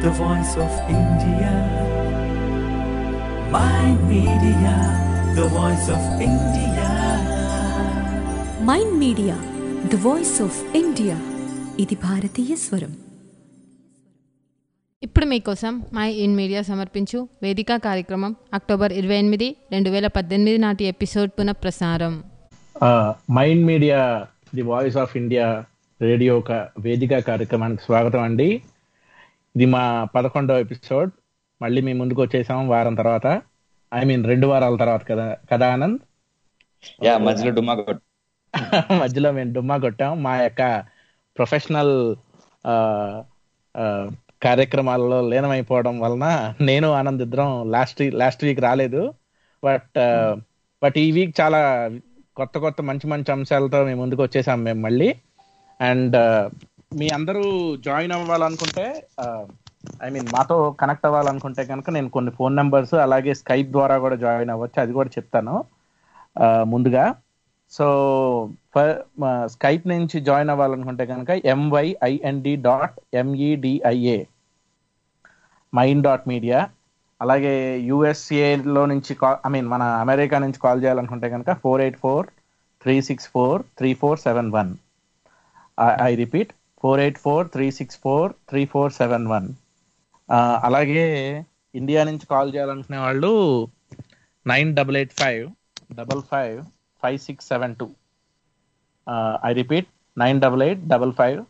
the voice of India. My media, the voice of India. Mind media the voice of India ఇది భారతీయ స్వరం ఇప్పుడు మీకోసం my in media సమర్పించు వేదిక కార్యక్రమం అక్టోబర్ ఇరవై ఎనిమిది రెండు వేల పద్దెనిమిది నాటి ఎపిసోడ్ పునఃప్రసారం mind media the voice of India radio క- వేదిక కార్యక్రమానికి స్వాగతం అండి ఇది మా పదకొండవ ఎపిసోడ్ మళ్ళీ మీ ముందుకు వచ్చేసాం వారం తర్వాత ఐ మీన్ రెండు వారాల తర్వాత కదా కదా ఆనంద్ యా మధ్యలో డుమ్మా కొట్టు మధ్యలో మేము డుమ్మా కొట్టాం మా యొక్క ప్రొఫెషనల్ కార్యక్రమాలలో లీనమైపోవడం వలన నేను ఆనంద్ ఇద్దరం లాస్ట్ లాస్ట్ వీక్ రాలేదు బట్ బట్ ఈ వీక్ చాలా కొత్త కొత్త మంచి మంచి అంశాలతో మేము ముందుకు వచ్చేసాం మేము మళ్ళీ అండ్ మీ అందరూ జాయిన్ అవ్వాలనుకుంటే ఐ మీన్ మాతో కనెక్ట్ అవ్వాలనుకుంటే కనుక నేను కొన్ని ఫోన్ నెంబర్స్ అలాగే స్కైప్ ద్వారా కూడా జాయిన్ అవ్వచ్చు అది కూడా చెప్తాను ఆ, ముందుగా సో స్కైప్ నుంచి జాయిన్ అవ్వాలనుకుంటే కనుక M Y I N D dot M E D I A mind dot media అలాగే యుఎస్ఏలో నుంచి కాల్ ఐ మీన్ మన అమెరికా నుంచి కాల్ చేయాలనుకుంటే కనుక four eight four three six four three four seven one I repeat four eight four three six four three four seven one అలాగే India నుంచి call చేయాలనుకునే వాళ్ళు nine double eight five double five five six seven two I repeat nine double eight double five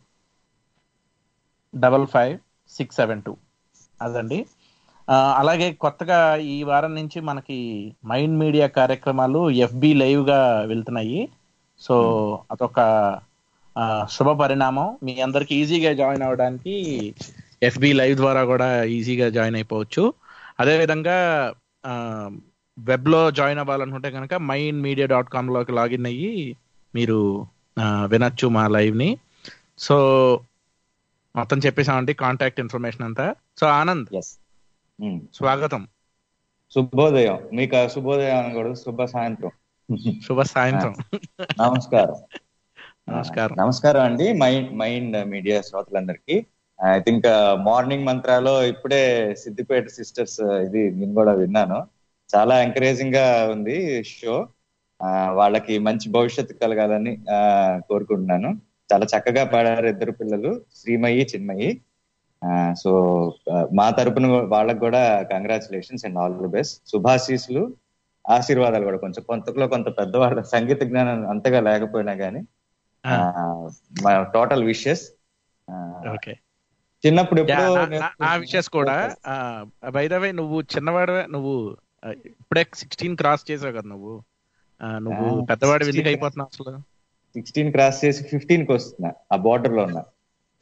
double five six seven two అదండి ఆ, అలాగే కొత్తగా ఈ వారం నుంచి మనకి మైండ్ మీడియా కార్యక్రమాలు ఎఫ్బి లైవ్ గా వెళ్తున్నాయి సో అదొక ఆ, శుభ పరిణామం మీ అందరికి ఈజీగా జాయిన్ అవ్వడానికి ఎఫ్బి లైవ్ ద్వారా కూడా ఈజీగా జాయిన్ అయిపోవచ్చు అదేవిధంగా వెబ్ లో జాయిన్ అవ్వాలనుకుంటే కనుక మైండ్ మీడియా డాట్ కామ్ లోకి లాగిన్ అయ్యి మీరు ఆ, వినొచ్చు మా లైవ్ ని సో మొత్తం చెప్పేసామండి కాంటాక్ట్ ఇన్ఫర్మేషన్ అంతా సో ఆనంద్ ఎస్ స్వాగతం శుభోదయం మీకు ఆ శుభోదయం అనకూడదు శుభ సాయంత్రం శుభ సాయంత్రం నమస్కారం నమస్కారం నమస్కారం అండి మైండ్ మైండ్ మీడియా శ్రోతలందరికీ ఐ థింక్ మార్నింగ్ మంత్రాలో ఇప్పుడే సిద్దిపేట సిస్టర్స్ ఇది నేను కూడా విన్నాను చాలా ఎంకరేజింగ్ గా ఉంది షో వాళ్ళకి మంచి భవిష్యత్తు కలగాలని ఆ, కోరుకుంటున్నాను చాలా చక్కగా పాడారు ఇద్దరు పిల్లలు శ్రీమయి చిన్మయి సో మా తరపున వాళ్ళకి కూడా congratulations and all the best శుభాశీస్సులు ఆశీర్వాదాలు కూడా కొంచెం కొంతలో కొంత పెద్దవాళ్ళ సంగీత జ్ఞానం అంతగా లేకపోయినా కానీ ఆ, మా టోటల్ విషెస్ ఓకే చిన్నప్పుడు యా, ఎప్పుడో నా- నా- నేను- నా విషయస్ కూడా బైదవే నువ్వు చిన్నవాడివే నువ్వు ఆ, ఇప్పుడే సిక్స్టీన్ క్రాస్ చేసావు కదా నువ్వు ఆ, నువ్వు ఆ, పెద్దవాడి 16 ఎందుకు అయిపోతున్నావు అసలు సిక్స్టీన్ క్రాస్ చేసి ఫిఫ్టీన్ కి వస్తున్నా ఆ బార్డర్ లో ఉన్నా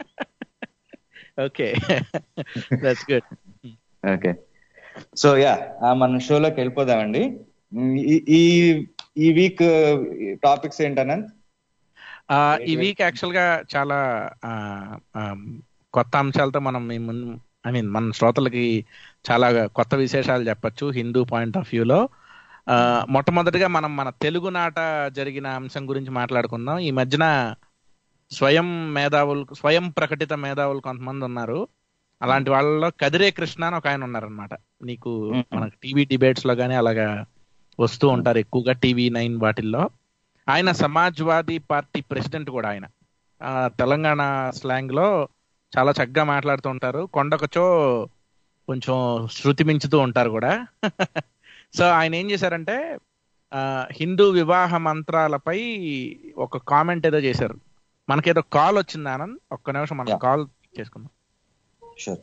okay that's good okay so yeah మన షోలోకి వెళ్ళిపోదామండి మ్, ఈ- ఈ ఈ వీక్ టాపిక్స్ ఏంటనంత్ ఆ, ఈ వీక్ యాక్చువల్ గా చాలా ఆ, ఆ, కొత్త అంశాలతో మనం మీ ముందు ఐ మీన్ మన శ్రోతలకి చాలా కొత్త విశేషాలు చెప్పొచ్చు హిందూ పాయింట్ ఆఫ్ వ్యూలో మొట్టమొదటిగా మనం మన తెలుగు నాట జరిగిన అంశం గురించి మాట్లాడుకుందాం ఈ మధ్యన స్వయం మేధావులు స్వయం ప్రకటిత మేధావులు కొంతమంది ఉన్నారు అలాంటి వాళ్ళలో కదిరే కృష్ణ అని ఒక ఆయన ఉన్నారనమాట నీకు Mhm. మనకు టీవీ డిబేట్స్ లో కానీ అలాగా వస్తూ ఉంటారు ఎక్కువగా టీవీ నైన్ వాటిల్లో ఆయన సమాజ్వాదీ పార్టీ ప్రెసిడెంట్ కూడా ఆయన ఆ, తెలంగాణ స్లాంగ్ లో చాలా చక్కగా మాట్లాడుతూ ఉంటారు కొండకొచ్చో కొంచెం శృతి మించుతూ ఉంటారు కూడా సో ఆయన ఏం చేశారంటే ఆ, హిందూ వివాహ మంత్రాలపై ఒక కామెంట్ ఏదో చేశారు మనకేదో కాల్ వచ్చింది ఆనంద్ ఒక్క నిమిషం మనం Yeah. కాల్ చేసుకుందాం షూర్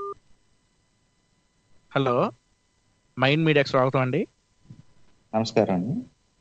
హలో మైండ్ మీడియాకి స్వాగతం అండి నమస్కారం అండి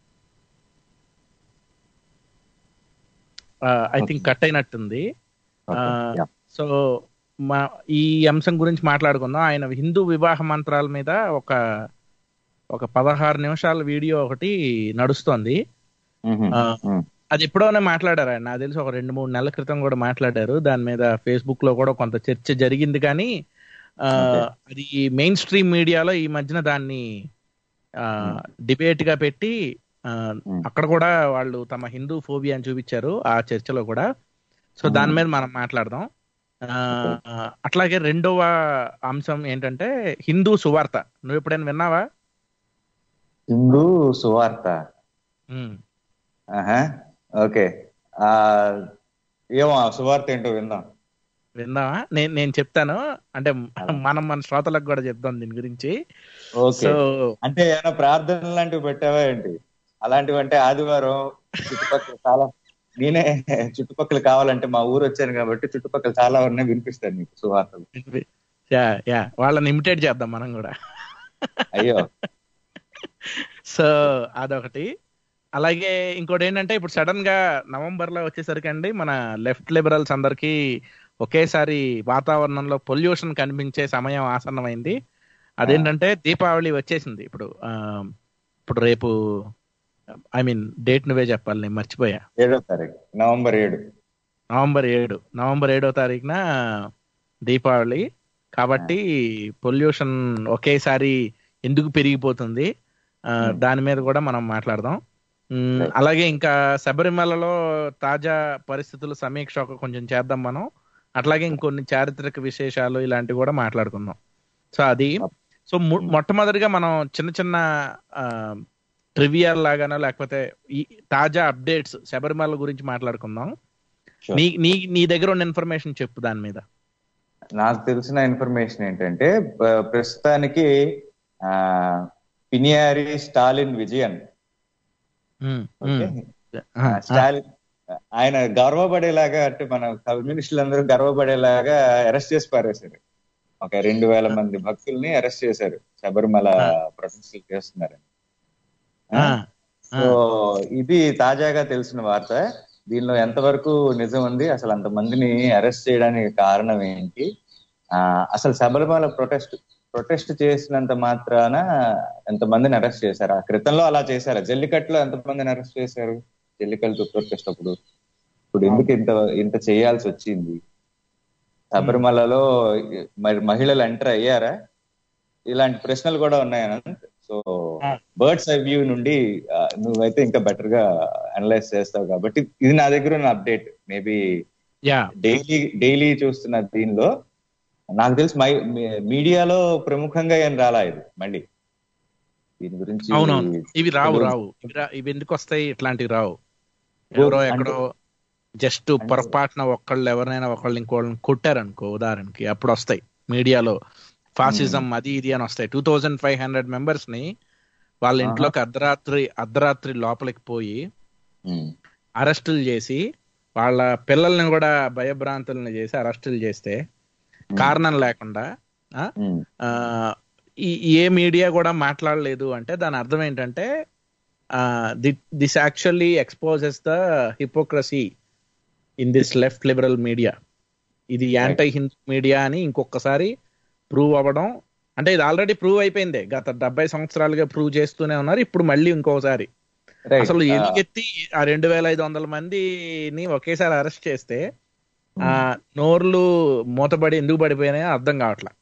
ఐ థింక్ కట్ అయినట్టుంది Okay, ఆ, yeah. సో మా ఈ అంశం గురించి మాట్లాడుకుందాం ఆయన హిందూ వివాహ మంత్రాల మీద ఒక ఒక పదహారు నిమిషాల వీడియో ఒకటి నడుస్తోంది Mhm. ఆ, Mm. అది ఎప్పుడోనే మాట్లాడారు ఆయన నాకు తెలిసి ఒక రెండు మూడు నెలల క్రితం కూడా మాట్లాడారు దాని మీద ఫేస్బుక్ లో కూడా కొంత చర్చ జరిగింది కానీ ఆ, Okay. అది మెయిన్ స్ట్రీమ్ మీడియాలో ఈ మధ్యన దాన్ని డిబేట్ గా పెట్టి ఆ, Hmm. అక్కడ కూడా వాళ్ళు తమ హిందూ ఫోబియా అని చూపించారు ఆ చర్చలో కూడా సో Hmm. దాని మీద మనం మాట్లాడదాం ఆ, అట్లాగే రెండవ అంశం ఏంటంటే హిందూ సువార్త నువ్వు ఎప్పుడైనా విన్నావా హిందూ సువార్త ఉమ్. ఆహా ఓకే ఆ ఏమో ఆ సువార్త ఏంటో విందాం విన్నావా నేను నేను చెప్తాను అంటే మనం మన శ్రోతలకు కూడా చెప్తాం దీని గురించి ఓకే సో అంటే ఏమైనా ప్రార్థనలు లాంటివి పెట్టావా ఏంటి అలాంటివి అంటే ఆదివారం చుట్టుపక్కల చాలా నేనే చుట్టుపక్కల కావాలంటే మా ఊరు వచ్చాను కాబట్టి చుట్టుపక్కల చాలా ఉన్నాయి వినిపిస్తాను నీకు సువార్తలు యా యా వాళ్ళని ఇమిటేట్ చేద్దాం మనం కూడా అయ్యో సో అదొకటి అలాగే ఇంకోటి ఏంటంటే ఇప్పుడు సడన్ గా నవంబర్ లో వచ్చేసరికి అండి మన లెఫ్ట్ లిబరల్స్ అందరికి ఒకేసారి వాతావరణంలో పొల్యూషన్ కనిపించే సమయం ఆసన్నమైంది అదేంటంటే దీపావళి వచ్చేసింది ఇప్పుడు ఆ, ఇప్పుడు రేపు ఐ మీన్ డేట్ నువ్వే చెప్పాలి నేను మర్చిపోయా ఏడో తారీఖు నవంబర్ ఏడు నవంబర్ ఏడు నవంబర్ ఏడో తారీఖున దీపావళి కాబట్టి పొల్యూషన్ ఒకేసారి ఎందుకు పెరిగిపోతుంది ఆ, దాని మీద కూడా మనం మాట్లాడదాం ఉమ్, Right. అలాగే ఇంకా శబరిమలలో తాజా పరిస్థితుల సమీక్ష ఒక కొంచెం చేద్దాం మనం అట్లాగే ఇంకొన్ని చారిత్రక విశేషాలు ఇలాంటివి కూడా మాట్లాడుకుందాం సో అది సో ము- మొట్టమొదటిగా మనం చిన్న చిన్న ట్రివియల్ లాగానో లేకపోతే ఈ తాజా అప్డేట్స్ శబరిమల గురించి మాట్లాడుకుందాం Sure. నీ నీ నీ దగ్గర ఉన్న ఇన్ఫర్మేషన్ చెప్పు దాని మీద నాకు తెలిసిన ఇన్ఫర్మేషన్ ఏంటంటే ప- ప్రస్తుతానికి ఆ Pinarayi Stalin Vijayan um, okay? Um. ఆ, స్టాలిన్ ఆయన గర్వపడేలాగా అంటే మన కమ్యూనిస్టులందరూ గర్వపడేలాగా అరెస్ట్ చేసి పారేశారు ఒక రెండు వేల మంది భక్తుల్ని అరెస్ట్ చేశారు శబరిమల ప్రొటెస్టులు చేస్తున్నారు ఆ, సో ఇది తాజాగా తెలిసిన వార్త దీనిలో ఎంతవరకు నిజం ఉంది అసలు అంతమందిని అరెస్ట్ చేయడానికి కారణం ఏంటి ఆ అసలు శబరిమల ప్రొటెస్ట్ ప్రొటెస్ట్ చేసినంత మాత్రాన ఎంతమందిని అరెస్ట్ చేశారు ఆ క్రితంలో అలా చేశారా జల్లికట్టులో ఎంతమందిని అరెస్ట్ చేశారు జల్లికట్టు ప్రొటెస్ట్ అప్పుడు ఇప్పుడు ఎందుకు ఇంత ఇంత చేయాల్సి వచ్చింది శబరిమలలో మరి మహిళలు ఎంటర్ అయ్యారా ఇలాంటి ప్రశ్నలు కూడా ఉన్నాయి Anant so bird's eye view నుండి ఆ, నువ్వైతే ఇంకా బెటర్ గా అనలైజ్ చేస్తావు కాబట్టి ఇది నా దగ్గర ఉన్న update maybe yeah daily daily చూస్తున్న దీనిలో నాకు తెలిసి మై మీడియాలో ప్రముఖంగా ఏం రాలా ఇది మళ్ళీ దీని గురించి అవునవును ఇవి రావు తెలుగు- రావు ఇవి రా- ఇవి ఎందుకు వస్తాయి ఇట్లాంటివి రావు ఎవరో అంటే- ఎక్కడో జస్ట్ పొరపాటున ఒక్కళ్ళు ఎవరినైనా ఒకళ్ళు ఇంకోళ్ళని కొట్టారనుకో ఉదాహరణకి అప్పుడు వస్తాయి మీడియాలో ఫాసిజం అది ఇది అని వస్తాయి two thousand five hundred members ని వాళ్ళ ఇంట్లోకి అర్ధరాత్రి అర్ధరాత్రి లోపలికి పోయి ఉమ్, అరెస్టులు చేసి వాళ్ళ పిల్లల్ని కూడా భయభ్రాంతులను చేసి అరెస్టులు చేస్తే కారణం లేకుండా ఆ, ఉమ్, ఆ, ఈ ఏ మీడియా కూడా మాట్లాడలేదు అంటే దాని అర్థం ఏంటంటే this actually exposes the hypocrisy in this left liberal media ఇది యాంటై హిందూ మీడియా అని ఇంకొకసారి ప్రూవ్ అవ్వడం అంటే ఇది ఆల్రెడీ ప్రూవ్ అయిపోయింది గత డెబ్బై సంవత్సరాలుగా ప్రూవ్ చేస్తూనే ఉన్నారు ఇప్పుడు మళ్ళీ ఇంకోసారి right. అసలు ఆ, ఎలుగెత్తి ఆ రెండు వేల ఐదు వందల మందిని ఒకేసారి అరెస్ట్ చేస్తే ఆ నోర్లు మూతబడి ఎందుకు పడిపోయినాయో అర్థం కావట్లా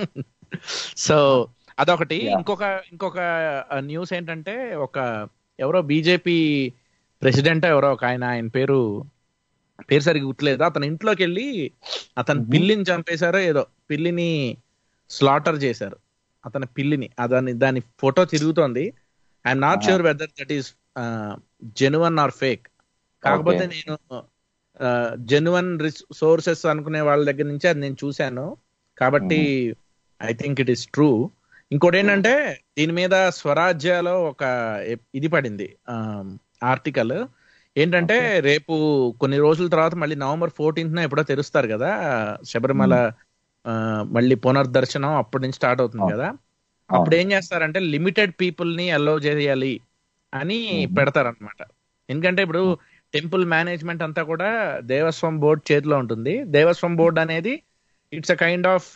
సో అదొకటి Yeah. ఇంకొక ఇంకొక న్యూస్ ఏంటంటే ఒక ఎవరో బీజేపీ ప్రెసిడెంట్ ఎవరో ఒక ఆయన ఆయన పేరు పేరు సరిగ్గా గుర్తులేదు అతని ఇంట్లోకి వెళ్ళి అతని పిల్లిని చంపేశారో ఏదో పిల్లిని స్లాటర్ చేశారు అతని పిల్లిని అదని దాని ఫోటో తిరుగుతోంది I'm not Ah. Sure whether that is genuine or fake కాకపోతే Okay. నేను జెన్యున్ సోర్సెస్ అనుకునే వాళ్ళ దగ్గర నుంచి అది నేను చూశాను కాబట్టి I think it is true ఇంకోటి ఏంటంటే దీని మీద స్వరాజ్యాలో ఒక ఎప్- ఇది పడింది ఆర్టికల్ ఏంటంటే రేపు కొన్ని రోజుల తర్వాత మళ్ళీ నవంబర్ ఫోర్టీన్త్ ఎప్పుడో తెరుస్తారు కదా శబరిమల ఆ, మళ్ళీ పునర్దర్శనం అప్పటి నుంచి స్టార్ట్ అవుతుంది కదా అప్పుడు ఏం చేస్తారంటే లిమిటెడ్ పీపుల్ ని అలౌ చేయాలి అని పెడతారనమాట ఎందుకంటే ఇప్పుడు టెంపుల్ మేనేజ్మెంట్ అంతా కూడా దేవస్వం బోర్డ్ చేతిలో ఉంటుంది దేవస్వం బోర్డ్ అనేది it's a kind of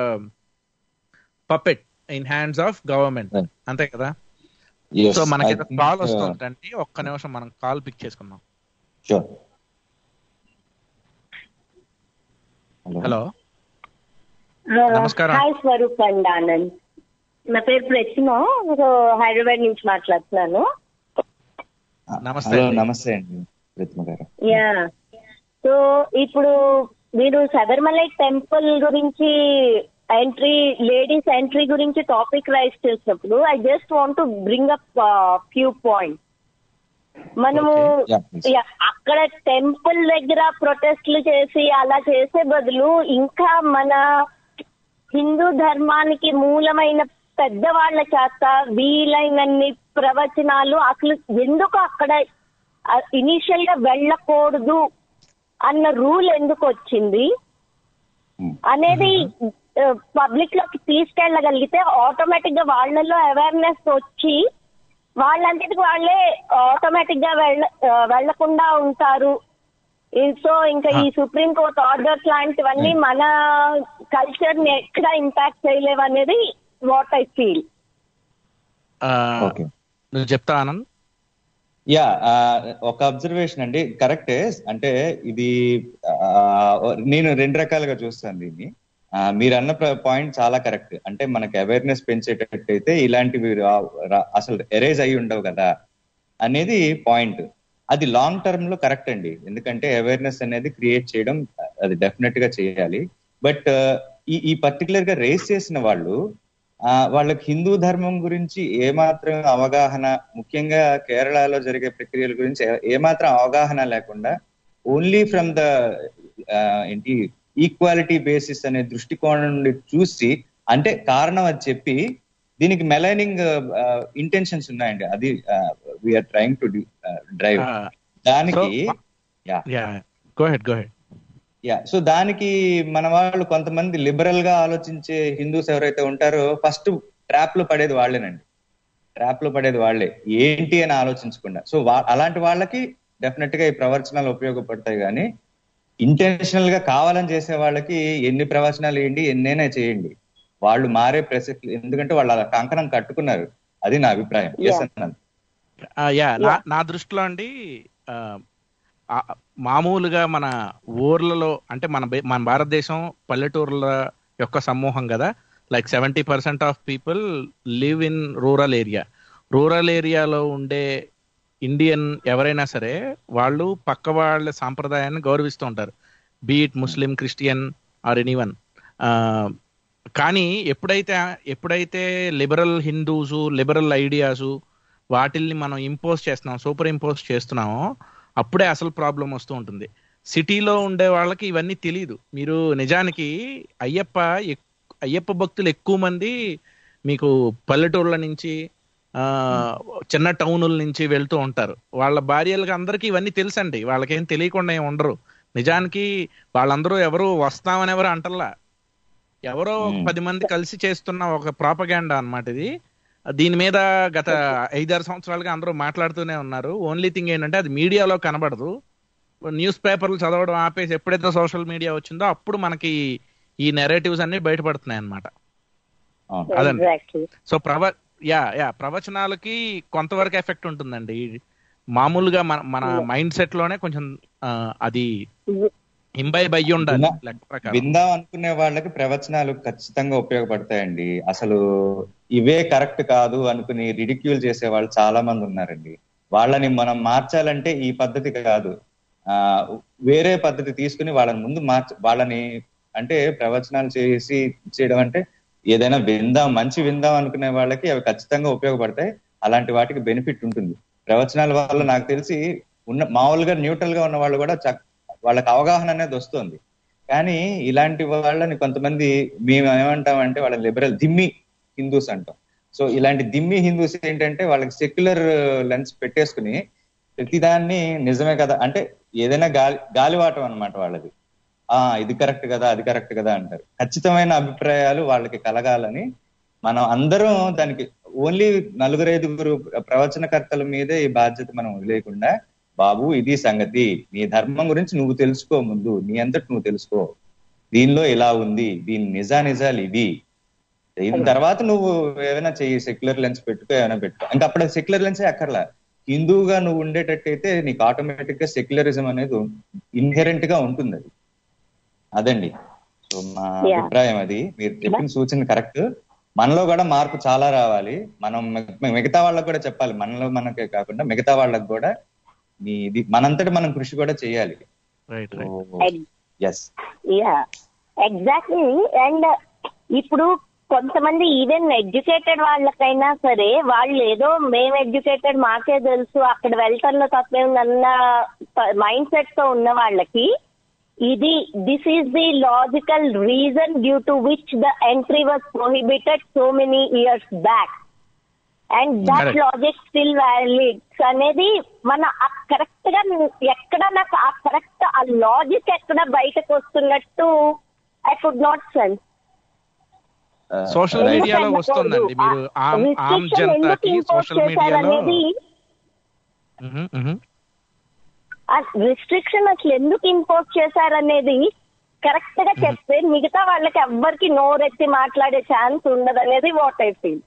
puppet in hands of government Right. అంతే కదా yes, సో మనకి I think, కాల్ uh, వస్తుందండి ఒక్క నిమిషం మనం కాల్ పిక్ చేసుకుందాం sure. Hello. హలో నమస్కారం. హాయ్ స్వరూప్ అండ్ ఆనంద్ నా పేరు ప్రతిమ సో హైదరాబాద్ నుంచి మాట్లాడుతున్నాను నమస్తే హలో అండి. నమస్తే అండి ప్రతిమ గారు యా సో ఇప్పుడు మీరు శబరిమలై టెంపుల్ గురించి ఎంట్రీ లేడీస్ ఎంట్రీ గురించి టాపిక్ రైజ్ చేసినప్పుడు I just want to bring up few point మనము Okay. Yeah, please. Yeah, అక్కడ టెంపుల్ దగ్గర ప్రొటెస్ట్లు చేసి అలా చేసే బదులు ఇంకా మన హిందూ ధర్మానికి మూలమైన పెద్దవాళ్ల చేత వీలైనన్ని ప్రవచనాలు అసలు ఎందుకు అక్కడ ఇనిషియల్ గా వెళ్ళకూడదు అన్న రూల్ ఎందుకు వచ్చింది Hmm. అనేది పబ్లిక్ లోకి తీసుకెళ్ళగలిగితే ఆటోమేటిక్ గా వాళ్ళలో అవేర్నెస్ వచ్చి వాళ్ళంతటికి వాళ్ళే ఆటోమేటిక్ గా వెళ్ళ ఆ, వెళ్లకుండా ఉంటారు సో ఇంకా ఈ సుప్రీం కోర్ట్ ఆర్డర్స్ లాంటివన్నీ మన కల్చర్ ని ఎక్కడ ఇంపాక్ట్ చేయలేవు అనేది వాట్ ఐ ఫీల్ ఓకే నువ్వు చెప్తా ఆనంద్ యా ఒక అబ్జర్వేషన్ అండి కరెక్టే అంటే ఇది ఆ, నేను రెండు రకాలుగా చూస్తాను దీన్ని ఆ, మీరు అన్న పాయింట్ చాలా కరెక్ట్ అంటే మనకి అవేర్నెస్ పెంచేటట్టయితే ఇలాంటివి రా- రా- అసలు ఎరేజ్ అయి ఉండవు కదా అనేది పాయింట్ అది లాంగ్ టర్మ్ లో కరెక్ట్ అండి ఎందుకంటే అవేర్నెస్ అనేది క్రియేట్ చేయడం అది డెఫినెట్ గా చేయాలి బట్ ఈ ఈ పర్టికులర్ గా రేస్ చేసిన వాళ్ళు ఆ, వాళ్ళకి హిందూ ధర్మం గురించి ఏమాత్రం అవగాహన ముఖ్యంగా కేరళలో జరిగే ప్రక్రియల గురించి ఏ- ఏమాత్రం అవగాహన లేకుండా ఓన్లీ ఫ్రమ్ ద ఏంటి ఈక్వాలిటీ బేసిస్ అనే దృష్టికోణం నుండి చూసి అంటే కారణం అది చెప్పి దీనికి మెలైనింగ్ ఇంటెన్షన్స్ ఉన్నాయండి అది వీఆర్ ట్రైంగ్ టు డ్రైవ్ దానికి So, yeah yeah go ahead go ahead yeah so దానికి మన వాళ్ళు కొంతమంది లిబరల్ గా ఆలోచించే హిందూస్ ఎవరైతే ఉంటారో ఫస్ట్ ట్రాప్ లో పడేది వాళ్ళేనండి ట్రాప్ లో పడేది వాళ్ళే ఏంటి అని ఆలోచించకుండా సో అలాంటి వాళ్ళకి డెఫినెట్ గా ఈ ప్రవచనాలు ఉపయోగపడతాయి కానీ ఇంటెన్షనల్ గా కావాలని చేసే వాళ్ళకి ఎన్ని ప్రవచనాలు ఏంటి ఎన్నైనా చేయండి వాళ్ళు మారే ప్రసక్తి ఎందుకంటే వాళ్ళు అలా కంకణం కట్టుకున్నారు అది నా అభిప్రాయం Yeah. ఎస్ అన్నాను ఆ, యా నా నా దృష్టిలో అండి ఆ, ఆ, మామూలుగా మన ఊర్లలో అంటే మన బే- మన భారతదేశం పల్లెటూర్ల యొక్క సమూహం కదా like seventy percent of people live in rural area rural ఏరియాలో ఉండే ఇండియన్ ఎవరైనా సరే వాళ్ళు పక్క వాళ్ళ సాంప్రదాయాన్ని గౌరవిస్తూ ఉంటారు be it Muslim Christian or anyone కానీ ఎప్పుడైతే ఎప్పుడైతే లిబరల్ హిందూసు లిబరల్ ఐడియాసు వాటిల్ని మనం ఇంపోజ్ చేస్తున్నాం సూపర్ ఇంపోజ్ చేస్తున్నామో అప్పుడే అసలు ప్రాబ్లం వస్తూ ఉంటుంది సిటీలో ఉండే వాళ్ళకి ఇవన్నీ తెలియదు మీరు నిజానికి అయ్యప్ప ఎక్- అయ్యప్ప భక్తులు ఎక్కువ మంది మీకు పల్లెటూర్ల నుంచి ఆ చిన్న టౌనుల నుంచి వెళ్తూ ఉంటారు వాళ్ళ భార్యలకు అందరికీ ఇవన్నీ తెలుసండి వాళ్ళకేం తెలియకుండా ఏం ఉండరు నిజానికి వాళ్ళందరూ ఎవరు వస్తామని ఎవరు అంటల్లా ఎవరో ఒక Hmm. పది మంది కలిసి చేస్తున్న ఒక ప్రాపగాండా అన్నమాట ఇది దీని మీద గత ఐదారు సంవత్సరాలుగా అందరూ మాట్లాడుతూనే ఉన్నారు ఓన్లీ థింగ్ ఏంటంటే అది మీడియాలో కనబడదు న్యూస్ పేపర్లు చదవడం ఆపేసి ఎప్పుడైతే సోషల్ మీడియా వచ్చిందో అప్పుడు మనకి ఈ నెరేటివ్స్ అన్ని బయటపడుతున్నాయి అన్నమాట అవును. అదండి. ఎగ్జాక్ట్లీ సో ప్రవ యా యా ప్రవచనాలకి కొంతవరకు ఎఫెక్ట్ ఉంటుందండి మామూలుగా మన మన మైండ్ సెట్ లోనే కొంచెం ఆ, అది ఇంబైబ్ అయ్యి ఉండాలి విన్నా- లెక్క ప్రకారం విందాం అనుకునే వాళ్ళకి ప్రవచనాలు ఖచ్చితంగా ఉపయోగపడతాయండి అసలు ఇవే కరెక్ట్ కాదు అనుకుని రిడిక్యూల్ చేసే వాళ్ళు చాలా మంది ఉన్నారండి వాళ్ళని మనం మార్చాలంటే ఈ పద్ధతి కాదు ఆ వేరే పద్ధతి తీసుకుని వాళ్ళని ముందు మార్చ వాళ్ళని అంటే ప్రవచనాలు చేసి చేయడం అంటే ఏదైనా విందాం మంచి విందాం అనుకునే వాళ్ళకి అవి ఖచ్చితంగా ఉపయోగపడతాయి అలాంటి వాటికి బెనిఫిట్ ఉంటుంది ప్రవచనాల వల్ల నాకు తెలిసి ఉన్న మామూలుగా న్యూట్రల్ గా ఉన్న వాళ్ళు కూడా చక్- వాళ్ళకి అవగాహన అనేది వస్తుంది కానీ ఇలాంటి వాళ్ళని కొంతమంది మేము ఏమంటామంటే వాళ్ళ లిబరల్ దిమ్మి హిందూస్ అంటాం సో ఇలాంటి దిమ్మి హిందూస్ ఏంటంటే వాళ్ళకి సెక్యులర్ లెన్స్ పెట్టేసుకుని ప్రతిదాన్ని నిజమే కదా అంటే ఏదైనా గాలి గాలివాటం అన్నమాట వాళ్ళది ఆ ఇది కరెక్ట్ కదా అది కరెక్ట్ కదా అంటారు ఖచ్చితమైన అభిప్రాయాలు వాళ్ళకి కలగాలని మనం అందరం దానికి ఓన్లీ నలుగురు ఐదుగురు ప్రవచనకర్తల మీదే ఈ బాధ్యత మనం వదిలేయకుండా బాబు ఇది సంగతి నీ ధర్మం గురించి నువ్వు తెలుసుకో ముందు నీ అంతటి నువ్వు తెలుసుకో దీనిలో ఇలా ఉంది దీని నిజా నిజాలు ఇవి దీని తర్వాత నువ్వు ఏమైనా చెయ్యి సెక్యులర్ లెన్స్ పెట్టుకో ఏమైనా పెట్టుకో ఇంకా అప్పుడు సెక్యులర్ లెన్సే అక్కర్లా హిందువుగా నువ్వు ఉండేటట్టయితే నీకు ఆటోమేటిక్ గా సెక్యులరిజం అనేది ఇన్హెరెంట్ గా ఉంటుంది అది అదండి సో మా Yeah. అభిప్రాయం అది మీరు చెప్పిన సూచన కరెక్ట్ మనలో కూడా మార్పు చాలా రావాలి మనం మి- మిగతా వాళ్ళకి కూడా చెప్పాలి మనలో మనకే కాకుండా మిగతా వాళ్ళకి కూడా మీ ఇది మనంతటి మనం కృషి కూడా చేయాలి right right So, yes yeah exactly and ఇప్పుడు కొంతమంది ఈవెన్ ఎడ్యుకేటెడ్ వాళ్ళకైనా సరే వాళ్ళు ఏదో మేము ఎడ్యుకేటెడ్ మాకే తెలుసు అక్కడ వెళ్తాల్లో తప్పే ఉందన్న మైండ్ సెట్ తో ఉన్న వాళ్ళకి ఇది this is the logical reason due to which the entry was prohibited so many years back and that Correct. Logic still valid's అనేది మన కరెక్ట్ గా ఎక్కడ నాకు ఆ కరెక్ట్ ఆ లాజిక్ ఎక్కడ బయటకు వస్తున్నట్టు I could not sense social Right. మీడియాలో వస్తుందండి మీరు ఆమ్ ఆమ్ జనతాకి సోషల్ మీడియాలో మ్మ్, మ్మ్. ఆ రిస్ట్రిక్షన్ అసలు ఎందుకు ఇంపోజ్ చేశారనేది కరెక్ట్ గా చెప్తే మిగతా వాళ్ళకి ఎవ్వరికి నోరెత్తి మాట్లాడే ఛాన్స్ ఉండదు అనేది వాట్ ఐ ఫీల్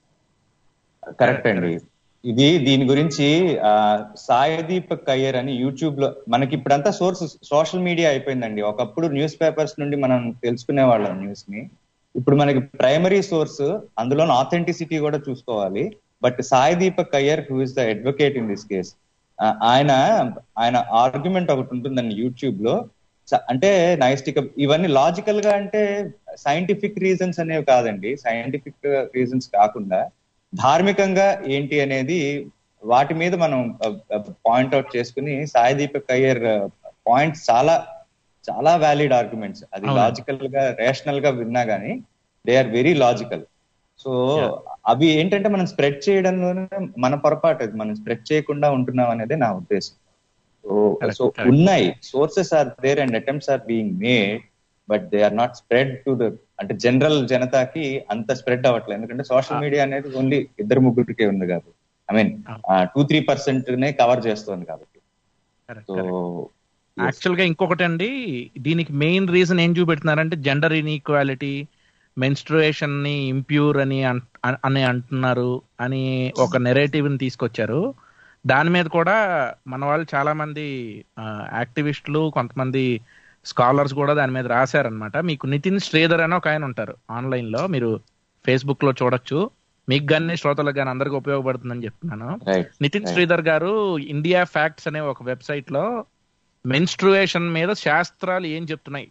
కరెక్ట్ అండి ఇది దీని గురించి ఆ, సాయదీప్ కయ్యర్ అని యూట్యూబ్ లో మనకి ఇప్పుడంతా సోర్స్ సోషల్ మీడియా అయిపోయిందండి ఒకప్పుడు న్యూస్ పేపర్స్ నుండి మనం తెలుసుకునే వాళ్ళం న్యూస్ ని ఇప్పుడు మనకి ప్రైమరీ సోర్స్ అందులో ఆథెంటిసిటీ కూడా చూసుకోవాలి but Sai Deepak Kayyar who is the advocate in this case ఆయన ఆయన ఆర్గ్యుమెంట్ ఒకటి ఉంటుందండి యూట్యూబ్ లో స- అంటే నైస్టిక్ ఇవన్నీ లాజికల్ గా అంటే సైంటిఫిక్ రీజన్స్ అనేవి కాదండి సైంటిఫిక్ రీజన్స్ కాకుండా ధార్మికంగా ఏంటి అనేది వాటి మీద మనం పాయింట్అవుట్ చేసుకుని సాయి దీపక్ అయ్యర్ పాయింట్స్ చాలా చాలా వ్యాలిడ్ ఆర్గ్యుమెంట్స్ అది అవును. లాజికల్ గా రేషనల్ గా విన్నా గానీ they are very logical so అవి ఏంటంటే మనం స్ప్రెడ్ చేయడంలోనే మన పొరపాటు అది మనం స్ప్రెడ్ చేయకుండా ఉంటున్నాం అనేది నా ఉద్దేశం సో Correct, సో correct. ఉన్నాయి sources are there and attempts are being made but they are not spread to the అంటే జనరల్ జనతాకి అంత స్ప్రెడ్ అవ్వట్లేదు ఎందుకంటే సోషల్ మీడియా అనేది ఓన్లీ ఇద్దరు ముగ్గురికే ఉంది కాబట్టి I mean two three percent నే కవర్ చేస్తుంది కాబట్టి Correct, సో correct. యాక్చువల్ గా ఇంకొకటి అండి దీనికి మెయిన్ రీజన్ ఏం చూపెడుతున్నారంటే జెండర్ ఇన్ఈక్వాలిటీ మెన్స్ట్రుయేషన్ ని ఇంప్యూర్ అని అన్- అన్- అని అంటున్నారు అని ఒక నెరేటివ్ ని తీసుకొచ్చారు దాని మీద కూడా మన వాళ్ళు చాలా మంది యాక్టివిస్టులు కొంతమంది స్కాలర్స్ కూడా దాని మీద రాశారనమాట మీకు నితిన్ శ్రీధర్ అని ఒక ఆయన ఉంటారు ఆన్లైన్ లో మీరు ఫేస్బుక్ లో చూడొచ్చు మీకు కానీ శ్రోతలకు కానీ అందరికి ఉపయోగపడుతుందని చెప్తున్నాను రైట్ నితిన్ Right. శ్రీధర్ గారు ఇండియా ఫ్యాక్ట్స్ అనే ఒక వెబ్సైట్ లో మెన్స్ట్రుయేషన్ మీద శాస్త్రాలు ఏం చెప్తున్నాయి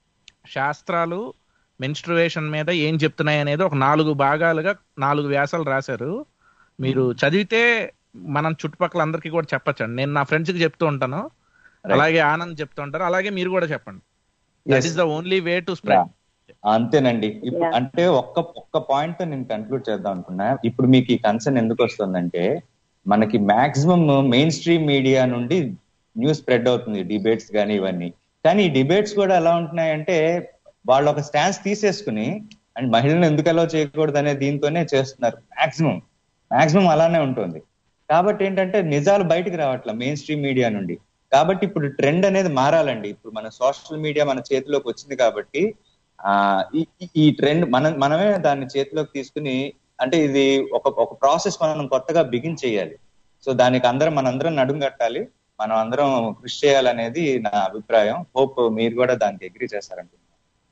శాస్త్రాలు మెన్స్ట్రుయేషన్ మీద ఏం చెప్తున్నాయి అనేది ఒక నాలుగు భాగాలుగా నాలుగు వ్యాసాలు రాశారు మీరు చదివితే మనం చుట్టుపక్కల అందరికీ కూడా చెప్పచ్చండి నేను నా ఫ్రెండ్స్ కి చెప్తూ ఉంటాను అలాగే ఆనంద్ చెప్తూ ఉంటారు అలాగే మీరు కూడా చెప్పండి that Yes. Is the only way to spread అంతేనండి ఇప్పుడు Yeah. అంటే ఒక్క ఒక్క పాయింట్ తో నేను కన్క్లూడ్ చేద్దాం అనుకున్నా ఇప్పుడు మీకు ఈ కన్సర్న్ ఎందుకు వస్తుందంటే మనకి మాక్సిమం మెయిన్ స్ట్రీమ్ మీడియా నుండి న్యూస్ స్ప్రెడ్ అవుతుంది డిబేట్స్ కానీ ఇవన్నీ కానీ ఈ డిబేట్స్ కూడా ఎలా ఉంటున్నాయంటే వాళ్ళు ఒక స్టాన్స్ తీసేసుకుని అండ్ మహిళలను ఎందుకు అలో చేయకూడదు అనే దీంతోనే చేస్తున్నారు మాక్సిమం మాక్సిమం అలానే ఉంటుంది కాబట్టి ఏంటంటే నిజాలు బయటికి రావట్లే మెయిన్ స్ట్రీమ్ మీడియా నుండి కాబట్టి ఇప్పుడు ట్రెండ్ అనేది మారాలండి ఇప్పుడు మన సోషల్ మీడియా మన చేతిలోకి వచ్చింది కాబట్టి ఆ ఈ- ఈ- ఈ ట్రెండ్ మనం మనమే దాన్ని చేతిలోకి తీసుకుని అంటే ఇది ఒక ఒక ప్రాసెస్ మనం కొత్తగా బిగిన్ చేయాలి సో దానికి అందరం మనందరం నడుం కట్టాలి మనం అందరం కృషి చేయాలనేది నా అభిప్రాయం హోప్ మీరు కూడా దానికి అగ్రి చేస్తారనుకుంటున్నాను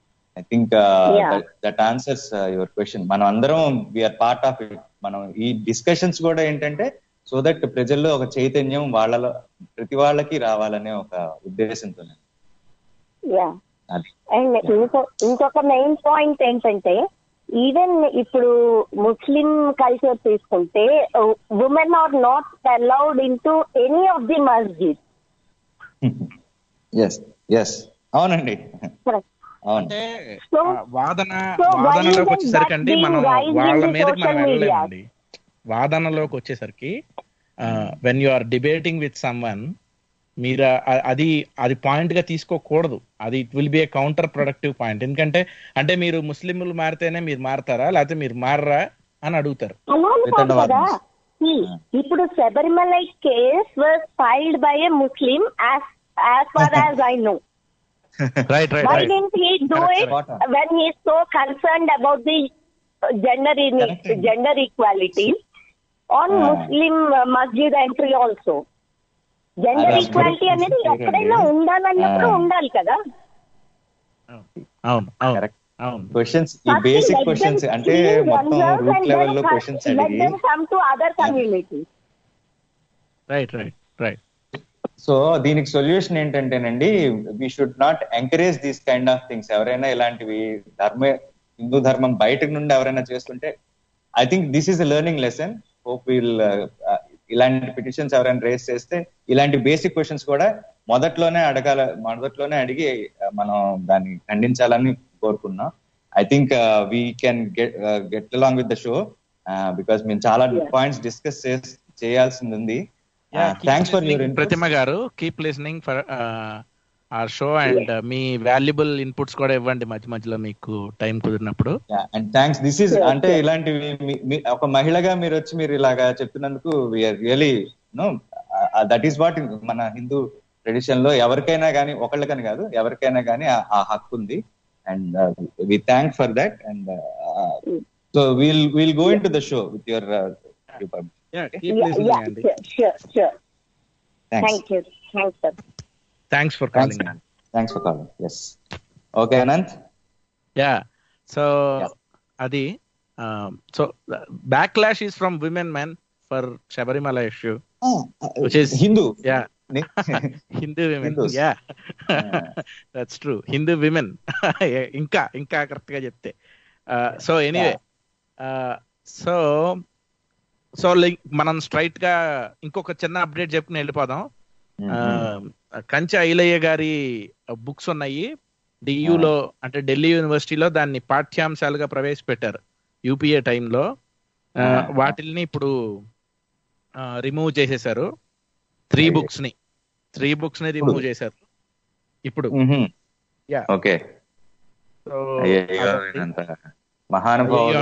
I think Yeah. That answers your question మనం అందరం వీఆర్ పార్ట్ ఆఫ్ ఇట్ మనం ఈ డిస్కషన్స్ కూడా ఏంటంటే సో దట్ ప్రజల్లో ఒక చైతన్యం వాళ్ళలో ప్రతి వాళ్ళకి రావాలనే ఒక ఉద్దేశంతో యా అది అండ్ ఇంకో ఇంకొక మెయిన్ పాయింట్ ఏంటంటే ఈవెన్ ఇప్పుడు ముస్లిం కల్చర్ తీసుకుంటే women are not allowed in to any of the మస్జిద్ ఎస్ ఎస్ అవునండి అవును అంటే So- ఆ, వాదన so why వాదనలోకి isn't వచ్చేసరికి that మనం being raised వాళ్ళ in the మీదకి మనం social media? వెళ్ళలేమండి వాదనలోకి వచ్చేసరికి when you are debating with someone మీరు ఆ- అది అది పాయింట్ గా తీసుకోకూడదు అది it will be a counterproductive point ఎందుకంటే అంటే మీరు ముస్లింలు మారితేనే మీరు మారతారా లేకపోతే మీరు మారరా అని అడుగుతారు అలా కాదు వితండవాదం. కదా See, ఇప్పుడు Sabarimala case was filed by a Muslim as as far as I know right right Why right didn't he do Correct, it correct. when he is so concerned about the uh, gender in Correct. gender equality on Ah. Muslim uh, masjid entry also? Gender అదే equality అసలు అనేది correct. ఎక్కడైనా ఉండాలన్నప్పుడు Ah. ఉండాలి కదా అవును అవును Correct. అవును questions ఈ First basic let them questions అంటే clean మొత్తం themselves రూట్ and లెవెల్ లో then క్వశ్చన్స్ let అడిగి them come to other communities. Right right right so దీనికి సొల్యూషన్ ఏంటంటేనండి we should not encourage these kind of things ఎవరైనా ఇలాంటివి ధర్మ హిందూ ధర్మం బయట నుండి ఎవరైనా చేస్తుంటే I think this is learning lesson hope will ఇలాంటి పిటిషన్స్ ఎవరైనా రేస్ చేస్తే ఇలాంటి బేసిక్ క్వశ్చన్స్ కూడా మొదట్లోనే అడగాల మొదట్లోనే అడిగి uh, మనం దాన్ని ఖండించాలని కోరుకున్నాం I think we can get get along with the show because మేము చాలా పాయింట్స్ డిస్కస్ చేయాల్సింది ఉంది థ్యాంక్స్ ఫర్ యువర్ ప్రతిమ గారు keep listening for our show and మీ వాల్యుబుల్ ఇన్పుట్స్ కూడా ఇవ్వండి మధ్య మధ్యలో మీకు టైం కుదిరినప్పుడు అండ్ థ్యాంక్స్ దిస్ ఈస్ అంటే ఇలాంటివి మీ- మీ- ఒక మహిళగా మీరు వచ్చి మీరు ఇలాగా చెప్తున్నందుకు we are really know that is what మన హిందూ ట్రెడిషన్ లో ఎవరికైనా కానీ ఒకళ్ళకని కాదు ఎవరికైనా కానీ ఆ హక్కు ఉంది and we thank for that and so we'll we'll go in to the show with your keep listening అండి sure sure thanks thank you thanks sir thanks for thanks calling thanks for calling yes okay Anant yeah so Yeah. అది so back clash is from women men for Sabarimala issue Which is- Hindu yeah Hindu women Hindus. Yeah that's true Hindu women ఇంకా ఇంకా correct గా చెప్తే so anyway so so like మనం straight గా ఇంకొక చిన్న update చెప్పుకుని వెళ్ళిపోదాం ఆ, కంచె ఐలయ్య గారి బుక్స్ ఉన్నాయి DU లో అంటే ఢిల్లీ యూనివర్సిటీలో దాన్ని పాఠ్యాంశాలుగా ప్రవేశపెట్టారు యూపీఏ టైంలో వాటిల్ని ఇప్పుడు రిమూవ్ చేసేశారు త్రీ బుక్స్ ని త్రీ బుక్స్ ని రిమూవ్ చేశారు ఇప్పుడు Yeah. ఓకే So, అయ్యో అదొకటి. అంత మహానుభావులు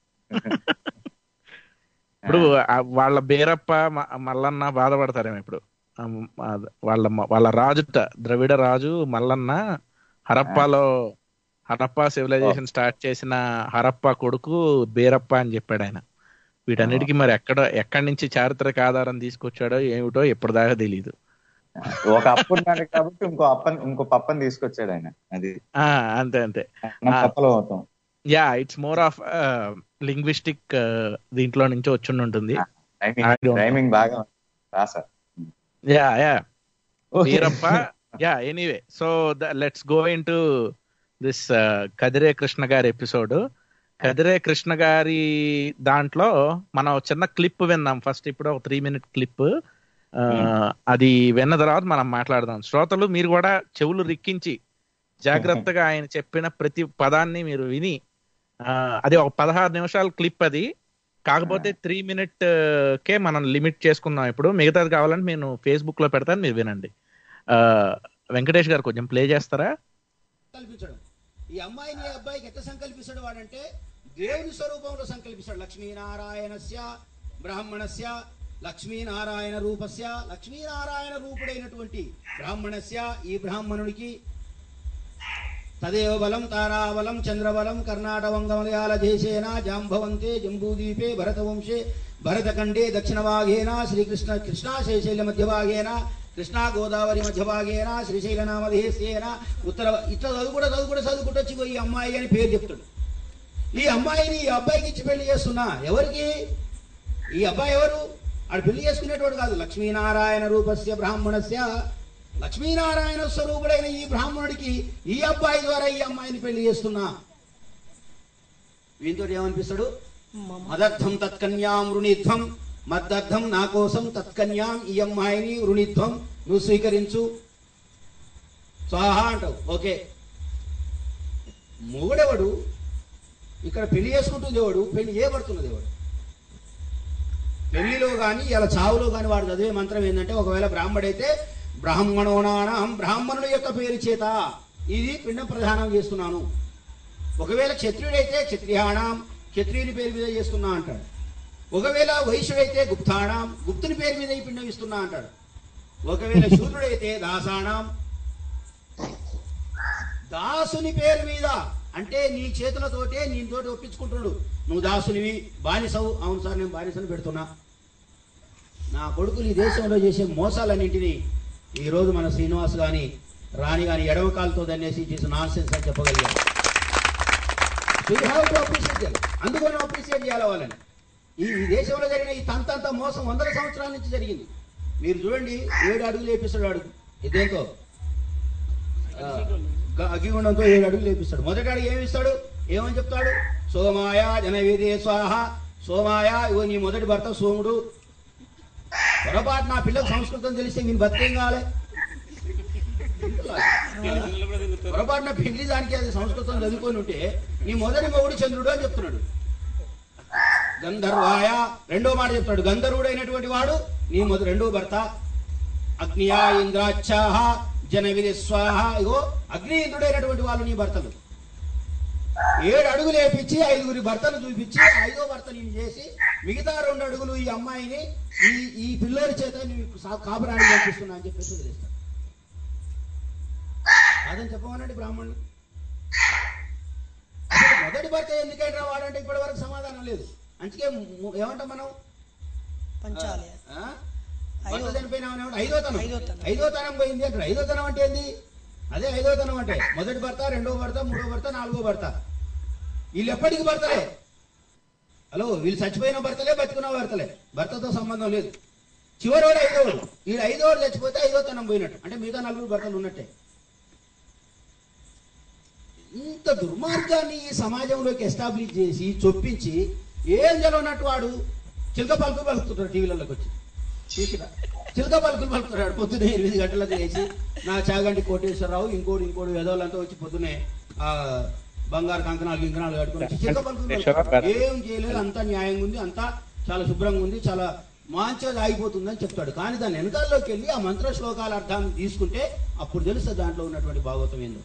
ఇప్పుడు ఆ వాళ్ళ బేరప్ప మ- మల్లన్న బాధపడతారేమో ఇప్పుడు ఆ మ- వాళ్ళ వాళ్ళ రాజుట ద్రవిడ రాజు మల్లన్న హరప్పాలో హరప్పా సివిలైజేషన్ స్టార్ట్ చేసిన హరప్పా కొడుకు బేరప్ప అని చెప్పాడు ఆయన వీటన్నిటికీ మరి ఎక్కడ ఎక్కడి నుంచి చారిత్రక ఆధారం తీసుకొచ్చాడో ఏమిటో ఎప్పటిదాకా తెలియదు ఒక అప్పు ఉన్నాడు కాబట్టి ఇంకో అప్పని ఇంకో పప్పని తీసుకొచ్చాడు ఆయన అది ఆ అంతే అంతే మనం Ah. పప్పలో అవుతాం yeah it's more of linguistic దీంట్లో నుంచి వచ్చి ఉంటుంది I don't know. టైమింగ్ బాగా రాసా yeah yeah Okay. Veerappa yeah anyway so let's go in to this Kadire Krishna గారి ఎపిసోడ్ కదిరే కృష్ణ గారి దాంట్లో మనం ఒక చిన్న క్లిప్ విన్నాం ఫస్ట్ ఇప్పుడు ఒక త్రీ మినిట్ క్లిప్ అది విన్న తర్వాత మనం మాట్లాడదాం శ్రోతలు మీరు కూడా చెవులు రిక్కించి జాగ్రత్తగా ఆయన చెప్పిన ప్రతి పదాన్ని మీరు విని ఆ, అది ఒక పదహారు నిమిషాల క్లిప్ అది కాకపోతే త్రీ మినిట్ కే మనం లిమిట్ చేసుకున్నాం ఇప్పుడు మిగతాది కావాలంటే నేను ఫేస్బుక్ లో పెడతాను మీరు వినండి ఆ, వెంకటేష్ గారు కొంచెం ప్లే చేస్తారా సంకల్పించడం ఈ అమ్మాయిని ఈ అబ్బాయికి ఎట్లా సంకల్పిస్తాడు వాడంటే దేవుని స్వరూపంలో సంకల్పిస్తాడు లక్ష్మీనారాయణస్య బ్రాహ్మణస్య లక్ష్మీనారాయణ రూపస్య లక్ష్మీనారాయణ రూపుడైనటువంటి బ్రాహ్మణస్య ఈ బ్రాహ్మణుడికి తదేవ బలం తారాబలం చంద్రబలం కర్ణాటవంగమలయాల దేశేన జాంభవంతే జంబూదీపే భరతవంశే భరతఖండే దక్షిణభాగేన శ్రీకృష్ణ కృష్ణాశైశైల మధ్యభాగేన కృష్ణా గోదావరి మధ్యభాగేన శ్రీశైలనామధేస్యేన ఉత్తర ఇట్లా చదువుకుంటూ చదువుకుంటూ చదువుకుంటూ వచ్చి ఈ అమ్మాయి అని పేరు చెప్తాడు ఈ అమ్మాయిని ఈ అబ్బాయికి ఇచ్చి పెళ్లి చేస్తున్నా ఎవరికి ఈ అబ్బాయి ఎవరు ఆడు పెళ్లి చేసుకునేటోడు కాదు లక్ష్మీనారాయణ రూపస్య బ్రాహ్మణస్య లక్ష్మీనారాయణ స్వరూపుడైన ఈ బ్రాహ్మణుడికి ఈ అబ్బాయి ద్వారా ఈ అమ్మాయిని పెళ్లి చేస్తున్నా వీంతో ఏమనిపిస్తాడు మదర్థం తత్కన్యాం రుణిధ్వం మద్దర్థం నా కోసం తత్కన్యాం ఈ అమ్మాయిని రుణిధ్వం నువ్వు స్వీకరించు స్వాహా అంటావు ఓకే మొగుడెవడు ఇక్కడ పెళ్లి చేసుకుంటుంది ఎవడు పెళ్లి చేయబడుతున్నది ఎవడు పెళ్లిలో కానీ ఇలా చావులో కానీ వాడు చదివే మంత్రం ఏంటంటే ఒకవేళ బ్రాహ్మడైతే బ్రాహ్మణోనాం బ్రాహ్మణుల యొక్క పేరు చేత ఇది పిండం ప్రధానం చేస్తున్నాను ఒకవేళ క్షత్రియుడైతే క్షత్రియాణం క్షత్రియుని పేరు మీద చేస్తున్నా అంటాడు ఒకవేళ వైశ్యుడైతే గుప్తాణం గుప్తుని పేరు మీద ఈ పిండం ఇస్తున్నా అంటాడు ఒకవేళ శూద్రుడైతే దాసాణం దాసుని పేరు మీద అంటే నీ చేతులతోటే నీతోటి ఒప్పించుకుంటున్నాడు నువ్వు దాసునివి బానిసవు అవును సార్ నేను బానిసను పెడుతున్నా నా కొడుకులు ఈ దేశంలో చేసే మోసాలన్నింటినీ ఈ రోజు మన శ్రీనివాస్ గాని రాణి గాని ఎడమ కాలుతో దన్నేసి చేసి నాన్ సెన్స్ అని చెప్పగలిగాం అప్రిషియేట్ అందుకని అప్రిషియేట్ చేయాలి వాళ్ళని ఈ ఈ దేశంలో జరిగిన ఈ తంతంత మోసం వందల సంవత్సరాల నుంచి జరిగింది మీరు చూడండి ఏడు అడుగులు వేపిస్తాడు అడుగు ఇదేంతో ఆ, గ- అగ్గిగుండంతో ఏడు అడుగులు లేపిస్తాడు మొదటి అడుగు ఏమి ఇస్తాడు ఏమని చెప్తాడు సోమాయ జనవేదే స్వాహ సోమాయ ఇగో నీ మొదటి భర్త సోముడు పొరపాటు నా పిల్లలకు సంస్కృతం తెలిస్తే నేను బతికేం కావాలి పొరపాటున పెళ్లి దానికి అది సంస్కృతం చదువుకొని ఉంటే నీ మొదటి మొగుడు చంద్రుడు అని చెప్తున్నాడు గంధర్వాయ రెండో మాట చెప్తాడు గంధర్వుడు అయినటువంటి వాడు నీ మొదటి రెండో భర్త అగ్నియా ఇంద్రాచ్చాహ జన స్వాహ ఇగో అగ్ని ఇంద్రుడైనటువంటి వాళ్ళు నీ భర్తలు ఏడు అడుగులు వేపించి ఐదుగురి భర్తను చూపించి ఐదో భర్త నేను చేసి మిగతా రెండు అడుగులు ఈ అమ్మాయిని ఈ ఈ పిల్లోడి చేత నీకు సా- కాపురాన్ని పంపిస్తున్నా అని చెప్పేసి వదిలేస్తాడు కాదని చెప్పమనండి బ్రాహ్మణులు అసలు మొదటి భర్త ఎందుకైనా వాడంటే ఇప్పటి వరకు సమాధానం లేదు అందుకే ము- ఏమంటాం మనం పంచాలి ఆ? భర్త చనిపోయినా ఏమంటాం? ఐదో తనం ఐదో తనం. ఐదో తనం పోయింది అంటాడు ఐదో తనం అంటే ఏంది అదే ఐదో తనం అంటే మొదటి భర్త రెండో భర్త మూడో భర్త నాలుగో భర్త వీళ్ళు ఎప్పటికి భర్తలే హలో వీళ్ళు చచ్చిపోయిన భర్తలే బతుకున్న భర్తలే భర్తతో సంబంధం లేదు చివరోడు ఐదోడు వీళ్ళు ఐదోడు చచ్చిపోతే ఐదో తనం పోయినట్టు అంటే మిగతా నలుగురు భర్తలు ఉన్నట్టే ఇంత దుర్మార్గాన్ని ఈ సమాజంలోకి ఎస్టాబ్లిష్ చేసి చొప్పించి ఏం జరగనట్టు వాడు చిలక పలుకులు పలుకుతుంటాడు టీవీలలోకి వచ్చి చూసిరా చిలక పలుకులు పలుకుతున్నాడు పొద్దునే ఎనిమిది గంటలకు వేసి నా చాగంటి కోటేశ్వరరావు ఇంకోటి ఇంకోటి వెదవులంతా వచ్చి పొద్దునే ఆ బంగారు కంకణాలు గింకణాలు కట్టుకొని వచ్చి చిలక పలుకులు పలుకుతున్నాడు. ఏం చేయలేదు అంతా న్యాయంగా ఉంది అంతా చాలా శుభ్రంగా ఉంది చాలా మాంచగా ఆగిపోతుందని చెప్తాడు కానీ దాని వెనకాల్లోకి వెళ్ళి ఆ మంత్ర శ్లోకాల అర్థాన్ని తీసుకుంటే అప్పుడు తెలుస్తుంది దాంట్లో ఉన్నటువంటి భాగవతం ఏందో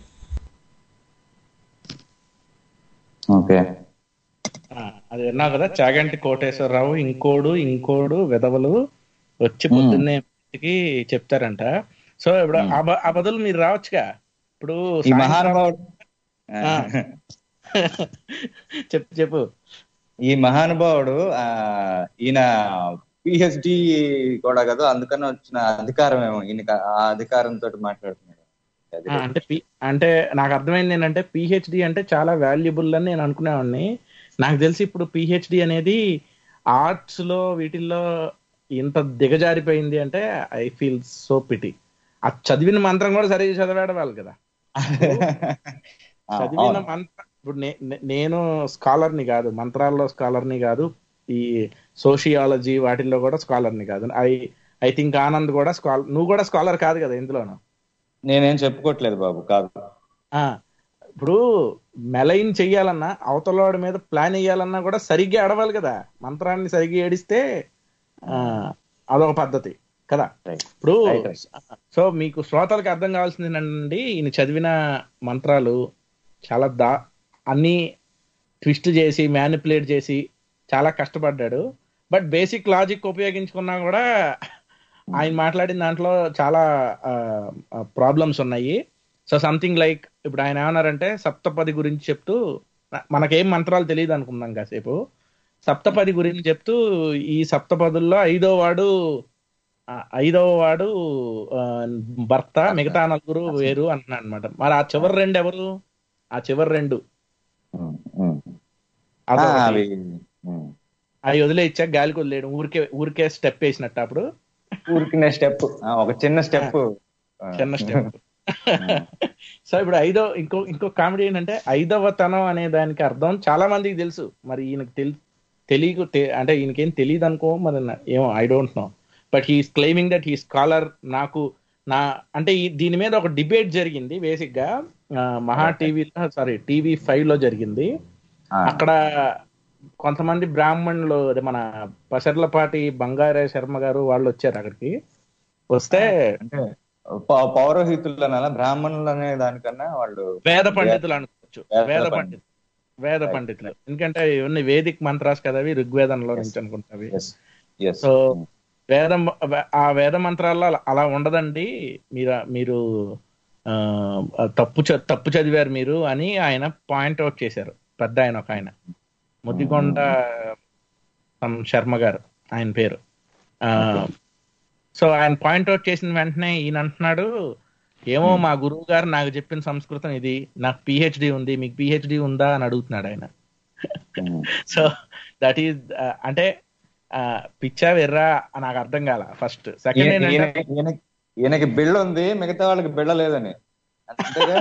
ఓకే ఆ, అది విన్నావు కదా చాగంటి కోటేశ్వరరావు ఇంకోడు ఇంకోడు విధవలు వచ్చి పొద్దున్నే ఇంటికి చెప్తారంట సో ఇప్పుడు ఆ బ- ఆ బదులు మీరు రావచ్చుగా ఇప్పుడు ఈ సాయంత్రం- మహానుభావుడు ఆ. చెప్పు చెప్పు ఈ మహానుభావుడు ఆ ఈయన పిహెచ్డి కూడా కదా అందుకని వచ్చిన అధికారం ఏమో ఈయనకి ఆ అధికారంతో మాట్లాడుతున్నాడు అది ఆ, అంటే పి- అంటే నాకు అర్థమైంది ఏంటంటే పిహెచ్డి అంటే చాలా వాల్యుబుల్ అని నేను అనుకునేవాడిని నాకు తెలిసి ఇప్పుడు పిహెచ్డి అనేది ఆర్ట్స్ లో వీటిల్లో ఇంత దిగజారిపోయింది అంటే ఐ ఫీల్ సో పిటి ఆ చదివిన మంత్రం కూడా సరిగ్గా చదివాడవాలి కదా ఆ, చదివిన అవును. మంత్ర ఇప్పుడు నే- నే- నేను స్కాలర్ని కాదు మంత్రాల్లో స్కాలర్ని కాదు ఈ సోషియాలజీ వాటిల్లో కూడా స్కాలర్ని కాదు ఐ ఐ థింక్ ఆనంద్ కూడా స్కాలర్ నువ్వు కూడా స్కాలర్ కాదు కదా ఇందులోనూ నేనేం చెప్పుకోవట్లేదు బాబు కాదు ఆ ఇప్పుడు మెలైన్ చెయ్యాలన్నా అవతలవాడి మీద ప్లాన్ వేయాలన్నా కూడా సరిగ్గా ఆడవాలి కదా మంత్రాన్ని సరిగ్గా ఏడిస్తే ఆ అదొక పద్ధతి కదా Right. ఇప్పుడు Right, right. సో మీకు శ్రోతలకు అర్థం కావాల్సింది ఏంటంటే ఈయన చదివిన మంత్రాలు చాలా దా అన్ని ట్విస్ట్ చేసి మ్యానిపులేట్ చేసి చాలా కష్టపడ్డాడు బట్ బేసిక్ లాజిక్ ఉపయోగించుకున్నా కూడా ఆయన మాట్లాడిన దాంట్లో చాలా ప్రాబ్లమ్స్ ఉన్నాయి సో సంథింగ్ లైక్ ఇప్పుడు ఆయన ఏమన్నారంటే సప్తపది గురించి చెప్తూ మ- మనకేం మంత్రాలు తెలియదు అనుకుందాం కాసేపు సప్తపది గురించి చెప్తూ ఈ సప్తపదుల్లో ఐదో వాడు ఆ, ఐదవ వాడు ఆ, భర్త మిగతా నలుగురు వేరు అంటున్నాడు అనమాట మరి ఆ చివరి రెండు ఎవరు ఆ చివరి రెండు ఉమ్, ఉమ్. ఆ, అదొకటి. అవి ఉమ్. అవి వదిలేచ్చా గాలికి వదిలేయడం ఊరికే ఊరికే స్టెప్ వేసినట్టు అప్పుడు ఊరికినే స్టెప్ ఒక చిన్న స్టెప్ చిన్న స్టెప్ సో ఇప్పుడు ఐదో ఇంకో ఇంకో కామెడీ ఏంటంటే ఐదవ తనం అనే దానికి అర్థం చాలా మందికి తెలుసు మరి ఈయనకి తెలి తెలియకు తె- అంటే ఈయనకేం తెలియదు అనుకో మరి నా- ఏమో I don't know but he's claiming that he scholar నాకు నా అంటే ఈ- దీని మీద ఒక డిబేట్ జరిగింది బేసిక్ గా ఆ, మహా టీవీలో సారీ టీవీ ఫైవ్ లో జరిగింది అక్కడ కొంతమంది బ్రాహ్మణులు అదే మన పసర్లపాటి బంగారే శర్మ గారు వాళ్ళు వచ్చారు అక్కడికి వస్తే అంటే పౌ- పౌరోహితులు అనాలా బ్రాహ్మణులు అనే దానికన్నా వాళ్ళు వేద పండితులు అనుకోవచ్చు వేద వేద పండితులు. పండితులు వేద పండితులు ఎందుకంటే ఇవన్నీ వేదిక్ మంత్రాస్ కదా అవి ఋగ్వేదంలో నుంచి అనుకుంటావి ఎస్ ఎస్ సో వేదం ఆ వేద మంత్రాల్లో అలా- అలా ఉండదండి మీరు మీరు ఆ, తప్పు చ- తప్పు చదివారు మీరు అని ఆయన పాయింట్ అవుట్ చేశారు పెద్ద ఆయన ఒక ఆయన ముద్దికొండ some శర్మ గారు ఆయన పేరు ఆ, సో ఆయన పాయింట్ అవుట్ చేసిన వెంటనే ఈయన అంటున్నాడు ఏమో మా గురువు గారు నాకు చెప్పిన సంస్కృతం ఇది నాకు పిహెచ్డి ఉంది మీకు పిహెచ్డి ఉందా అని అడుగుతున్నాడు ఆయన సో దట్ ఈస్ అంటే ఆ, పిచ్చా వెర్రా నాకు అర్థం కాల ఫస్ట్ సెకండ్ ఈయన- ఏంటంటే ఈయన- ఈయన- ఈయనకి బిళ్ళ ఉంది మిగతా వాళ్ళకి బిళ్ళ లేదని అంతేగా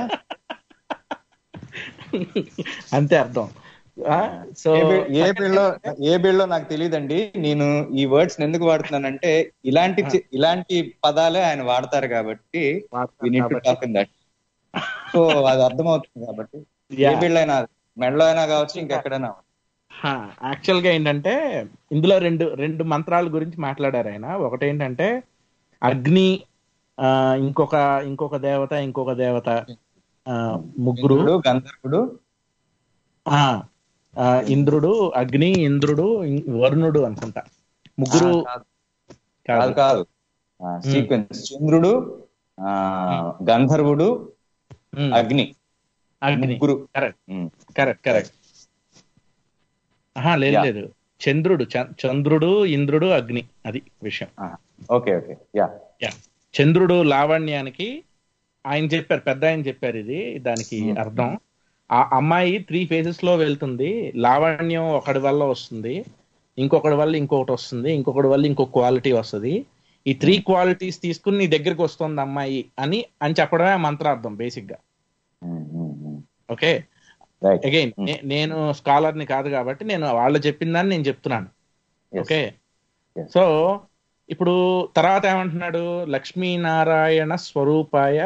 అంతే అర్థం సో ఏ బి- ఏ బిళ్ళో ఏ బిళ్ళో నాకు తెలియదండి నేను ఈ వర్డ్స్ ఎందుకు వాడుతున్నానంటే ఇలాంటి చి- ఇలాంటి పదాలే ఆయన వాడతారు కాబట్టి we need to talk in that. So అది అర్థమవుతుంది కాబట్టి ఏ Yeah. బిళ్ళ అయినా మెడలో అయినా కావచ్చు ఇంకెక్కడైనా యాక్చువల్ గా ఏంటంటే ఇందులో రెండు రెండు మంత్రాల గురించి మాట్లాడారు ఆయన ఒకటి ఏంటంటే అగ్ని ఆ, ఇంకొక ఇంకొక దేవత ఇంకొక దేవత ఆ, ముగ్గురు ఇంద్రుడు, గంధర్వుడు ఆ ఆ, ఇంద్రుడు అగ్ని ఇంద్రుడు ఇం- వరుణుడు అనుకుంటా ముగ్గురు ఆ, కాదు కాదు కాదు సీక్వెన్స్ చంద్రుడు ఆ గంధర్వుడు ఉమ్, అగ్ని అగ్ని ముగ్గురు కరెక్ట్ ఉమ్. కరెక్ట్ కరెక్ట్ ఆహా లేదు Yeah. లేదు చంద్రుడు చ- చంద్రుడు ఇంద్రుడు అగ్ని అది విషయం ఓకే ఓకే యా యా చంద్రుడు లావణ్యానికి ఆయన చెప్పారు పెద్ద ఆయన చెప్పారు ఇది దానికి Hmm. అర్థం ఆ అమ్మాయి త్రీ ఫేజెస్ లో వెళ్తుంది లావణ్యం ఒకటి వల్ల వస్తుంది ఇంకొకటి వల్ల ఇంకొకటి వస్తుంది ఇంకొకటి వల్ల ఇంకొక క్వాలిటీ వస్తుంది ఈ త్రీ క్వాలిటీస్ తీసుకుని నీ దగ్గరికి వస్తుంది అమ్మాయి అని అని చెప్పడమే ఆ మంత్రార్థం బేసిక్ గా ఓకే రైట్ అగైన్ నేను స్కాలర్ ని కాదు కాబట్టి నేను వాళ్ళు చెప్పిన దాన్ని నేను చెప్తున్నాను ఓకే Yes. సో ఇప్పుడు తర్వాత ఏమంటున్నాడు లక్ష్మీనారాయణ స్వరూపాయ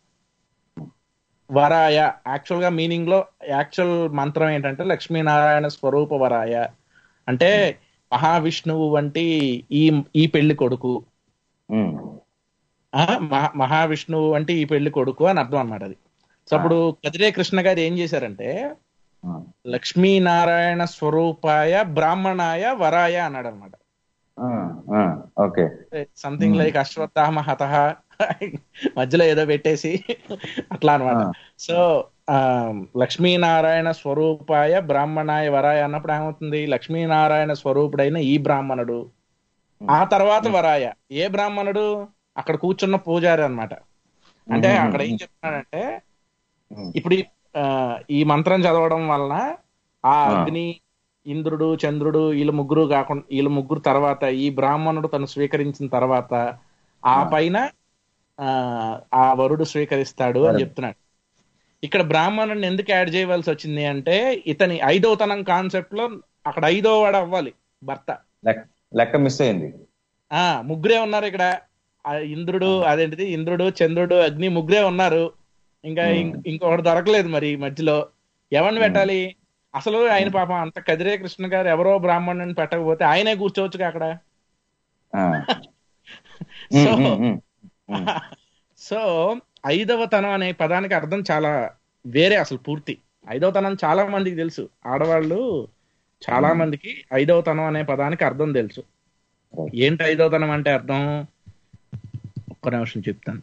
వరాయ యాక్చువల్ గా మీనింగ్ లో యాక్చువల్ మంత్రం ఏంటంటే లక్ష్మీనారాయణ స్వరూప వరాయ అంటే మహావిష్ణువు వంటి ఈ ఈ పెళ్లి కొడుకు ఆ, మహా- మహావిష్ణువు వంటి ఈ పెళ్లి కొడుకు అని అర్థం అన్నమాట అది సో అప్పుడు కదిరే కృష్ణ గారు ఏం చేశారంటే లక్ష్మీనారాయణ స్వరూపాయ బ్రాహ్మణాయ వరాయ అన్నాడు అనమాట ఓకే సంథింగ్ లైక్ అశ్వత్థామ హత మధ్యలో ఏదో పెట్టేసి అట్లా అనమాట సో ఆ లక్ష్మీనారాయణ స్వరూపాయ బ్రాహ్మణాయ వరాయ అన్నప్పుడు ఏమవుతుంది లక్ష్మీనారాయణ స్వరూపుడైన ఈ బ్రాహ్మణుడు ఆ తర్వాత వరాయ ఏ బ్రాహ్మణుడు అక్కడ కూర్చున్న పూజారి అన్నమాట అంటే అక్కడ ఏం చెప్తున్నాడంటే ఇప్పుడు ఈ- ఆ, ఈ మంత్రం చదవడం వలన ఆ అగ్ని ఇంద్రుడు చంద్రుడు వీళ్ళ ముగ్గురు కాకుండా వీళ్ళ ముగ్గురు తర్వాత ఈ బ్రాహ్మణుడు తను స్వీకరించిన తర్వాత ఆ పైన ఆ, ఆ వరుడు స్వీకరిస్తాడు అని చెప్తున్నాడు ఇక్కడ బ్రాహ్మణుడిని ఎందుకు యాడ్ చేయవలసి వచ్చింది అంటే ఇతని ఐదవతనం కాన్సెప్ట్ లో అక్కడ ఐదో వాడు అవ్వాలి భర్త లెక్క- లెక్క మిస్ అయింది ఆ ముగ్గురే ఉన్నారు ఇక్కడ ఆ ఇంద్రుడు అదేంటిది ఇంద్రుడు చంద్రుడు అగ్ని ముగ్గురే ఉన్నారు ఇంకా ఇం- ఇంకొకటి దొరకలేదు మరి ఈ మధ్యలో ఎవరిని పెట్టాలి అసలు ఆయన పాపం అంత కదిరే కృష్ణ గారు ఎవరో బ్రాహ్మణుని పెట్టకపోతే ఆయనే కూర్చోవచ్చుగా అక్కడ ఆ. సో ఉమ్, ఉమ్, ఉమ్. సో ఐదవ తనం అనే పదానికి అర్థం చాలా వేరే అసలు పూర్తి ఐదవ తనం చాలా మందికి తెలుసు ఆడవాళ్ళు చాలా మందికి ఐదవ తనం అనే పదానికి అర్థం తెలుసు ఏంటి ఐదవ తనం అంటే అర్థం ఒక్క నిమిషం చెప్తాను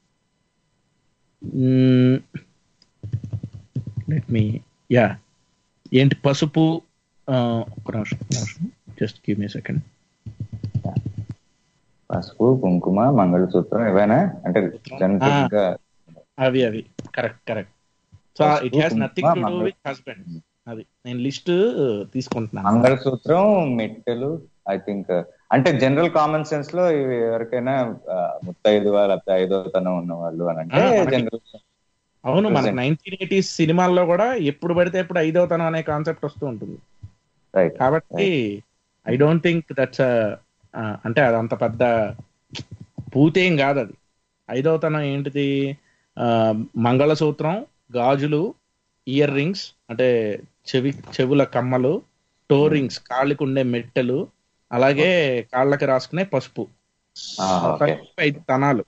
లెట్ మీ యా ఏంటి పసుపు ఆ, ఒక్క నిమిషం ఒక్క నిమిషం జస్ట్ గివ్ మీ సెకండ్ పసుపు కుంకుమ మంగళసూత్రం ఇవేనా అంటే జనరల్ గా అవి అవి కరెక్ట్ కరెక్ట్ సో పసుపు, it has nothing to do కుంకుమ, విత్ హస్బెండ్ అది నేను లిస్ట్ తీసుకుంటున్నాను మంగళసూత్రం మెట్టెలు ఐ థింక్ అంటే జనరల్ కామన్ సెన్స్ లో ఇవి ఎవరికైనా ఆ, ముత్తైదు లేకపోతే ఐదో తనం ఉన్న వాళ్ళు అని అంటే ఆ, మనకి- జనరల్ అవును మనకి Present. నైన్టీన్ ఎయిటీస్ సినిమాల్లో కూడా ఎప్పుడు పడితే ఎప్పుడు ఐదవ తనం అనే కాన్సెప్ట్ వస్తూ ఉంటుంది రైట్ కాబట్టి ఐ డోంట్ థింక్ దట్స్ అంటే అది అంత పెద్ద పూతేం కాదు అది ఐదవ తనం ఏంటిది ఆ, మంగళసూత్రం గాజులు ఇయర్ రింగ్స్ అంటే చెవి చెవుల కమ్మలు టో రింగ్స్ కాళ్ళకి ఉండే మెట్టెలు అలాగే కాళ్ళకి రాసుకునే పసుపు ఓకే ఐదు తనాలు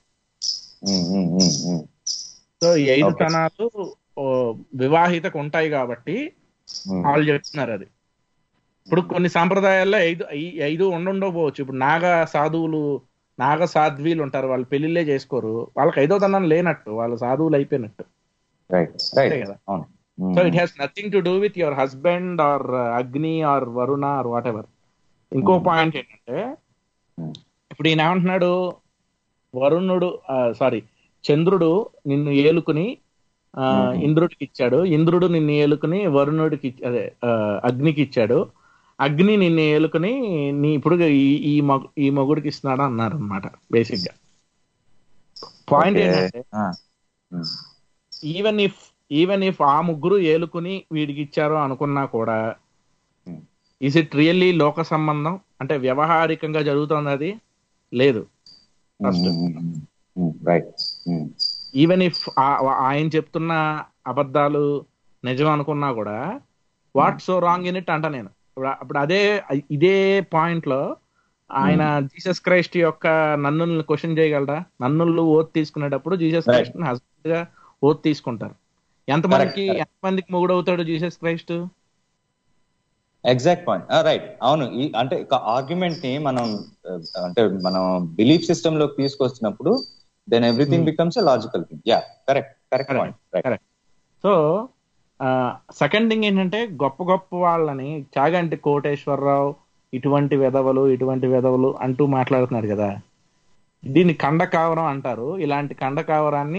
సో ఈ ఐదు Okay. తనాలు ఓ, వివాహితకు ఉంటాయి కాబట్టి వాళ్ళు చెప్తున్నారు అది ఇప్పుడు కొన్ని సాంప్రదాయాల్లో ఐదు ఈ ఐదు ఉండుండకపోవచ్చు ఇప్పుడు నాగ సాధువులు నాగ సాధ్వీలు ఉంటారు వాళ్ళు పెళ్లిళ్ళే చేసుకోరు వాళ్ళకి ఐదో తనం లేనట్టు వాళ్ళ సాధువులు అయిపోయినట్టు రైట్ రైట్ అంతే కదా. అవును so it has nothing to do with your husband or Agni or Varuna or whatever ఇంకో పాయింట్ ఏంటంటే Hmm. ఇప్పుడు ఈయన ఏమంటున్నాడు వరుణుడు సారీ చంద్రుడు నిన్ను ఏలుకుని ఆ, Hmm. ఇంద్రుడికి ఇచ్చాడు ఇంద్రుడు నిన్ను ఏలుకుని వరుణుడికి ఇచ్- అదే ఆ, అగ్నికి ఇచ్చాడు అగ్ని నిన్ను ఏలుకుని నీ ఇప్పుడు ఈ ఈ మగ ఈ మొగుడికి ఇస్తున్నాడు అన్నారు అనమాట బేసిక్ గా పాయింట్ Okay. ఏంటంటే ఆ, um, even if even if ఆ ముగ్గురు ఏలుకుని వీడికి ఇచ్చారు అనుకున్నా కూడా Hmm. ఇస్ ఇట్ రియల్లీ లోక సంబంధం అంటే వ్యవహారికంగా జరుగుతుంది అది లేదు First. Um, um, um, right um, even if ఆయన చెప్తున్న అబద్ధాలు నిజం అనుకున్నా కూడా what so wrong in it అంట నేను ఇప్పుడు అప్పుడు అదే ఇదే పాయింట్ లో ఆయన జీసస్ క్రైస్ట్ యొక్క నన్నుల్ని క్వశ్చన్ చేయగలరా నన్నులు ఓత్ తీసుకునేటప్పుడు జీసస్ Right. క్రైస్ట్ హస్బెండ్ గా ఓత్ తీసుకుంటారు ఎంతమందికి correct. ఎంతమందికి మొగుడు అవుతాడు Jesus Christ exact point right అవును ఈ అంటే ఆర్గ్యుమెంట్ ని మనం ఆ, అంటే మనం బిలీఫ్ సిస్టమ్ లోకి తీసుకొచ్చినప్పుడు then everything Hmm. Becomes a logical thing yeah correct correct Correct. Point right correct so second thing ఏంటంటే గొప్ప గొప్ప వాళ్ళని చాగంటి కోటేశ్వరరావు ఇటువంటి విధవలు ఇటువంటి విధవలు అంటూ మాట్లాడుతున్నారు కదా దీన్ని కండకావరం అంటారు ఇలాంటి కండకావరాన్ని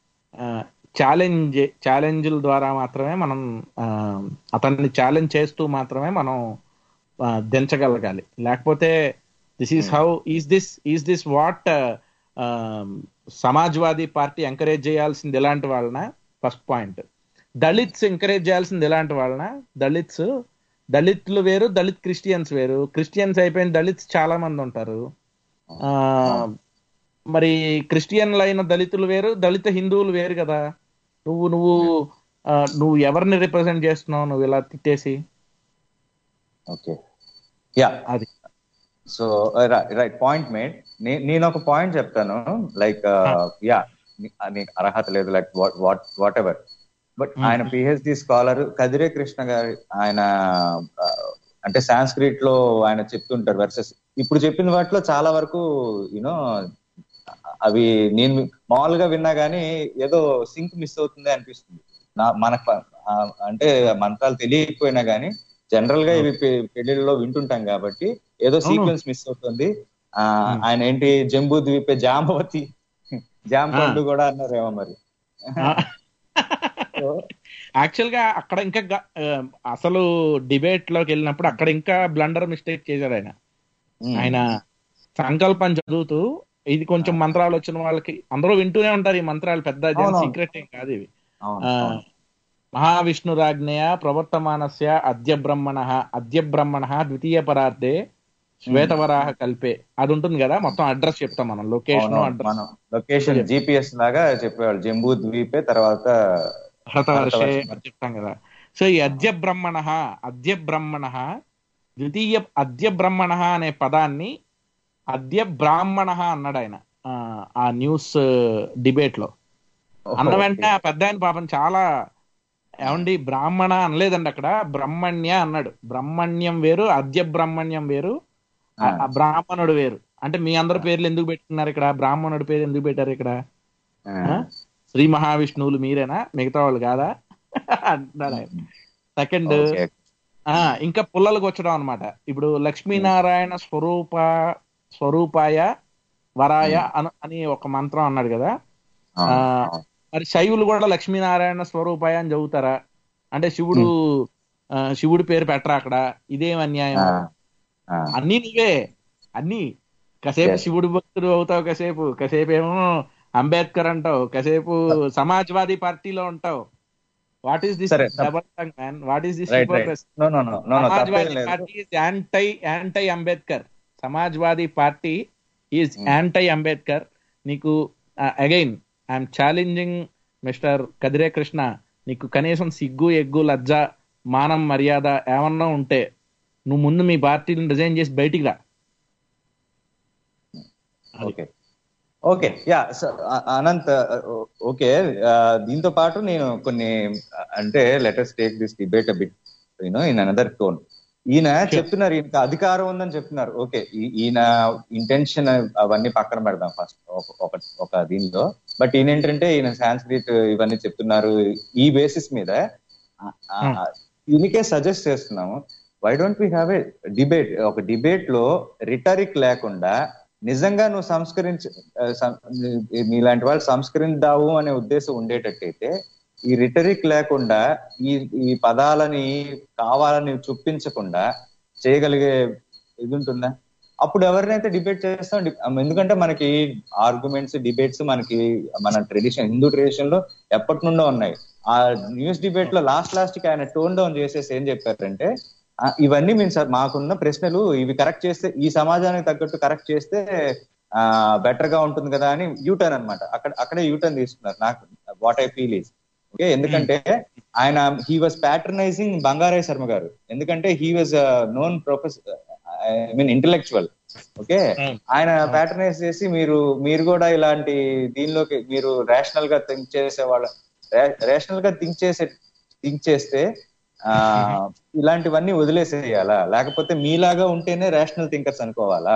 ఛాలెంజ్ ఛాలెంజ్ల ద్వారా మాత్రమే మనం ఆ, అతన్ని ఛాలెంజ్ చేస్తూ మాత్రమే మనం ఆ, దించగలగాలి లేకపోతే this is how is this is this what Samajwadi party encourage చేయాల్సింది ఎలాంటి వాళ్ళన ఫస్ట్ పాయింట్ దళిత్స్ ఎంకరేజ్ చేయాల్సింది ఎలాంటి వాళ్ళన దళిత్స్ దళిత్లు వేరు దళిత్ క్రిస్టియన్స్ వేరు క్రిస్టియన్స్ అయిపోయిన దళిత్స్ చాలా మంది ఉంటారు ఆ మరి క్రిస్టియన్లు అయిన దళితులు వేరు దళిత హిందువులు వేరు కదా నువ్వు నువ్వు ఆ, నువ్వు ఎవరిని రిప్రజెంట్ చేస్తున్నావు నువ్వు ఇలా తిట్టేసి ఓకే యా అది సో రైట్ పాయింట్ మేడ్ నేను ఒక పాయింట్ చెప్తాను లైక్ యా నీకు అర్హత లేదు like what whatever but Hmm. ఆయన పిహెచ్డి స్కాలర్ కదిరే కృష్ణ గారి ఆయన ఆ, అంటే సాంస్క్రిట్ లో ఆయన చెప్తుంటారు వర్సెస్ ఇప్పుడు చెప్పిన వాటిలో చాలా వరకు యూనో అవి నేను మామూలుగా విన్నా గానీ ఏదో సింక్ మిస్ అవుతుంది అనిపిస్తుంది నా మనకు ఆ, అంటే మంత్రాలు తెలియకపోయినా గానీ జనరల్ గా ఇవి పె- పెళ్లిళ్ళలో వింటుంటాం కాబట్టి ఏదో అవును. సీక్వెన్స్ మిస్ అవుతుంది ఆ Hmm. ఆయన ఏంటి జంబూ ద్వీపే జాంబవతి జామ్ పండు కూడా అన్నారేమో మరి So, యాక్చువల్ గా అక్కడ ఇంకా గ- ఆ, అసలు డిబేట్ లోకి వెళ్ళినప్పుడు అక్కడ ఇంకా బ్లండర్ మిస్టేక్ చేశారు ఆయన hmm. ఆయన సంకల్పం చదువుతూ ఇది కొంచెం మంత్రాలు వచ్చిన వాళ్ళకి అందరూ వింటూనే ఉంటారు ఈ మంత్రాలు పెద్ద అవునవును. సీక్రెట్ ఏం కాదు ఇవి అవును, ఆ, అవును. మహావిష్ణురాజ్ఞయ ప్రవర్తమానస్య అద్య బ్రహ్మణ అద్య బ్రహ్మణ ద్వితీయ పరార్థే శ్వేతవరాహ కల్పే అది ఉంటుంది కదా మొత్తం అడ్రస్ చెప్తాం మనం లొకేషన్ అవునవును. అడ్రస్ మనం లొకేషన్ జిపిఎస్ లాగా చెప్పేవాళ్ళు జంబూ ద్వీపే తర్వాత భరతవర్షే భరతవర్షం. అని చెప్తాం కదా సో ఈ అద్య బ్రహ్మణ అద్య బ్రహ్మణ ద్వితీయ అద్య బ్రహ్మణ అనే పదాన్ని అద్య బ్రాహ్మణ అన్నాడు ఆయన ఆ, ఆ న్యూస్ డిబేట్ లో అన్న వెంటనే ఆ పెద్ద ఆయన పాపం చాలా ఏమండి బ్రాహ్మణ అనలేదండి అక్కడ బ్రహ్మణ్య అన్నాడు బ్రహ్మణ్యం వేరు అద్య బ్రహ్మణ్యం వేరు ఆ- ఆ బ్రాహ్మణుడు వేరు అంటే మీ అందరి పేర్లు ఎందుకు పెట్టుకున్నారు ఇక్కడ బ్రాహ్మణుడి పేరు ఎందుకు పెట్టారు ఇక్కడ ఆ, శ్రీ మహావిష్ణువులు మీరేనా మిగతా వాళ్ళు కాదా అంటున్నాడు ఆయన సెకండ్ ఓకే. ఆ ఇంకా పుల్లలకు వచ్చడం అన్నమాట ఇప్పుడు లక్ష్మీనారాయణ స్వరూప స్వరూపాయ వరాయ అను- అని ఒక మంత్రం అన్నాడు కదా అవును, ఆ, అవును. మరి శైవులు కూడా లక్ష్మీనారాయణ స్వరూపాయ అని చదువుతారా అంటే శివుడు ఆ, శివుడి పేరు పెట్టరా అక్కడ ఇదేం అన్యాయం ఆ, ఆ, అన్ని నువ్వే అన్ని కాసేపు Yes. శివుడు భక్తుడు అవుతావు కాసేపు కాసేపు ఏమో అంబేద్కర్ అంటావు కాసేపు సమాజ్వాదీ పార్టీలో ఉంటావు వాట్ ఈస్ దిస్ సరే, తప్ప- double tongue man what is this right right no no no no no తప్పేం సమాజ్వాదీ లేదు party is anti anti Ambedkar Samajwadi party is Hmm. Anti Ambedkar నీకు again I'm challenging mister Kadire Krishna నీకు కనీసం సిగ్గు ఎగ్గు లజ్జ మానం మర్యాద ఏమన్నా ఉంటే నువ్వు ముందు మీ పార్టీని రిజైన్ చేసి బయటికి రా okay okay yeah Anant okay దీంతో పాటు నేను కొన్ని uh, అంటే letters take this debate bit you know in another tone ఈయన చెప్తున్నారు ఈయనకి అధికారం ఉందని చెప్తున్నారు ఓకే ఈయన ఇంటెన్షన్ అవన్నీ పక్కన పెడదాం ఫస్ట్ ఒక ఒక దీనిలో బట్ ఈయన ఏంటంటే ఈయన సాంస్క్రిట్ ఇవన్నీ చెప్తున్నారు ఈ బేసిస్ మీద ఆ, ఆ, ఈయనకే సజెస్ట్ చేస్తున్నాము why don't we have a debate ఒక డిబేట్ లో రిటరిక్ లేకుండా నిజంగా నువ్వు సంస్కరించ ఆ, సం- నీలాంటి వాళ్ళు సంస్కరిందావు అనే ఉద్దేశం ఉండేటట్టయితే ఈ రిటరిక్ లేకుండా ఈ ఈ పదాలని కావాలని చూపించకుండా చేయగలిగే ఇది ఉంటుందా అప్పుడు ఎవరినైతే డిబేట్ చేస్తాం డి- ఎందుకంటే మనకి ఆర్గ్యుమెంట్స్ డిబేట్స్ మనకి మన ట్రెడిషన్ హిందూ ట్రెడిషన్ లో ఎప్పటి నుండో ఉన్నాయి ఆ న్యూస్ డిబేట్ లో లాస్ట్ లాస్ట్ కి ఆయన టోన్ డౌన్ చేసేసి ఏం చెప్పారంటే "ఆ, ఇవన్నీ మేము సార్ మాకున్న ప్రశ్నలు ఇవి కరెక్ట్ చేస్తే ఈ సమాజానికి తగ్గట్టు కరెక్ట్ చేస్తే ఆ బెటర్ గా ఉంటుంది కదా అని యూటర్న్ అన్నమాట అక్కడ అక్కడే యూటర్న్ తీసుకున్నారు నాకు what I feel is okay ఎందుకంటే ఆయన he was patronising Bangarai Sharma గారు ఎందుకంటే he was known professor I mean intellectual okay ఆయన ప్యాటర్నైజ్ చేసి మీరు మీరు కూడా ఇలాంటి దీనిలోకి మీరు రేషనల్ గా థింక్ చేసే వాళ్ళ రేషనల్ గా థింక్ చేసే థింక్ చేస్తే ఆ ఇలాంటివన్నీ వదిలేసేయాలా లేకపోతే మీలాగా ఉంటేనే రేషనల్ థింకర్స్ అనుకోవాలా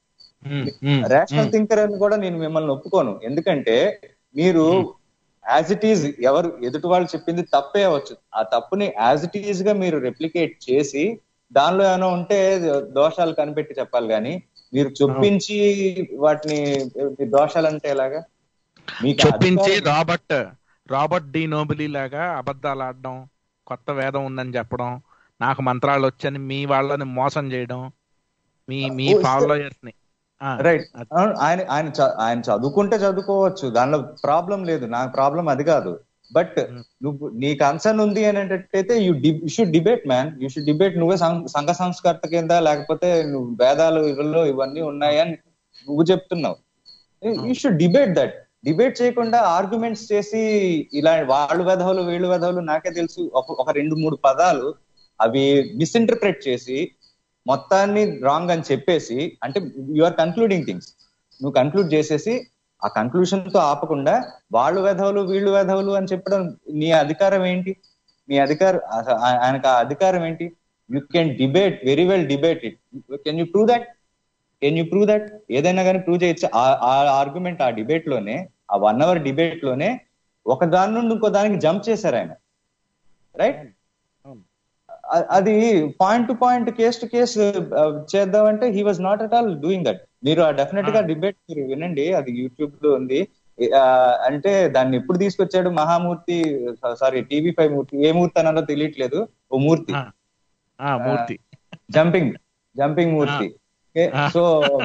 రేషనల్ థింకర్ అని కూడా నేను మిమ్మల్ని ఒప్పుకోను ఎందుకంటే మీరు యాజ్ ఇట్ ఈజ్ ఎవరు ఎదుటి వాళ్ళు చెప్పింది తప్పే అవ్వచ్చు ఆ తప్పుని యాజ్ ఇట్ ఈజ్ గా మీరు రెప్లికేట్ చేసి దానిలో ఏమైనా ఉంటే దోషాలు కనిపెట్టి చెప్పాలి కానీ మీరు చొప్పించి వాటిని దోషాలు అంటే ఎలాగా మీకు చొప్పించి అధికారం- రాబర్ట్ రాబర్ట్ డి నోబిలీ లాగా అబద్ధాలు ఆడడం కొత్త వేదం ఉందని చెప్పడం నాకు మంత్రాలు వచ్చని మీ వాళ్ళని మోసం చేయడం మీ మీ ఓ, ఫాలోయర్స్ ని ఆ, రైట్ అది. ఆయన ఆయన చ- ఆయన చదువుకుంటే చదువుకోవచ్చు దానిలో ప్రాబ్లం లేదు నాకు ప్రాబ్లం అది కాదు బట్ నువ్వు నీ కన్సర్న్ ఉంది అని అంటే you should debate man you should debate నువ్వే సం- సంఘ సంస్కర్త కింద లేకపోతే నువ్వు వేదాలు ఇవల్లో ఇవన్నీ ఉన్నాయని నువ్వు చెప్తున్నావు you should debate that debate చేయకుండా ఆర్గ్యుమెంట్స్ చేసి ఇలా వాళ్ళు వెధవలు వీళ్ళు వెధవలు నాకే తెలుసు ఒక ఒక రెండు మూడు పదాలు అవి మిస్ఇంటర్ప్రెట్ చేసి మొత్తాన్ని రాంగ్ అని చెప్పేసి అంటే యు ఆర్ కన్క్లూడింగ్ థింగ్స్ నువ్వు కన్క్లూడ్ చేసేసి ఆ కన్క్లూషన్ తో ఆపకుండా వాళ్ళు వెధవలు వీళ్ళు వెధవలు అని చెప్పడం నీ అధికారం ఏంటి నీ అధికారం అస- ఆ- ఆయనకు ఆ అధికారం ఏంటి you can debate very well debate it can you prove that can you prove that ఏదైనా కానీ ప్రూవ్ చేయొచ్చు ఆ- ఆ ఆర్గ్యుమెంట్ ఆ డిబేట్ లోనే ఆ వన్ అవర్ డిబేట్ లోనే ఒక దాని నుండి ఇంకో దానికి జంప్ చేశారు ఆయన రైట్ అ- అది point to point case to case చేద్దామంటే he was not at all doing that మీరు డెఫినెట్ గా డిబేట్ మీరు వినండి అది యూట్యూబ్ లో ఉంది ఆ, అంటే దాన్ని ఎప్పుడు తీసుకొచ్చాడు Mahamurthy sorry TV five Murthy ఏ మూర్తి అన్నారో తెలియట్లేదు ఓ మూర్తి ఆ, ఆ, మూర్తి జంపింగ్ జంపింగ్ మూర్తి ఆ. సో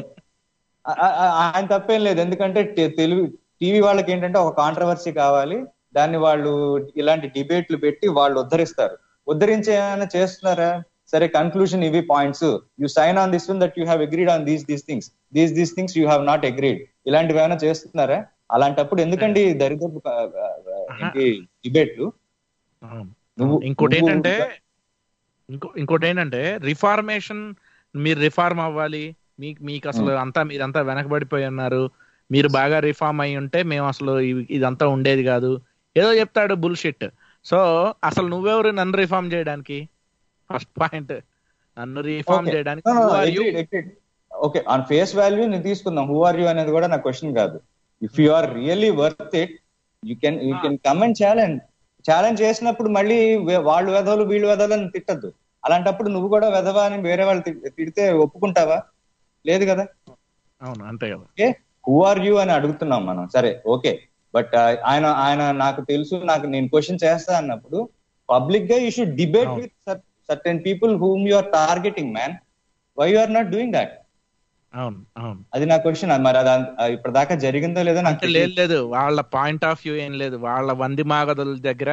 ఆయన తప్పేం లేదు ఎందుకంటే తె- తెలుగు టీవీ వాళ్ళకి ఏంటంటే ఒక కాంట్రవర్సీ కావాలి దాన్ని వాళ్ళు ఇలాంటి డిబేట్లు పెట్టి వాళ్ళు ఉద్ధరిస్తారు ఉద్ధరించే ఏమైనా చేస్తున్నారా సరే కన్క్లూషన్ ఇవి points you sign on this one that you have agreed on these these things these these things you have not agreed ఇలాంటివి ఏమైనా చేస్తున్నారా అలాంటప్పుడు ఎందుకండి దరిద్రపు ఆ, ఆ, ఆ, ఏంటి డిబేట్లు అవును. నువ్వు ఇంకోటి నువ్వు- ఏంటంటే ఇంకో ఇంకోటి ఏంటంటే రిఫార్మేషన్ మీరు రిఫార్మ్ అవ్వాలి మీకు మీకు అసలు అంతా మీరంతా వెనకబడిపోయి ఉన్నారు మీరు బాగా రిఫార్మ్ అయి ఉంటే మేము అసలు ఇవి- ఇదంతా ఉండేది కాదు ఏదో చెప్తాడు బుల్షిట్ సో అసలు నువ్వెవరు నన్ను రిఫార్మ్ చేయడానికి ఫస్ట్ పాయింట్ నన్ను రిఫార్మ్ చేయడానికి who are you? Okay on face value నేను తీసుకుందాం హూ ఆర్ యూ అనేది కూడా నా క్వశ్చన్ కాదు if you are really worth it you can you can come and challenge challenge చేసినప్పుడు మళ్ళీ వే- వాళ్ళు వెధవలు వీళ్ళు వెధవలు అని తిట్టద్దు అలాంటప్పుడు నువ్వు కూడా వెధవా అని వేరే వాళ్ళు తి- తిడితే ఒప్పుకుంటావా లేదు కదా అవును అంతే కదా ఓకే హూ ఆర్ యూ అని అడుగుతున్నాం మనం సరే ఓకే బట్ ఆయన ఆయన నాకు తెలుసు నాకు నేను క్వశ్చన్ చేస్తా అన్నప్పుడు పబ్లిక్ గా యూ షుడ్ డిబేట్ అవును. With certain people whom you are targeting man why you are not doing that అవును అవును అది నా క్వశ్చన్ మరి అది అంత- అది ఇప్పటిదాకా జరిగిందో లేదో నాకు అంటే లేదు లేదు వాళ్ళ పాయింట్ ఆఫ్ వ్యూ ఏం లేదు వాళ్ళ వంది మాగదుల దగ్గర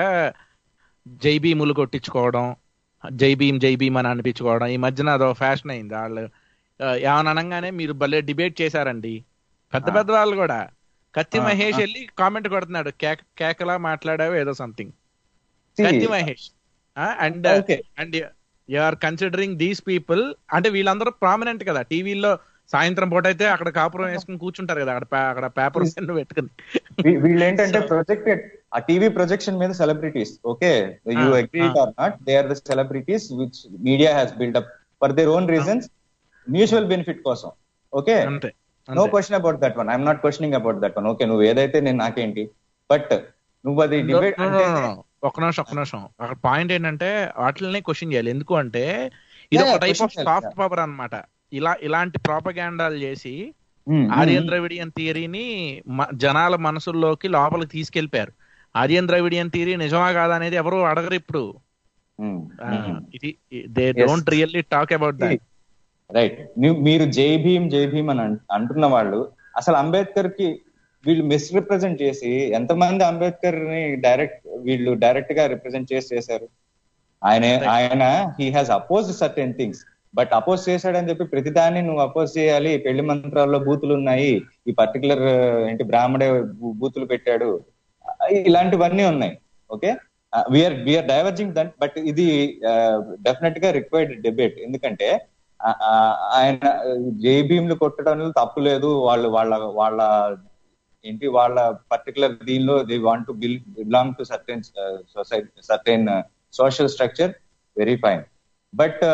జై భీములు కొట్టించుకోవడం జై భీమ్ జై భీమ్ అని అనిపించుకోవడం ఈ మధ్యన అదో ఫ్యాషన్ అయింది వాళ్ళు ఆ, ఏమని అనగానే మీరు భలే డిబేట్ చేశారండి పెద్ద పెద్ద వాళ్ళు కూడా కత్తి ఆ, మహేష్ ఆ. వెళ్ళి కామెంట్ కొడుతున్నాడు కేక కేకలా మాట్లాడావు ఏదో something See, Kathi Mahesh and Okay. And you are considering these people అంటే వీళ్ళందరూ ప్రామినెంట్ కదా టీవీలో సాయంత్రం పూట అయితే అక్కడ కాపురం వేసుకుని కూర్చుంటారు కదా అక్కడ పే- అక్కడ పేపర్ పెట్టుకుని వీ- వీళ్ళు ఏంటంటే ప్రొజెక్టెడ్ ఆ టీవీ ప్రొజెక్షన్ మీద celebrities okay you Ah, agree or not they are the celebrities which media has buildup for their own reasons mutual benefit కోసం ఓకే అంతే నో అంతే. Question about that one I'm not questioning about that one okay నువ్వు ఏదైతే నేను నాకేంటి but నువ్వు అది No, debate no, no, no, no. ఒక్క నిమిషం ఒక్క నిమిషం అక్కడ పాయింట్ ఏంటంటే వాటిని క్వశ్చన్ చేయాలి ఎందుకు అంటే ఇది Yeah, ఒక yeah, టైప్ question ఆఫ్ చేయాలి, సాఫ్ట్ yeah. పవర్ అన్నమాట ఇలా ఇలాంటి ప్రాపగాండాలు చేసి ఆర్యన్ ద్రవిడియన్ థియరీని జనాల మనసుల్లోకి లోపలికి తీసుకెళ్లిపారు ఆర్యన్ ద్రవిడియన్ థియరీ నిజమా కాదా అనేది ఎవరు అడగరు ఇప్పుడు ఉమ్, ఉమ్. ఇది they Yes. Don't really talk about that right మీరు జై భీమ్ జై భీమ్ అని అన్- అంటున్న వాళ్ళు అసలు అంబేద్కర్ కి వీళ్ళు మిస్రిప్రజెంట్ చేసి ఎంతమంది అంబేద్కర్ ని డైరెక్ట్ వీళ్ళు డైరెక్ట్ గా రిప్రజెంట్ చేసి చేశారు ఆయన ఆయన he has oppose certain things but oppose చేశాడని చెప్పి ప్రతిదాన్ని నువ్వు అపోజ్ చేయాలి పెళ్లి మంత్రాల్లో బూతులు ఉన్నాయి ఈ పర్టికులర్ ఏంటి బ్రాహ్మడే బూ- బూతులు పెట్టాడు ఇలాంటివన్నీ ఉన్నాయి okay we are we are diverging that but ఇది డెఫినెట్ గా రిక్వైర్డ్ డిబేట్ ఎందుకంటే ఆ, ఆ, ఆయన జై భీమ్లు కొట్టడంలో తప్పు లేదు వాళ్ళు వాళ్ళ వాళ్ళ ఏంటి వాళ్ళ పర్టికులర్ దీనిలో they want to bill belong to certain society certain social structure very fine but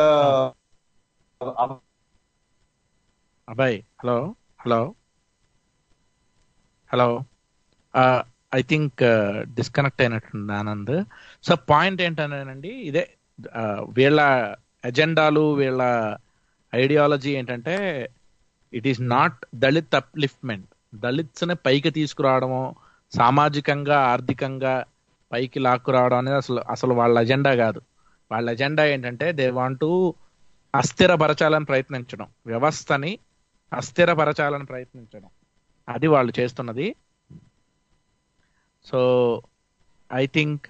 అబ్బాయి hello hello hello I think disconnect అయినట్టుంది ఆనంద్ సో పాయింట్ ఏంటంటేనండి ఇదే ఆ, వీళ్ళ ఎజెండాలు వీళ్ళ ఐడియాలజీ ఏంటంటే it is not Dalit upliftment Dalits ని పైకి తీసుకురావడము సామాజికంగా ఆర్థికంగా పైకి లాక్కురావడం అనేది అసలు అసలు వాళ్ళ ఎజెండా కాదు వాళ్ళ ఎజెండా ఏంటంటే దే వాంట్ అస్థిరపరచాలని ప్రయత్నించడం వ్యవస్థని అస్థిరపరచాలని ప్రయత్నించడం అది వాళ్ళు చేస్తున్నది సో ఐ థింక్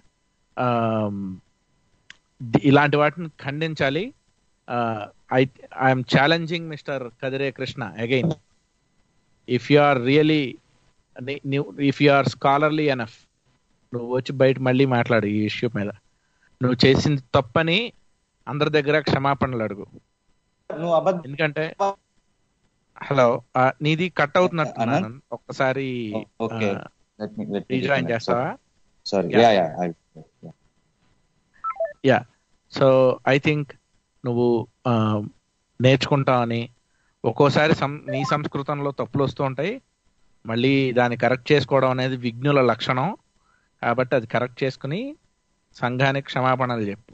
ఇలాంటి వాటిని ఖండించాలి I I'm challenging mister Kadire Krishna again if you are really if you are scholarly enough నువ్వు వచ్చి బయట మళ్ళీ మాట్లాడు ఈ ఇష్యూ మీద నువ్వు చేసింది తప్పని అందరి దగ్గర క్షమాపణలు అడుగు నువ్వు అబద్ధం ఎందుకంటే హలో ఆ, నీది కట్ అవుతున్నట్టు అనంత్? ఆనంద్. ఒక్కసారి ఓకే రీజాయిన్ చేస్తావా sorry Yeah. Yeah yeah yeah so I think నువ్వు ఆ, నేర్చుకుంటావని ఒక్కోసారి సం నీ సంస్కృతంలో తప్పులు వస్తూ ఉంటాయి మళ్ళీ దాన్ని కరెక్ట్ చేసుకోవడం అనేది విఘ్నుల లక్షణం కాబట్టి అది కరెక్ట్ చేసుకుని సంఘానికి క్షమాపణలు చెప్పు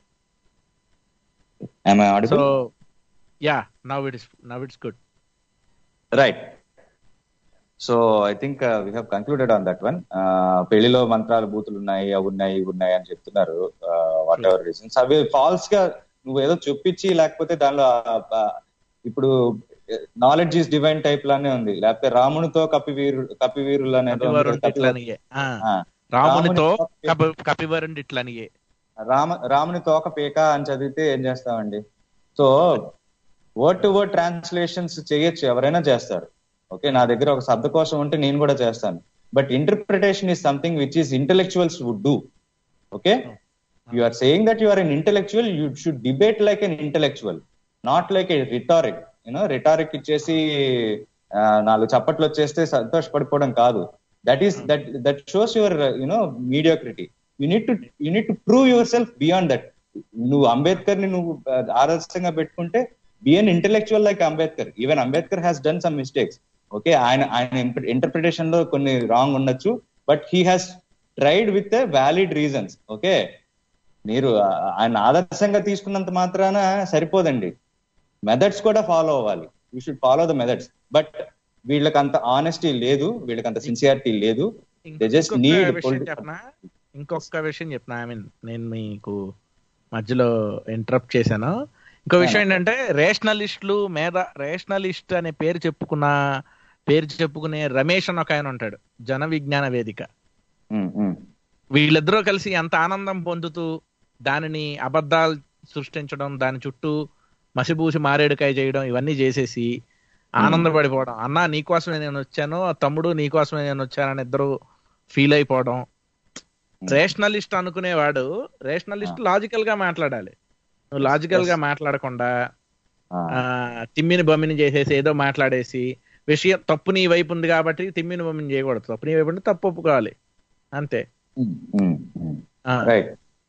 so yeah now it's now it's good right so I think we have concluded on that one పెళ్లిలో మంత్రాలు బూతులు ఉన్నాయి అవి ఉన్నాయి ఇవి ఉన్నాయి అని చెప్తున్నారు వాట్ ఎవర్ రీజన్స్ అవి ఫాల్స్ గా నువ్వు ఏదో చూపించి లేకపోతే దానిలో ఆ, ఆ, ఇప్పుడు నాలెడ్జ్ ఈస్ డివైన్ టైప్ లానే ఉంది లేకపోతే రామునితో కపివీరు కపివీరులు అనేది ఉంది. కపివరుణ్ కపివ- ఇట్లనియే ఆ, ఆ, రామునితో రాముని- కపి కపివరుణ్ ఇట్లనియే రామ రాముని తోక పేక అని చదివితే ఏం చేస్తామండి so word to word translations చేయొచ్చు ఎవరైనా చేస్తారు ఓకే నా దగ్గర ఒక శబ్దకోశం ఉంటే నేను కూడా చేస్తాను but interpretation is something which is intellectuals would do okay you are saying that you are an intellectual you should debate like an intellectual not like a rhetoric you know rhetoric ఇచ్చేసి ఆ, నాలుగు చప్పట్లు వచ్చేస్తే సంతోషపడిపోవడం కాదు that is that that shows your you know mediocrity you need to you need to prove yourself beyond that నువ్వు అంబేద్కర్ ని నువ్వు ఆ, ఆదర్శంగా పెట్టుకుంటే be an intellectual like Ambedkar even Ambedkar has done some mistakes okay ఆయన ఆయన ఇంటర్ప్రిటేషన్ లో కొన్ని రాంగ్ ఉండొచ్చు but he has tried with valid reasons okay మీరు ఆ, ఆయన ఆదర్శంగా తీసుకున్నంత మాత్రాన సరిపోదండి మెథడ్స్ కూడా ఫాలో అవ్వాలి you should follow the methods but వీళ్ళకి అంత ఆనెస్టీ లేదు వీళ్ళకి అంత సిన్సియారిటీ లేదు They just ఇంకొక need విషయం political- చెప్పనా ఇంకొక విషయం చెప్పనా ఐ మీన్ నేను మీకు మధ్యలో ఇంటరప్ట్ చేశాను ఇంకో విషయం ఏంటంటే రేషనలిస్టులు మీద రేషనలిస్ట్ అనే పేరు చెప్పుకున్న పేరు చెప్పుకునే రమేష్ అని ఒక ఆయన ఉంటాడు జన విజ్ఞాన వేదిక ఉమ్, ఉమ్, వీళ్ళిద్దరూ కలిసి ఎంత ఆనందం పొందుతూ దానిని అబద్ధాలు సృష్టించడం దాని చుట్టూ మసిబూసి మారేడుకాయ చేయడం ఇవన్నీ చేసేసి ఆనందపడిపోవడం అన్నా నీకోసమే నేను వచ్చాను తమ్ముడు నీకోసమే నేను వచ్చానని ఇద్దరు ఫీల్ అయిపోవడం రేషనలిస్ట్ అనుకునేవాడు రేషనలిస్ట్ లాజికల్ గా మాట్లాడాలి నువ్వు లాజికల్ గా మాట్లాడకుండా ఆ, ఆ, తిమ్మిని బొమ్మిని చేసేసి ఏదో మాట్లాడేసి విషయం తప్పు నీ వైపు ఉంది కాబట్టి తిమ్మిని బొమ్మిని చేయకూడదు తప్పు నీ వైపు ఉంటే తప్పు ఒప్పుకోవాలి అంతే ఉమ్, ఉమ్, ఉమ్. ఆ. రైట్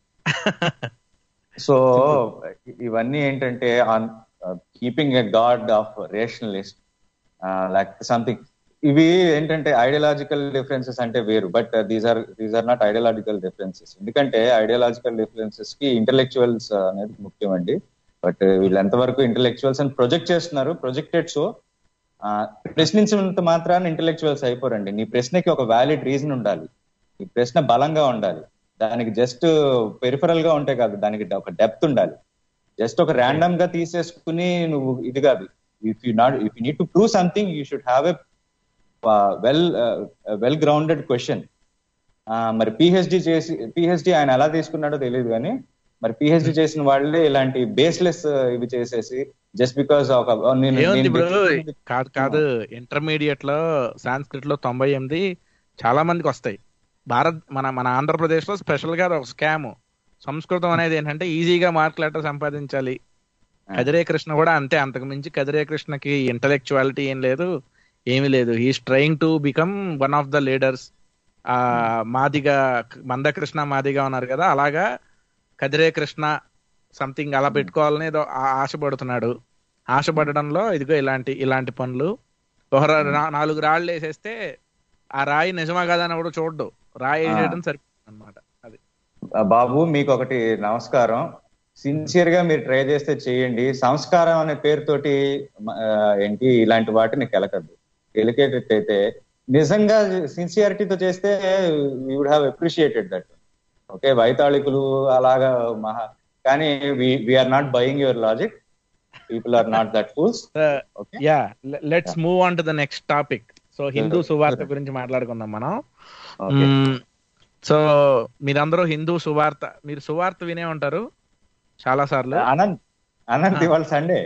సో ఇవన్నీ ఏంటంటే on keeping a god of rationalist like something ఇవి ఏంటంటే ఐడియాలజికల్ డిఫరెన్సెస్ అంటే వేరు but these are these are not ideological differences ఎందుకంటే ఐడియాలజికల్ డిఫరెన్సెస్ కి ఇంటెలెక్చువల్స్ అనేది ముఖ్యం అండి బట్ వీళ్ళు ఎంతవరకు ఇంటెలెక్చువల్స్ అని ప్రొజెక్ట్ చేస్తున్నారు ప్రొజెక్టెడ్ సో ప్రశ్నించినంత మాత్రాన్ని ఇంటెలెక్చువల్స్ అయిపోరండి నీ ప్రశ్నకి ఒక వ్యాలిడ్ రీజన్ ఉండాలి నీ ప్రశ్న బలంగా ఉండాలి దానికి జస్ట్ పెరిఫరల్ గా ఉంటే కాదు దానికి ఒక డెప్త్ ఉండాలి జస్ట్ ఒక ర్యాండమ్ గా తీసేసుకుని నువ్వు ఇది కాదు if you not if you need to prove something you should have a well well grounded question మరి పిహెచ్డి చేసి పిహెచ్డి ఆయన ఎలా తీసుకున్నాడో తెలియదు కానీ మరి పిహెచ్డి చేసిన వాళ్ళే ఇలాంటి బేస్లెస్ ఇవి చేసేసి జస్ట్ బికాస్ ఒక నేను- ఏముంది నేను బ్రో పెట్టుకున్నది- కాదు కాదు ఇంటర్మీడియట్ లో సాంస్క్రిట్ లో తొంభై ఎనిమిది చాలా మందికి వస్తాయి భారత్ మన మన ఆంధ్రప్రదేశ్ లో స్పెషల్ గా ఒక స్కామ్ సంస్కృతం అనేది ఏంటంటే ఈజీగా మార్క్ లెటర్ సంపాదించాలి కదిరే కృష్ణ కూడా అంతే అంతకు మించి కదిరే కృష్ణకి ఇంటలెక్చువాలిటీ ఏం లేదు ఏమీ లేదు he's trying to become one of the leaders ఆ మాదిగా మందకృష్ణ మాదిగా ఉన్నారు కదా అలాగా కదిరే కృష్ణ సంథింగ్ అలా పెట్టుకోవాలని ఏదో ఆ- ఆశపడుతున్నాడు ఆశపడడంలో ఇదిగో ఇలాంటి ఇలాంటి పనులు ఒక రా- నా- నాలుగు రాళ్ళు వేసేస్తే ఆ రాయి నిజమా కదా అని కూడా చూడ్డు రాయి వేసేయడం సరిపోతుంది అనమాట అది ఆ, బాబు మీకు ఒకటి నమస్కారం సిన్సియర్ గా మీరు ట్రై చేస్తే చేయండి సంస్కారం అనే పేరుతోటి మ- ఆ, ఏంటి ఇలాంటి వాటిని కెలకద్దు కెలికేటట్టయితే నిజంగా సిన్సియారిటీతో చేస్తే you would have appreciated that okay వైతాళికులు అలాగా మహా కానీ we are not buying your logic people are not that fools okay yeah let's move on to the next topic so Hindu సువార్త గురించి మాట్లాడుకుందాం మనం ఓకే సో మీరందరూ హిందూ సువార్త మీరు సువార్త వినే ఉంటారు చాలా సార్లు ఆనంద్ ఆనంద్ ఇవాళ సండే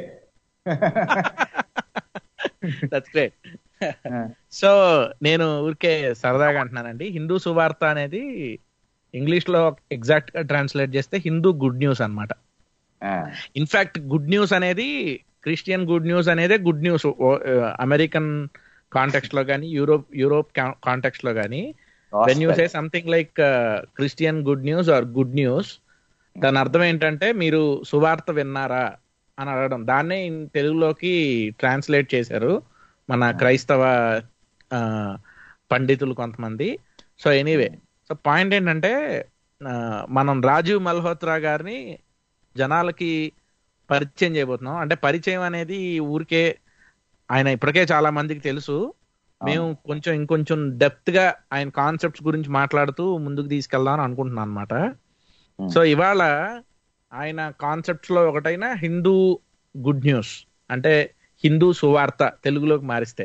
దట్స్ గ్రేట్ సో నేను ఊరికే సరదాగా అంటున్నానండి హిందూ సువార్త అనేది ఇంగ్లీష్ లో ఎగ్జాక్ట్ గా ట్రాన్స్లేట్ చేస్తే హిందూ గుడ్ న్యూస్ అన్నమాట ఇన్ఫాక్ట్ గుడ్ న్యూస్ అనేది క్రిస్టియన్ గుడ్ న్యూస్ అనేదే గుడ్ న్యూస్ అమెరికన్ కాంటెక్స్ట్ లో కానీ యూరోప్ యూరోప్ కాంటెక్స్ట్ లో కానీ when you say something like Christian good news or good news దాని అర్థం ఏంటంటే మీరు సువార్త విన్నారా అని అడగడం దాన్నే ఇన్ తెలుగులోకి ట్రాన్స్లేట్ చేశారు మన క్రైస్తవ ఆ, పండితులు కొంతమంది సో ఎనీవే సో పాయింట్ ఏంటంటే ఆ, మనం రాజీవ్ మల్హోత్రా గారిని జనాలకి పరిచయం చేయబోతున్నాం అంటే పరిచయం అనేది ఊరికే ఆయన ఇప్పటికే చాలా మందికి తెలుసు మేము కొంచెం ఇంకొంచెం డెప్త్ గా ఆయన కాన్సెప్ట్స్ గురించి మాట్లాడుతూ ముందుకు తీసుకెళ్దాం అని అనుకుంటున్నాను అనమాట సో ఇవాళ ఆయన కాన్సెప్ట్స్ లో ఒకటైన హిందూ గుడ్ న్యూస్ అంటే హిందూ సువార్త తెలుగులోకి మారిస్తే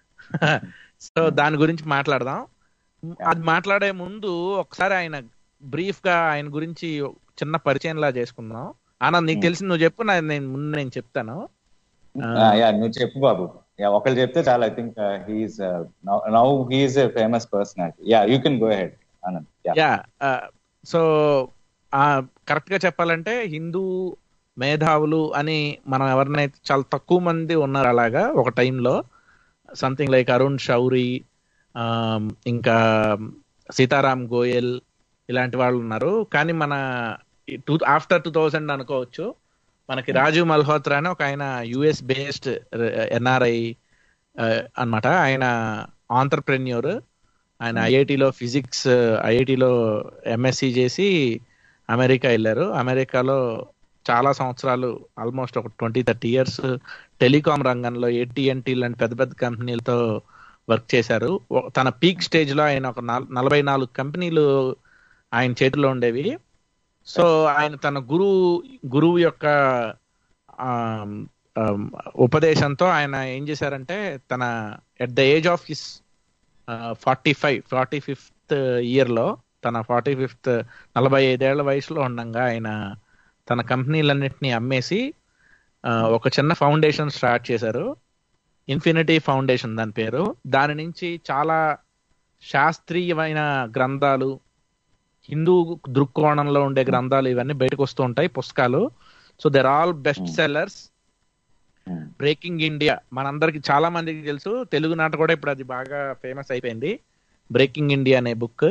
సో దాని గురించి మాట్లాడదాం అది మాట్లాడే ముందు ఒకసారి ఆయన బ్రీఫ్ గా ఆయన గురించి చిన్న పరిచయం లా చేసుకుందాం ఆనంద్ నీకు తెలిసి నువ్వు చెప్పు నా- నేను ముందు నేను చెప్తాను యా నువ్వు చెప్పు బాబు యా ఒకళ్ళు చెప్తే చాలా I think he's now he's a famous personality yeah you can go ahead Anand yeah yeah so correct గా చెప్పాలంటే హిందూ మేధావులు అని మనం ఎవరినైతే చాలా తక్కువ మంది ఉన్నారు అలాగా ఒక టైంలో something like Arun Shourie um, ఇంకా సీతారాం గోయల్ ఇలాంటి వాళ్ళు ఉన్నారు కానీ మన టూ ఆఫ్టర్ టూ థౌజండ్ అనుకోవచ్చు మనకి రాజీవ్ మల్హోత్రా అని ఒక ఆయన యుఎస్ బేస్డ్ ఎన్ఆర్ఐ అన్నమాట ఆయన ఆంటర్ప్రెన్యూర్ ఆయన ఐఐటిలో ఫిజిక్స్ ఐఐటిలో ఎంఎస్సి చేసి అమెరికా వెళ్ళారు అమెరికాలో చాలా సంవత్సరాలు ఆల్మోస్ట్ ఒక ట్వంటీ థర్టీ ఇయర్స్ టెలికాం రంగంలో ఏటీఎన్టీ లాంటి పెద్ద పెద్ద కంపెనీలతో వర్క్ చేశారు ఓ- తన పీక్ స్టేజ్ లో ఆయన ఒక నాల్- నలభై నాలుగు కంపెనీలు ఆయన చేతిలో ఉండేవి సో ఆయన తన గురువు గురువు యొక్క ఆమ్, ఆమ్, ఉపదేశంతో ఆయన ఏం చేశారంటే తన at the age of his forty five forty fifth year లో తన ఫార్టీ ఫిఫ్త్ నలభై ఐదేళ్ల వయసులో ఉండగా ఆయన తన కంపెనీలన్నింటినీ అమ్మేసి ఆ, ఒక చిన్న ఫౌండేషన్ స్టార్ట్ చేశారు ఇన్ఫినిటీ ఫౌండేషన్ దాని పేరు దాని నుంచి చాలా శాస్త్రీయమైన గ్రంథాలు హిందూ దృక్కోణంలో ఉండే గ్రంథాలు ఇవన్నీ బయటకు వస్తూ ఉంటాయి పుస్తకాలు so there all best sellers breaking India మనందరికి చాలా మందికి తెలుసు తెలుగు నాట కూడా ఇప్పుడు అది బాగా ఫేమస్ అయిపోయింది బ్రేకింగ్ ఇండియా అనే బుక్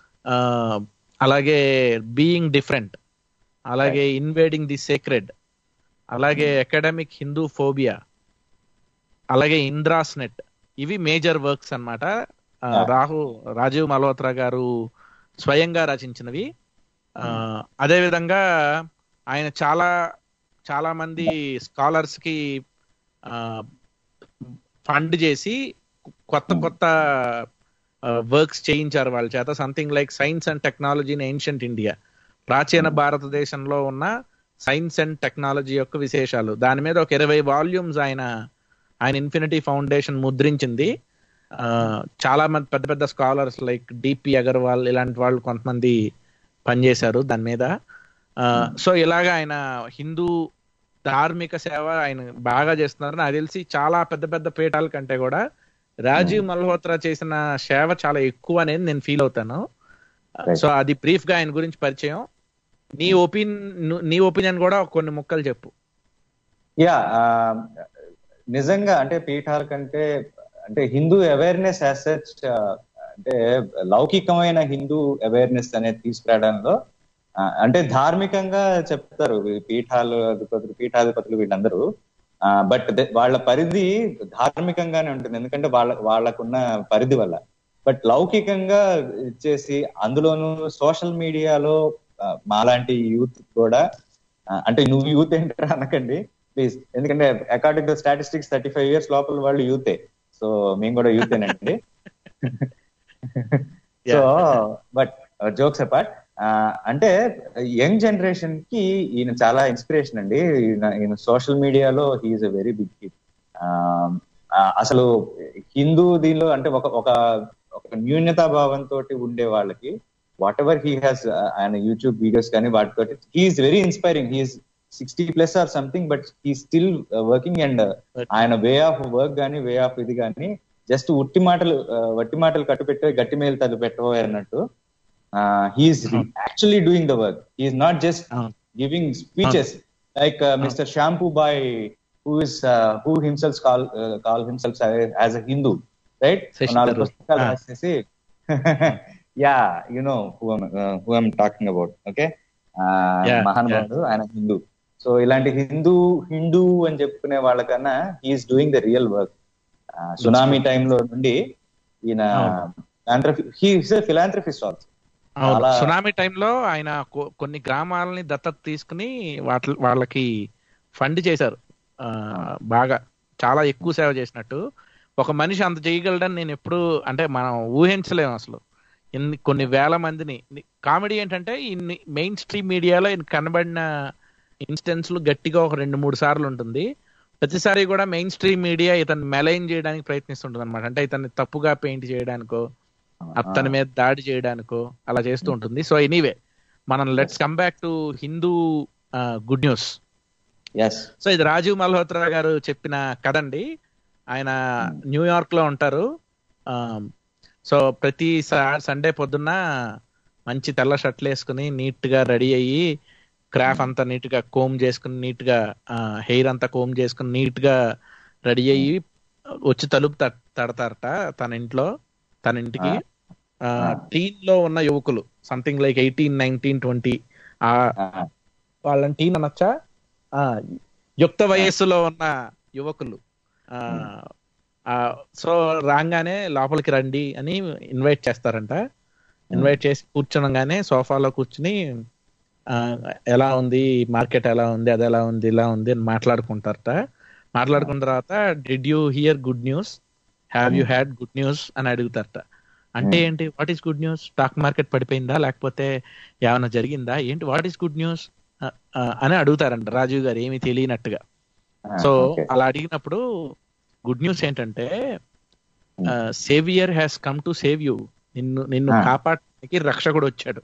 అలాగే బీయింగ్ డిఫరెంట్ అలాగే ఇన్వేడింగ్ ది సేక్రెడ్ అలాగే అకాడమిక్ హిందూ ఫోబియా అలాగే ఇంద్రాస్ నెట్ ఇవి మేజర్ వర్క్స్ అన్నమాట ఆ, రాహు రాజీవ్ మల్హోత్రా గారు స్వయంగా రచించినవి ఆ, అదే విధంగా ఆయన చాలా చాలా మంది స్కాలర్స్ కి ఫండ్ చేసి కొత్త కొత్త వర్క్స్ చేయించారు వాళ్ళ చేత something like science and technology in ancient India ప్రాచీన భారతదేశంలో ఉన్న సైన్స్ అండ్ టెక్నాలజీ యొక్క విశేషాలు దాని మీద ఒక ఇరవై వాల్యూమ్స్ ఆయన ఆయన ఇన్ఫినిటీ ఫౌండేషన్ ముద్రించింది ఆ, చాలా మంది పెద్ద పెద్ద స్కాలర్స్ లైక్ డిపి అగర్వాల్ ఇలాంటి వాళ్ళు కొంతమంది పనిచేశారు దాని మీద సో ఇలాగా ఆయన హిందూ ధార్మిక సేవ ఆయన బాగా చేస్తున్నారు నాకు తెలిసి చాలా పెద్ద పెద్ద పీఠాల కంటే కూడా రాజీవ్ మల్హోత్రా చేసిన సేవ చాలా ఎక్కువ అనేది నేను ఫీల్ అవుతాను Right. సో అది బ్రీఫ్ గా ఆయన గురించి పరిచయం నీ ఒపీన్ నీ ఒపీనియన్ కూడా కొన్ని ముక్కలు చెప్పు యా నిజంగా అంటే పీఠాల కంటే అంటే హిందూ అవేర్నెస్ యాజ్ సచ్ అంటే లౌకికమైన హిందూ అవేర్నెస్ అనేది తీసుకురావడంలో ఆ, అంటే ధార్మికంగా చెప్తారు ఈ పీఠాలు అధిపతులు పీఠాధిపతులు వీళ్ళందరూ బట్ వాళ్ళ పరిధి ధార్మికంగానే ఉంటుంది ఎందుకంటే వాళ్ళ వాళ్ళకున్న పరిధి వల్ల బట్ లౌకికంగా ఇచ్చేసి అందులోనూ సోషల్ మీడియాలో ఆ, మాలాంటి యూత్ కూడా ఆ, అంటే నువ్వు యూత్ ఏంటరా అనకండి ప్లీజ్ ఎందుకంటే according to statistics thirty five years లోపల వాళ్ళు యూతే సో మేము కూడా యూతేనండి సో బట్ జోక్స్ అపార్ట్ అంటే యంగ్ జనరేషన్ కి ఈయన చాలా ఇన్స్పిరేషన్ అండి ఈయన ఈయన సోషల్ మీడియాలో he's a very big hit అసలు హిందూ దీనిలో అంటే ఒక ఒక ఒక న్యూన్యతా భావంతో ఉండే వాళ్ళకి వాట్ ఎవర్ హీ హాస్ ఆయన యూట్యూబ్ వీడియోస్ కానీ వాటితోటి he's very inspiring he's sixty plus or something but he still working and ఆయన వే ఆఫ్ వర్క్ గానీ వే ఆఫ్ ఇది కానీ జస్ట్ ఉట్టి మాటలు ఆ, వట్టి మాటలు కట్టుపెట్టే గట్టి మేలు తగ్గు పెట్టబోయే అన్నట్టు he's actually doing the work he's not just అవును. Giving speeches like mister shampoo boy who is who himself call call himself as a Hindu right Shashidhar. నాలుగు పుస్తకాలు Ah. రాసేసి yeah you know who I'm talking about okay Yeah, మహానుభావుడు ఆయన Hindu so ఇలాంటి హిందూ హిందూ అని చెప్పుకునే వాళ్ళకన్నా he's doing the real work tsunami టైంలో నుండి ఈయన హీస్ ఫిలాంథ్రఫిస్ట్ ఆల్సో అవును చాలా- సునామీ టైంలో ఆయన కొ- కొన్ని గ్రామాలని దత్తత తీసుకుని వాటి వాళ్ళకి ఫండ్ చేశారు ఆ, బాగా చాలా ఎక్కువ సేవ చేసినట్టు ఒక మనిషి అంత చేయగలడని నేను ఎప్పుడు అంటే మనం ఊహించలేము అసలు ఇన్ని కొన్ని వేల మందిని కామెడీ ఏంటంటే ఇన్ని మెయిన్ స్ట్రీమ్ మీడియాలో ఈయన కనబడిన ఇన్స్టెన్స్లు గట్టిగా ఒక రెండు మూడు సార్లు ఉంటుంది ప్రతిసారి కూడా మెయిన్ స్ట్రీమ్ మీడియా ఇతన్ని మెలైన్ చేయడానికి ప్రయత్నిస్తుంటుంది అనమాట అంటే ఇతన్ని తప్పుగా పెయింట్ చేయడానికో అతని మీద దాడి చేయడానికో అలా చేస్తూ ఉంటుంది సో ఎనీవే మనం let's come back to Hindu good news yes so ఇది రాజీవ్ మల్హోత్రా గారు చెప్పిన కథ అండి ఆయన న్యూయార్క్ లో ఉంటారు సో ప్రతి సండే పొద్దున్న మంచి తెల్ల షర్ట్లు వేసుకుని నీట్ గా రెడీ అయ్యి క్రాఫ్ అంతా నీట్ గా కోమ్ చేసుకుని నీట్ గా హెయిర్ అంతా కోమ్ చేసుకుని నీట్ గా రెడీ అయ్యి వచ్చి తలుపు తట్- తడతారట తన ఇంట్లో తన ఇంటికి టీన్ లో ఉన్న యువకులు something like eighteen nineteen twenty ఆ వాళ్ళని టీన్ అనొచ్చా ఆ, యుక్త వయస్సులో ఉన్న యువకులు ఆ, ఆ, సో రాగానే లోపలికి రండి అని ఇన్వైట్ చేస్తారంట ఇన్వైట్ చేసి కూర్చునగానే సోఫాలో కూర్చుని ఆ, ఎలా ఉంది మార్కెట్ ఎలా ఉంది అది ఎలా ఉంది ఇలా ఉంది అని మాట్లాడుకుంటారట మాట్లాడుకున్న తర్వాత did you hear good news have you had good news అని అడుగుతారట అంటే ఏంటి what is good news stock market పడిపోయిందా లేకపోతే ఏమైనా జరిగిందా ఏంటి వాట్ ఈస్ గుడ్ న్యూస్ అని అడుగుతారంట రాజీవ్ గారు ఏమీ తెలియనట్టుగా సో అలా అడిగినప్పుడు గుడ్ న్యూస్ ఏంటంటే saviour has come to save you నిన్ను నిన్ను Ah. కాపాడడానికి రక్షకుడు వచ్చాడు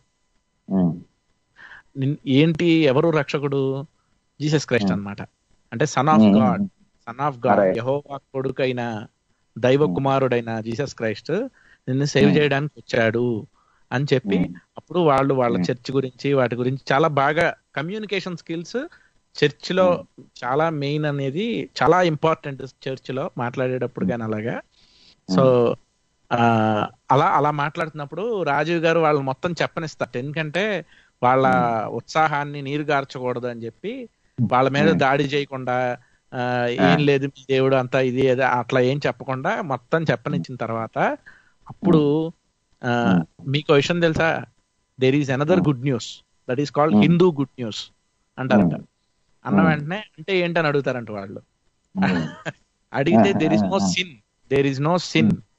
నిన్- ఏంటి ఎవరు రక్షకుడు జీసస్ క్రైస్ట్ Hmm. అన్నమాట అంటే son of Hmm. God son of god Alright. Jehovah కొడుకైన దైవ Hmm. కుమారుడైన జీసస్ క్రైస్ట్ నిన్ను సేవ్ Hmm. చేయడానికి వచ్చాడు అని చెప్పి అప్పుడు వాళ్ళు వాళ్ళ Hmm. చర్చ్ గురించి వాటి గురించి చాలా బాగా కమ్యూనికేషన్ స్కిల్స్ చర్చ్ లో చాలా మెయిన్ అనేది చాలా ఇంపార్టెంట్ చర్చ్ లో మాట్లాడేటప్పుడు కానీ అలాగా సో ఆ, అలా అలా మాట్లాడుతున్నప్పుడు రాజీవ్ గారు వాళ్ళు మొత్తం చెప్పనిస్తారు ఎందుకంటే వాళ్ళ ఉత్సాహాన్ని నీరు గార్చకూడదు అని చెప్పి వాళ్ళ మీద Hmm. దాడి చేయకుండా ఆ, ఏం లేదు మీ దేవుడు అంతా ఇది అది అట్లా ఏం చెప్పకుండా మొత్తం చెప్పనిచ్చిన తర్వాత అప్పుడు ఆ, మీకు విషయం తెలుసా there is another good news that is called Hmm. Hindu good news అంటారంట అన్న Hmm. వెంటనే అంటే ఏంటని అడుగుతారంట వాళ్ళు అడిగితే there is no sin there is no sin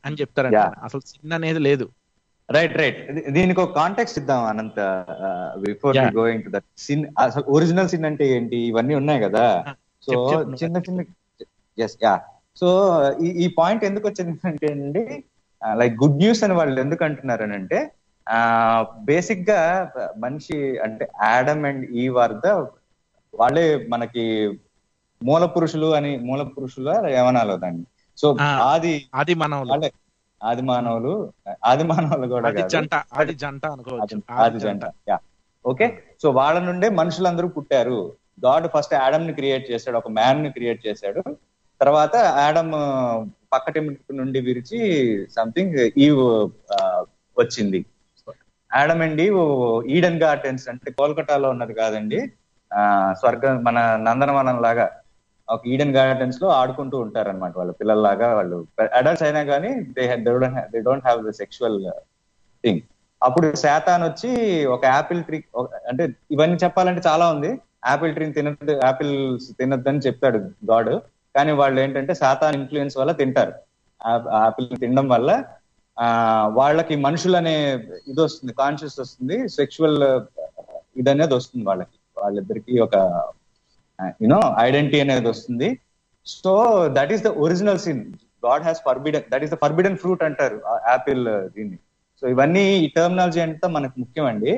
అని చెప్తారంట Yeah. అసలు సిన్ అనేది లేదు రైట్ రైట్ దీనికి ఒక కాంటాక్ట్ ఇద్దాం Anant before Yeah. Going to that sin అసలు ఒరిజినల్ సిన్ అంటే ఏంటి ఇవన్నీ ఉన్నాయి కదా సో చెప్పు, చెప్పు నువ్వు. చిన్న చిన్న ఎస్ యా సో ఈ ఈ పాయింట్ ఎందుకు వచ్చింది అంటే అండి లైక్ గుడ్ న్యూస్ అని వాళ్ళు ఎందుకు అంటున్నారు అని అంటే బేసిక్ గా మనిషి అంటే యాడమ్ అండ్ ఈ ద వాళ్ళే మనకి మూల పురుషులు అని మూల పురుషుల ఏమనాలో దాన్ని సో ఆ, ఆది అది మనవులు వాళ్ళే ఆది మానవులు ఆది మానవులు కూడా అది కాదు. జంట అది జంట అనుకోవచ్చు ఆది- ఆది జంట యా ఓకే సో వాళ్ళ నుండే మనుషులందరూ పుట్టారు గాడ్ ఫస్ట్ యాడమ్ ని క్రియేట్ చేశాడు ఒక మ్యాన్ ని క్రియేట్ చేశాడు తర్వాత యాడమ్ పక్కటి నుండి విరిచి సంథింగ్ ఈవ్ వచ్చింది Adam and Eve Eden gardens అంటే కోల్కతాలో ఉన్నది కాదండి ఆ స్వర్గం మన నందనవనం లాగా ఒక ఈడెన్ గార్డెన్స్ లో ఆడుకుంటూ ఉంటారు అనమాట వాళ్ళ పిల్లల్లాగా వాళ్ళు అడల్ట్స్ అయినా కానీ they they don't have the sexual thing అప్పుడు శాతాన్ వచ్చి ఒక యాపిల్ ట్రీ అంటే ఇవన్నీ చెప్పాలంటే చాలా ఉంది యాపిల్ ట్రీని తినద్దు యాపిల్స్ తినద్దని చెప్తాడు గాడ్ కానీ వాళ్ళు ఏంటంటే శాతాన్ ఇన్ఫ్లుయెన్స్ వల్ల తింటారు యాపిల్ తినడం వల్ల ఆ వాళ్ళకి మనుషులు అనే ఇది వస్తుంది కాన్షియస్ వస్తుంది సెక్షువల్ ఇది అనేది వస్తుంది వాళ్ళకి వాళ్ళిద్దరికి ఒక యునో ఐడెంటిటీ అనేది వస్తుంది so that is the original sin god has forbidden that is the forbidden fruit అంటారు యాపిల్ దీన్ని సో ఇవన్నీ ఈ టర్మినాలజీ అంతా మనకు ముఖ్యమండి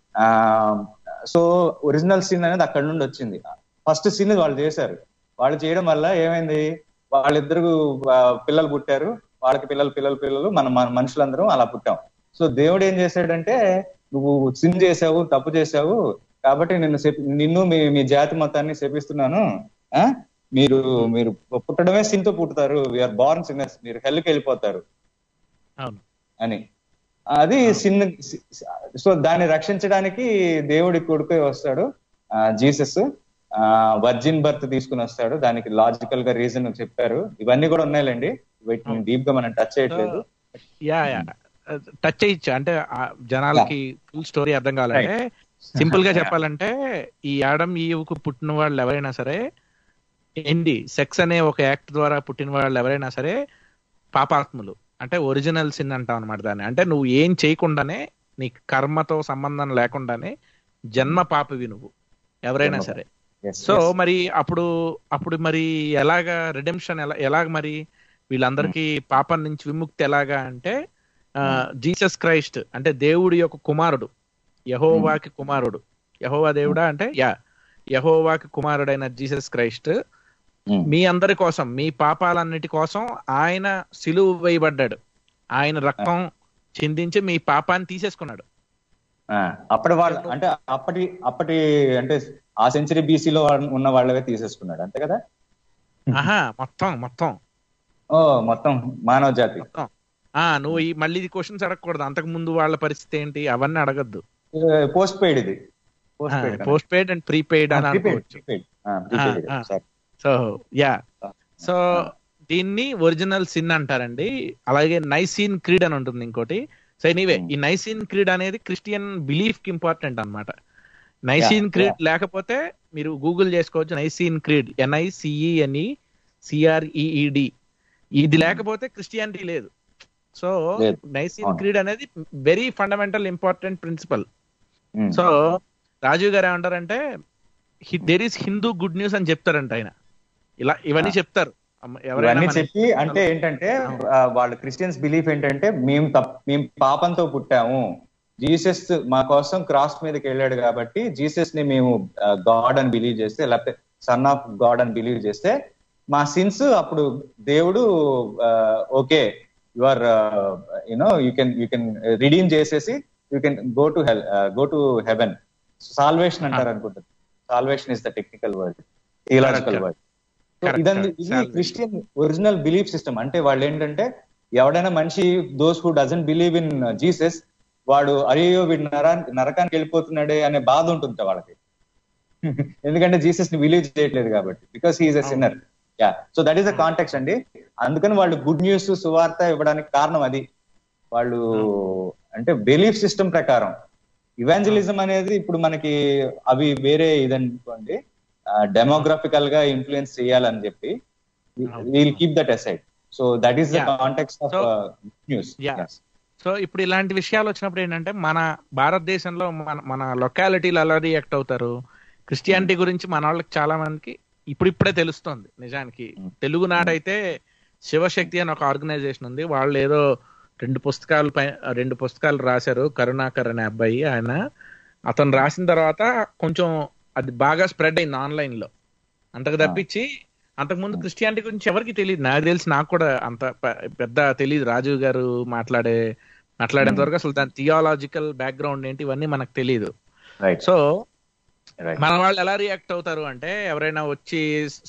సో ఒరిజినల్ సిన్ అనేది అక్కడ నుండి వచ్చింది ఫస్ట్ సిన్ వాళ్ళు చేశారు వాళ్ళు చేయడం వల్ల ఏమైంది వాళ్ళిద్దరు ఆ, పిల్లలు పుట్టారు వాళ్ళకి పిల్లలు పిల్లలు పిల్లలు మన మన మనుషులందరం అలా పుట్టాం సో దేవుడు ఏం చేశాడంటే నువ్వు సిన్ చేసావు తప్పు చేసావు కాబట్టి నిన్ను శపి- నిన్ను మీ మీ జాతి మొత్తాన్ని శపిస్తున్నాను ఆ మీరు మీరు పుట్టడమే సిన్తో పుట్టుతారు వీఆర్ బార్న్ సిన్నర్స్ మీరు హెల్కి వెళ్ళిపోతారు అవును అని అది సిన్న సో దాన్ని రక్షించడానికి దేవుడి కొడుకు వస్తాడు జీసస్ వర్జిన్ బర్త్ తీసుకుని వస్తాడు దానికి లాజికల్ గా రీజన్ చెప్పారు ఇవన్నీ కూడా ఉన్నాయిలేండి వీటిని డీప్ గా మనం టచ్ చేయట్లేదు యా యా టచ్ చేయొచ్చు అంటే ఆ జనాలకి ఫుల్ స్టోరీ అర్థం కావాలంటే సింపుల్ గా చెప్పాలంటే ఈ ఆడమ్ ఈవుకు పుట్టిన వాళ్ళు ఎవరైనా సరే ఏంటి సెక్స్ అనే ఒక యాక్ట్ ద్వారా పుట్టిన వాళ్ళు ఎవరైనా సరే పాపాత్ములు అంటే ఒరిజినల్ సిన్ అంటాం అనమాట దాన్ని అంటే నువ్వు ఏం చేయకుండానే నీ కర్మతో సంబంధం లేకుండానే జన్మ పాపవి నువ్వు ఎవరైనా జన్మ సరే Yes, సో yes. మరి అప్పుడు అప్పుడు మరి ఎలాగా రిడెంప్షన్ ఎలా ఎలాగ మరి వీళ్ళందరికీ పాపం నుంచి విముక్తి ఎలాగా అంటే జీసస్ క్రైస్ట్ అంటే దేవుడి యొక్క కుమారుడు యహోవాకి కుమారుడు యహోవా దేవుడా అంటే యా యహోవాకి కుమారుడైన జీసస్ క్రైస్ట్ Hmm. మీ అందరి కోసం మీ పాపాలన్నిటి కోసం ఆయన సిలువు వేయబడ్డాడు ఆయన రక్తం చిందించి మీ పాపాన్ని తీసేసుకున్నాడు ఆ, అప్పటి వాళ్ళ అంటే అప్పటి అప్పటి అంటే ఆ సెంచరీ బీసీలో ఉన్న వాళ్ళవే తీసేసుకున్నాడు అంతే కదా ఆహా మొత్తం మొత్తం ఓ మొత్తం మానవ జాతి మొత్తం ఆ నువ్వు ఈ మళ్ళీ క్వశ్చన్స్ అడగకూడదు అంతకు ముందు వాళ్ళ పరిస్థితి ఏంటి అవన్నీ అడగద్దు పోస్ట్ పెయిడ్ ఇది post paid post paid and prepaid అని అనుకోవచ్చు ప్రీపెయిడ్ ఆ, ఆ. సో యా సో దీన్ని ఒరిజినల్ సిన్ అంటారండి అలాగే నైసీన్ క్రీడ్ అని ఉంటుంది ఇంకోటి సో ఎనీవే ఈ నైసీన్ క్రీడ్ అనేది క్రిస్టియన్ బిలీఫ్ కి ఇంపార్టెంట్ అన్నమాట నైసీన్ Yeah, క్రీడ్ లేకపోతే మీరు గూగుల్ చేసుకోవచ్చు నైసీన్ క్రీడ్ ఎన్ఐసిఈఎన్ఈ సిఆర్ఈఈడి ఇది లేకపోతే క్రిస్టియానిటీ లేదు సో లేదు. నైసీన్ అవును. క్రీడ్ అనేది very fundamental important principle so Rajiv గారు ఏమంటారంటే there is Hindu good news అని చెప్తారంట ఆయన ఇలా ఇవన్నీ చెప్తారు అమ్మ, ఎవరైనా ఇవన్నీ మన- చెప్పి అంటే ఏంటంటే ఆ, వాళ్ళ క్రిస్టియన్స్ బిలీఫ్ ఏంటంటే మేము తప్ మేము పాపంతో పుట్టాము జీసస్ మా కోసం క్రాస్ మీదకి వెళ్ళాడు కాబట్టి జీసస్ ని మేము గాడ్ అని బిలీవ్ చేస్తే లేకపోతే సన్ ఆఫ్ గాడ్ అని బిలీవ్ చేస్తే మా సిన్స్ అప్పుడు దేవుడు okay you are you know you can you can redeem చేసేసి you can go to hell go to heaven salvation అంటారు అనుకుంటారు salvation is the technical word theological Correct. Word Correct, ఇదండి correct. ఇది Salvation. Christian original belief system అంటే వాళ్ళు ఏంటంటే ఎవడైనా మనిషి those who doesn't believe in Jesus వాడు అయ్యో వీడు నరా నరకానికి వెళ్ళిపోతున్నాడే అనే బాధ ఉంటుంది వాళ్ళకి ఎందుకంటే జీసస్ ని బిలీవ్ చేయట్లేదు కాబట్టి because he's a sinner yeah so that is the contact అండి అందుకని వాళ్ళు గుడ్ న్యూస్ సువార్త ఇవ్వడానికి కారణం అది వాళ్ళు అంటే బిలీఫ్ సిస్టమ్ ప్రకారం ఇవాంజలిజం అనేది ఇప్పుడు మనకి అవి వేరే ఇదనుకోండి డెమోగ్రఫికల్ గా ఇన్ఫ్లుయెన్స్ చేయాలని చెప్పి we'll keep that aside so that is the Yeah. Context of So- news Yeah. So ఇప్పుడు ఇలాంటి విషయాలు వచ్చినప్పుడు ఏంటంటే మన భారతదేశంలో మన మన లొకాలిటీలు ఎలా రియాక్ట్ అవుతారు క్రిస్టియానిటీ గురించి మన వాళ్ళకి చాలా మందికి ఇప్పుడిప్పుడే తెలుస్తోంది నిజానికి తెలుగు నాడైతే శివశక్తి అని ఒక ఆర్గనైజేషన్ ఉంది వాళ్ళు ఏదో రెండు పుస్తకాలు పై రెండు పుస్తకాలు రాశారు కరుణాకర్ అనే అబ్బాయి ఆయన అతను రాసిన తర్వాత కొంచెం అది బాగా స్ప్రెడ్ అయింది ఆన్లైన్ లో అంతకు తప్పించి అంతకుముందు క్రిస్టియానిటీ గురించి ఎవరికి తెలియదు నాకు తెలిసి నాకు కూడా అంత పె- పెద్ద తెలియదు రాజీవ్ గారు మాట్లాడే మాట్లాడేంత వరకు అసలు దాని థియాలజికల్ బ్యాక్గ్రౌండ్ ఏంటి ఇవన్నీ మనకు తెలియదు రైట్ సో రైట్ మన వాళ్ళు ఎలా రియాక్ట్ అవుతారు అంటే ఎవరైనా వచ్చి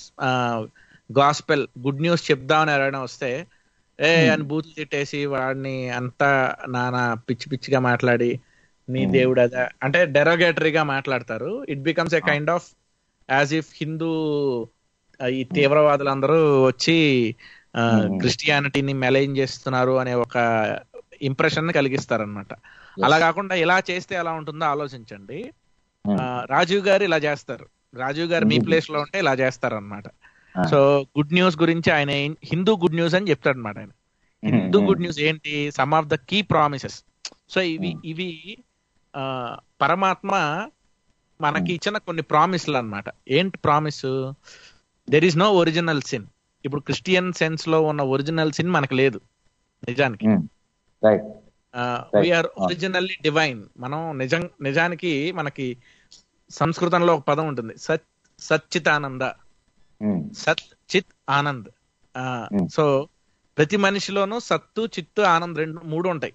గాస్పెల్ గుడ్ న్యూస్ చెప్దామని ఎవరైనా వస్తే ఏ అని బూతులు తిట్టేసి వాడిని అంతా నానా పిచ్చి పిచ్చిగా మాట్లాడి నీ దేవుడు అదా అంటే డెరోగేటరీగా మాట్లాడతారు it becomes a kind of as if Hindu ఈ తీవ్రవాదులందరూ వచ్చి క్రిస్టియానిటీని మెలైన్ చేస్తున్నారు అనే ఒక ఇంప్రెషన్ కలిగిస్తారనమాట అలా కాకుండా ఇలా చేస్తే ఎలా ఉంటుందో ఆలోచించండి ఆ, రాజీవ్ గారు ఇలా చేస్తారు రాజీవ్ గారు మీ ప్లేస్ లో ఉంటే ఇలా చేస్తారు అనమాట సో గుడ్ న్యూస్ గురించి ఆయన ఏం- హిందూ గుడ్ న్యూస్ అని చెప్తాడు అనమాట ఆయన హిందూ గుడ్ న్యూస్ ఏంటి some of the key promises so ఇవి ఇవి ఆ, పరమాత్మ మనకి ఇచ్చిన కొన్ని ప్రామిస్లు అన్నమాట ఏంటి promise there is no original sin ఇప్పుడు క్రిస్టియన్ సెన్స్ లో ఉన్న ఒరిజినల్ సిన్ మనకు లేదు నిజానికి రైట్ వీఆర్ ఒరిజినల్లీ డివైన్ మనం నిజం నిజానికి మనకి సంస్కృతంలో ఒక పదం ఉంటుంది సత్ సచ్చితానంద సత్ చిత్ ఆనంద్ సో ప్రతి మనిషిలోనూ సత్తు చిత్తు ఆనంద్ రెండు మూడు ఉంటాయి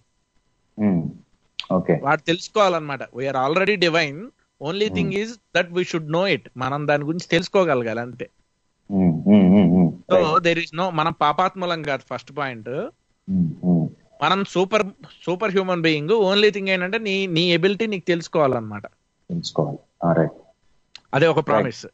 ఓకే వాడు తెలుసుకోవాలన్నమాట we are already divine only thing is that we should know it మనం దాని గురించి తెలుసుకోగలగాలి అంతే సో దేర్ ఇస్ నో మనం పాపాత్మలం కాదు ఫస్ట్ పాయింట్ మనం super super human being only thing ఏంటంటే నీ నీ ఎబిలిటీ నీకు తెలుసుకోవాలన్నమాట తెలుసుకోవాలి రైట్ అదే ఒక promise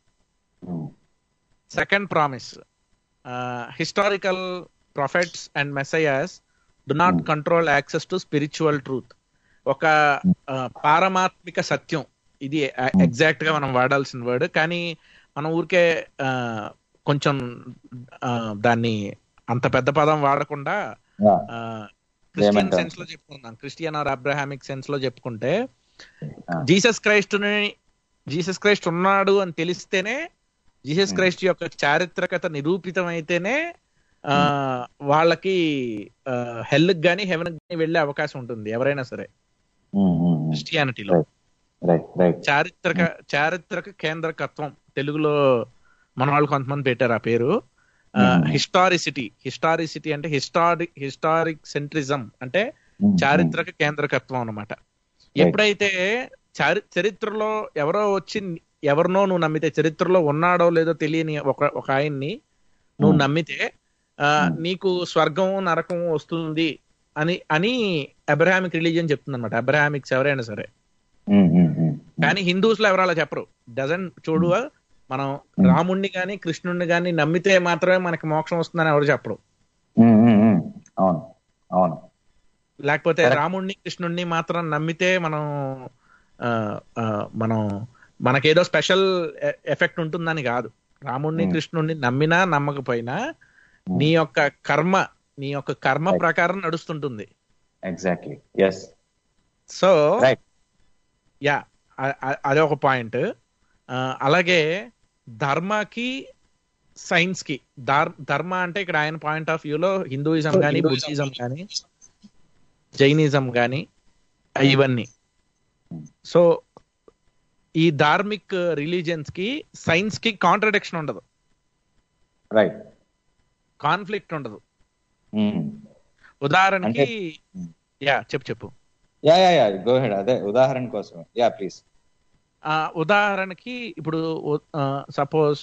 second promise historical prophets and messiahs do not control access to spiritual truth ఒక ఆ, పారమాత్మిక సత్యం ఇది ఎగ్జాక్ట్ గా మనం వాడాల్సిన వర్డ్ కానీ మనం ఊరికే ఆ, కొంచెం ఆ, దాన్ని అంత పెద్ద పదం వాడకుండా క్రిస్టియన్ ఏమంటారు? సెన్స్ లో చెప్పుకుందాం క్రిస్టియన్ ఆర్ అబ్రహామిక్ సెన్స్ లో చెప్పుకుంటే జీసస్ క్రైస్ట్ ని జీసస్ క్రైస్ట్ ఉన్నాడు అని తెలిస్తేనే జీసస్ క్రైస్ట్ యొక్క చారిత్రకత నిరూపితం అయితేనే ఆ, వాళ్ళకి హెల్ గానీ హెవెన్ గానీ వెళ్ళే అవకాశం ఉంటుంది ఎవరైనా సరే క్రిస్టియానిటీలో రైట్ రైట్ చారిత్రక చారిత్రక కేంద్రకత్వం తెలుగులో మన వాళ్ళు కొంతమంది పెట్టారు ఆ పేరు హిస్టారిసిటీ హిస్టారిసిటీ అంటే హిస్టారిక్ హిస్టారిక్ సెంట్రిజం అంటే చారిత్రక కేంద్రకత్వం అన్నమాట ఎప్పుడైతే చారి చరిత్రలో ఎవరో వచ్చి ఎవరినో నువ్వు నమ్మితే చరిత్రలో ఉన్నాడో లేదో తెలియని ఒక ఒక ఆయన్ని నువ్వు నమ్మితే ఆ, నీకు స్వర్గం నరకం వస్తుంది అని అని అబ్రహామిక్ రిలీజియన్ చెప్తుంది అనమాట అబ్రహామిక్స్ ఎవరైనా సరే కానీ హిందూస్ లో ఎవరు అలా చెప్పరు డజన్ చూడు మనం రాముణ్ణి గాని కృష్ణుణ్ణి గాని నమ్మితే మాత్రమే మనకి మోక్షం వస్తుందని ఎవరు చెప్పరు అవును అవును లేకపోతే రాముణ్ణి కృష్ణుణ్ణి మాత్రం నమ్మితే మనం ఆ, ఆ, మనం మనకేదో స్పెషల్ ఎఫెక్ట్ ఉంటుందని కాదు రాముణ్ణి కృష్ణుణ్ణి నమ్మినా నమ్మకపోయినా నీ యొక్క కర్మ నీ యొక్క కర్మ ప్రకారం నడుస్తుంటుంది exactly yes so right yeah అదే ఒక పాయింట్ అలాగే ధర్మకి సైన్స్ కి ధర్- ధర్మ అంటే ఇక్కడ ఆయన పాయింట్ ఆఫ్ వ్యూలో హిందూయిజం కానీ బుద్ధిజం కానీ జైనిజం కానీ ఇవన్నీ సో ఈ ధార్మిక్ రిలీజియన్స్ కి సైన్స్ కి కాంట్రడిక్షన్ ఉండదు రైట్ కాన్ఫ్లిక్ట్ ఉండదు ఉదాహరణకి యా చెప్పు చెప్పు yeah yeah yeah go ahead అదే ఉదాహరణ కోసం యా ప్లీజ్ ఆ, ఉదాహరణకి ఇప్పుడు suppose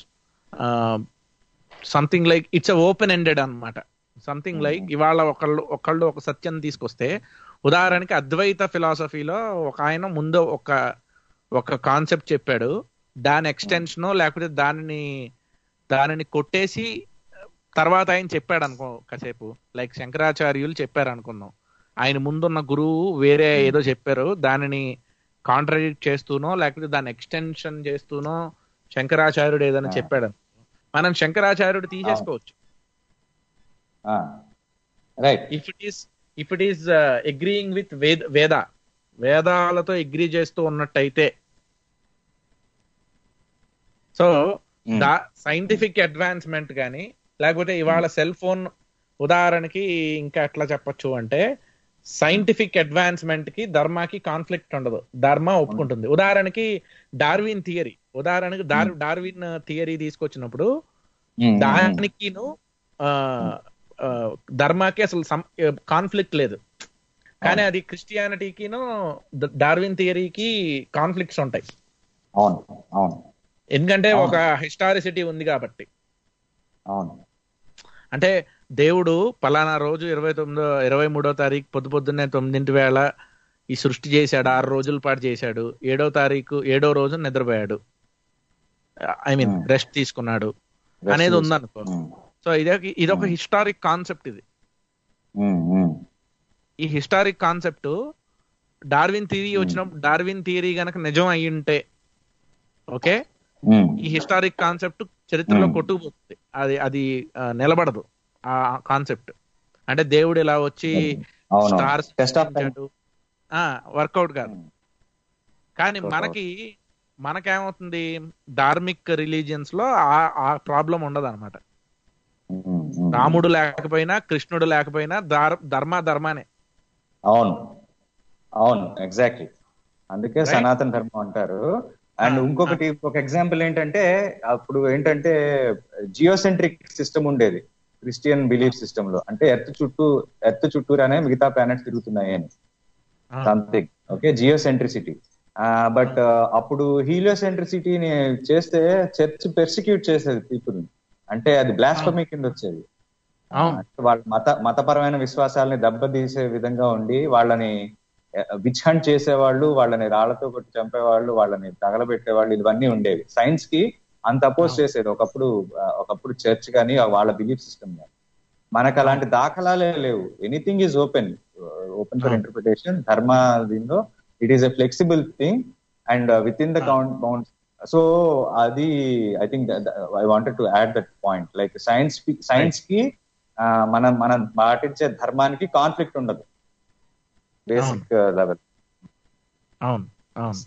something like it's open ended అన్నమాట సంథింగ్ లైక్ ఇవాళ ఒకళ్ళు ఒకళ్ళు ఒక సత్యం తీసుకొస్తే ఉదాహరణకి అద్వైత ఫిలాసఫీలో ఒక ఆయన ముందు ఒక ఒక కాన్సెప్ట్ చెప్పాడు దాని ఎక్స్టెన్షన్ లేకపోతే దానిని దానిని కొట్టేసి తర్వాత ఆయన చెప్పాడు అనుకో కాసేపు లైక్ శంకరాచార్యులు చెప్పారు అనుకుందాం ఆయన ముందున్న గురువు వేరే ఏదో చెప్పారు దానిని కాంట్రడిక్ట్ చేస్తూనో లేకపోతే దాన్ని ఎక్స్టెన్షన్ చేస్తూనో శంకరాచార్యుడు ఏదైనా చెప్పాడు అనుకో. మనం శంకరాచార్యుడు తీసేసుకోవచ్చు right if it is if it is agreeing with Veda Veda వేదాలతో agree చేస్తూ ఉన్నట్టయితే సో దా సైంటిఫిక్ అడ్వాన్స్మెంట్ కానీ లేకపోతే ఇవాళ సెల్ ఫోన్ ఉదాహరణకి ఇంకా ఎట్లా చెప్పొచ్చు అంటే సైంటిఫిక్ అడ్వాన్స్మెంట్ కి ధర్మాకి కాన్ఫ్లిక్ట్ ఉండదు ధర్మ ఒప్పుకుంటుంది ఉదాహరణకి డార్విన్ థియరీ ఉదాహరణకి డార్ డార్విన్ థియరీ తీసుకొచ్చినప్పుడు దానికిను ఆ, ఆ, ధర్మాకి అసలు కాన్ఫ్లిక్ట్ లేదు కానీ అది క్రిస్టియానిటీకిను ద- డార్విన్ థియరీకి కాన్ఫ్లిక్ట్స్ ఉంటాయి అవును అవును ఎందుకంటే ఒక హిస్టారిసిటీ ఉంది కాబట్టి అవును అంటే దేవుడు పలానా రోజు ఇరవై తొమ్మిదో ఇరవై మూడో తారీఖు పొద్దు పొద్దున్నే తొమ్మిదింటి వేళ ఈ సృష్టి చేశాడు ఆరు రోజుల పాటు చేశాడు ఏడో తారీఖు ఏడో రోజు నిద్రపోయాడు ఐ మీన్ రెస్ట్ తీసుకున్నాడు అనేది ఉందనుకో సో ఇదే ఇదొక హిస్టారిక్ కాన్సెప్ట్ ఇది ఈ హిస్టారిక్ కాన్సెప్ట్ డార్విన్ థియరీ వచ్చినప్పుడు డార్విన్ థియరీ గనక నిజం అయి ఉంటే ఓకే ఈ హిస్టారిక్ కాన్సెప్ట్ చరిత్రలో కొట్టుకుపోతుంది అది అది ఆ, నిలబడదు ఆ కాన్సెప్ట్ అంటే దేవుడు ఇలా వచ్చి అవును. Stars Test of time. Workout కాదు కానీ Workout. మనకి మనకేమవుతుంది ధార్మిక్ రిలీజియన్స్ లో ఆ- ఆ ప్రాబ్లం ఉండదు అనమాట రాముడు లేకపోయినా కృష్ణుడు లేకపోయినా ధర్- ధర్మ ధర్మానే అవును అవును ఎగ్జాక్ట్లీ అందుకే Right? సనాతన ధర్మం అంటారు అండ్ ఇంకొకటి ఒక ఎగ్జాంపుల్ ఏంటంటే అప్పుడు ఏంటంటే జియోసెంట్రిక్ సిస్టమ్ ఉండేది క్రిస్టియన్ బిలీఫ్ సిస్టమ్ లో అంటే ఎర్త్ చుట్టూ ఎర్త్ చుట్టూరానే మిగతా ప్లానెట్స్ తిరుగుతున్నాయి అని సంథింగ్ ఓకే జియోసెంట్రిసిటీ బట్ అప్పుడు హీలియోసెంట్రిసిటీని చేస్తే చర్చ్ పెర్సిక్యూట్ చేసేది పీపుల్ అంటే అది బ్లాస్ఫమీ కింద వచ్చేది అంటే వాళ్ళ మత మతపరమైన విశ్వాసాలని దెబ్బతీసే విధంగా ఉండి వాళ్ళని విచ్ హంట్ చేసేవాళ్ళు వాళ్ళని రాళ్లతో కొట్టి చంపేవాళ్ళు వాళ్ళని తగలబెట్టేవాళ్ళు ఇవన్నీ ఉండేవి సైన్స్ కి అంత అపోజ్ చేసేది ఒకప్పుడు ఆ, ఒకప్పుడు చర్చ్ కానీ వాళ్ళ బిలీఫ్ సిస్టమ్ కానీ మనకు అలాంటి దాఖలాలే లేవు anything is open open for interpretation dharma దీనిలో it is a flexible thing and within the count bounds so అది I think I wanted to add that point like science science కి ఆ, మనం మనం పాటించే ధర్మానికి కాన్ఫ్లిక్ట్ ఉండదు బేసిక్ లెవెల్ అవును అవును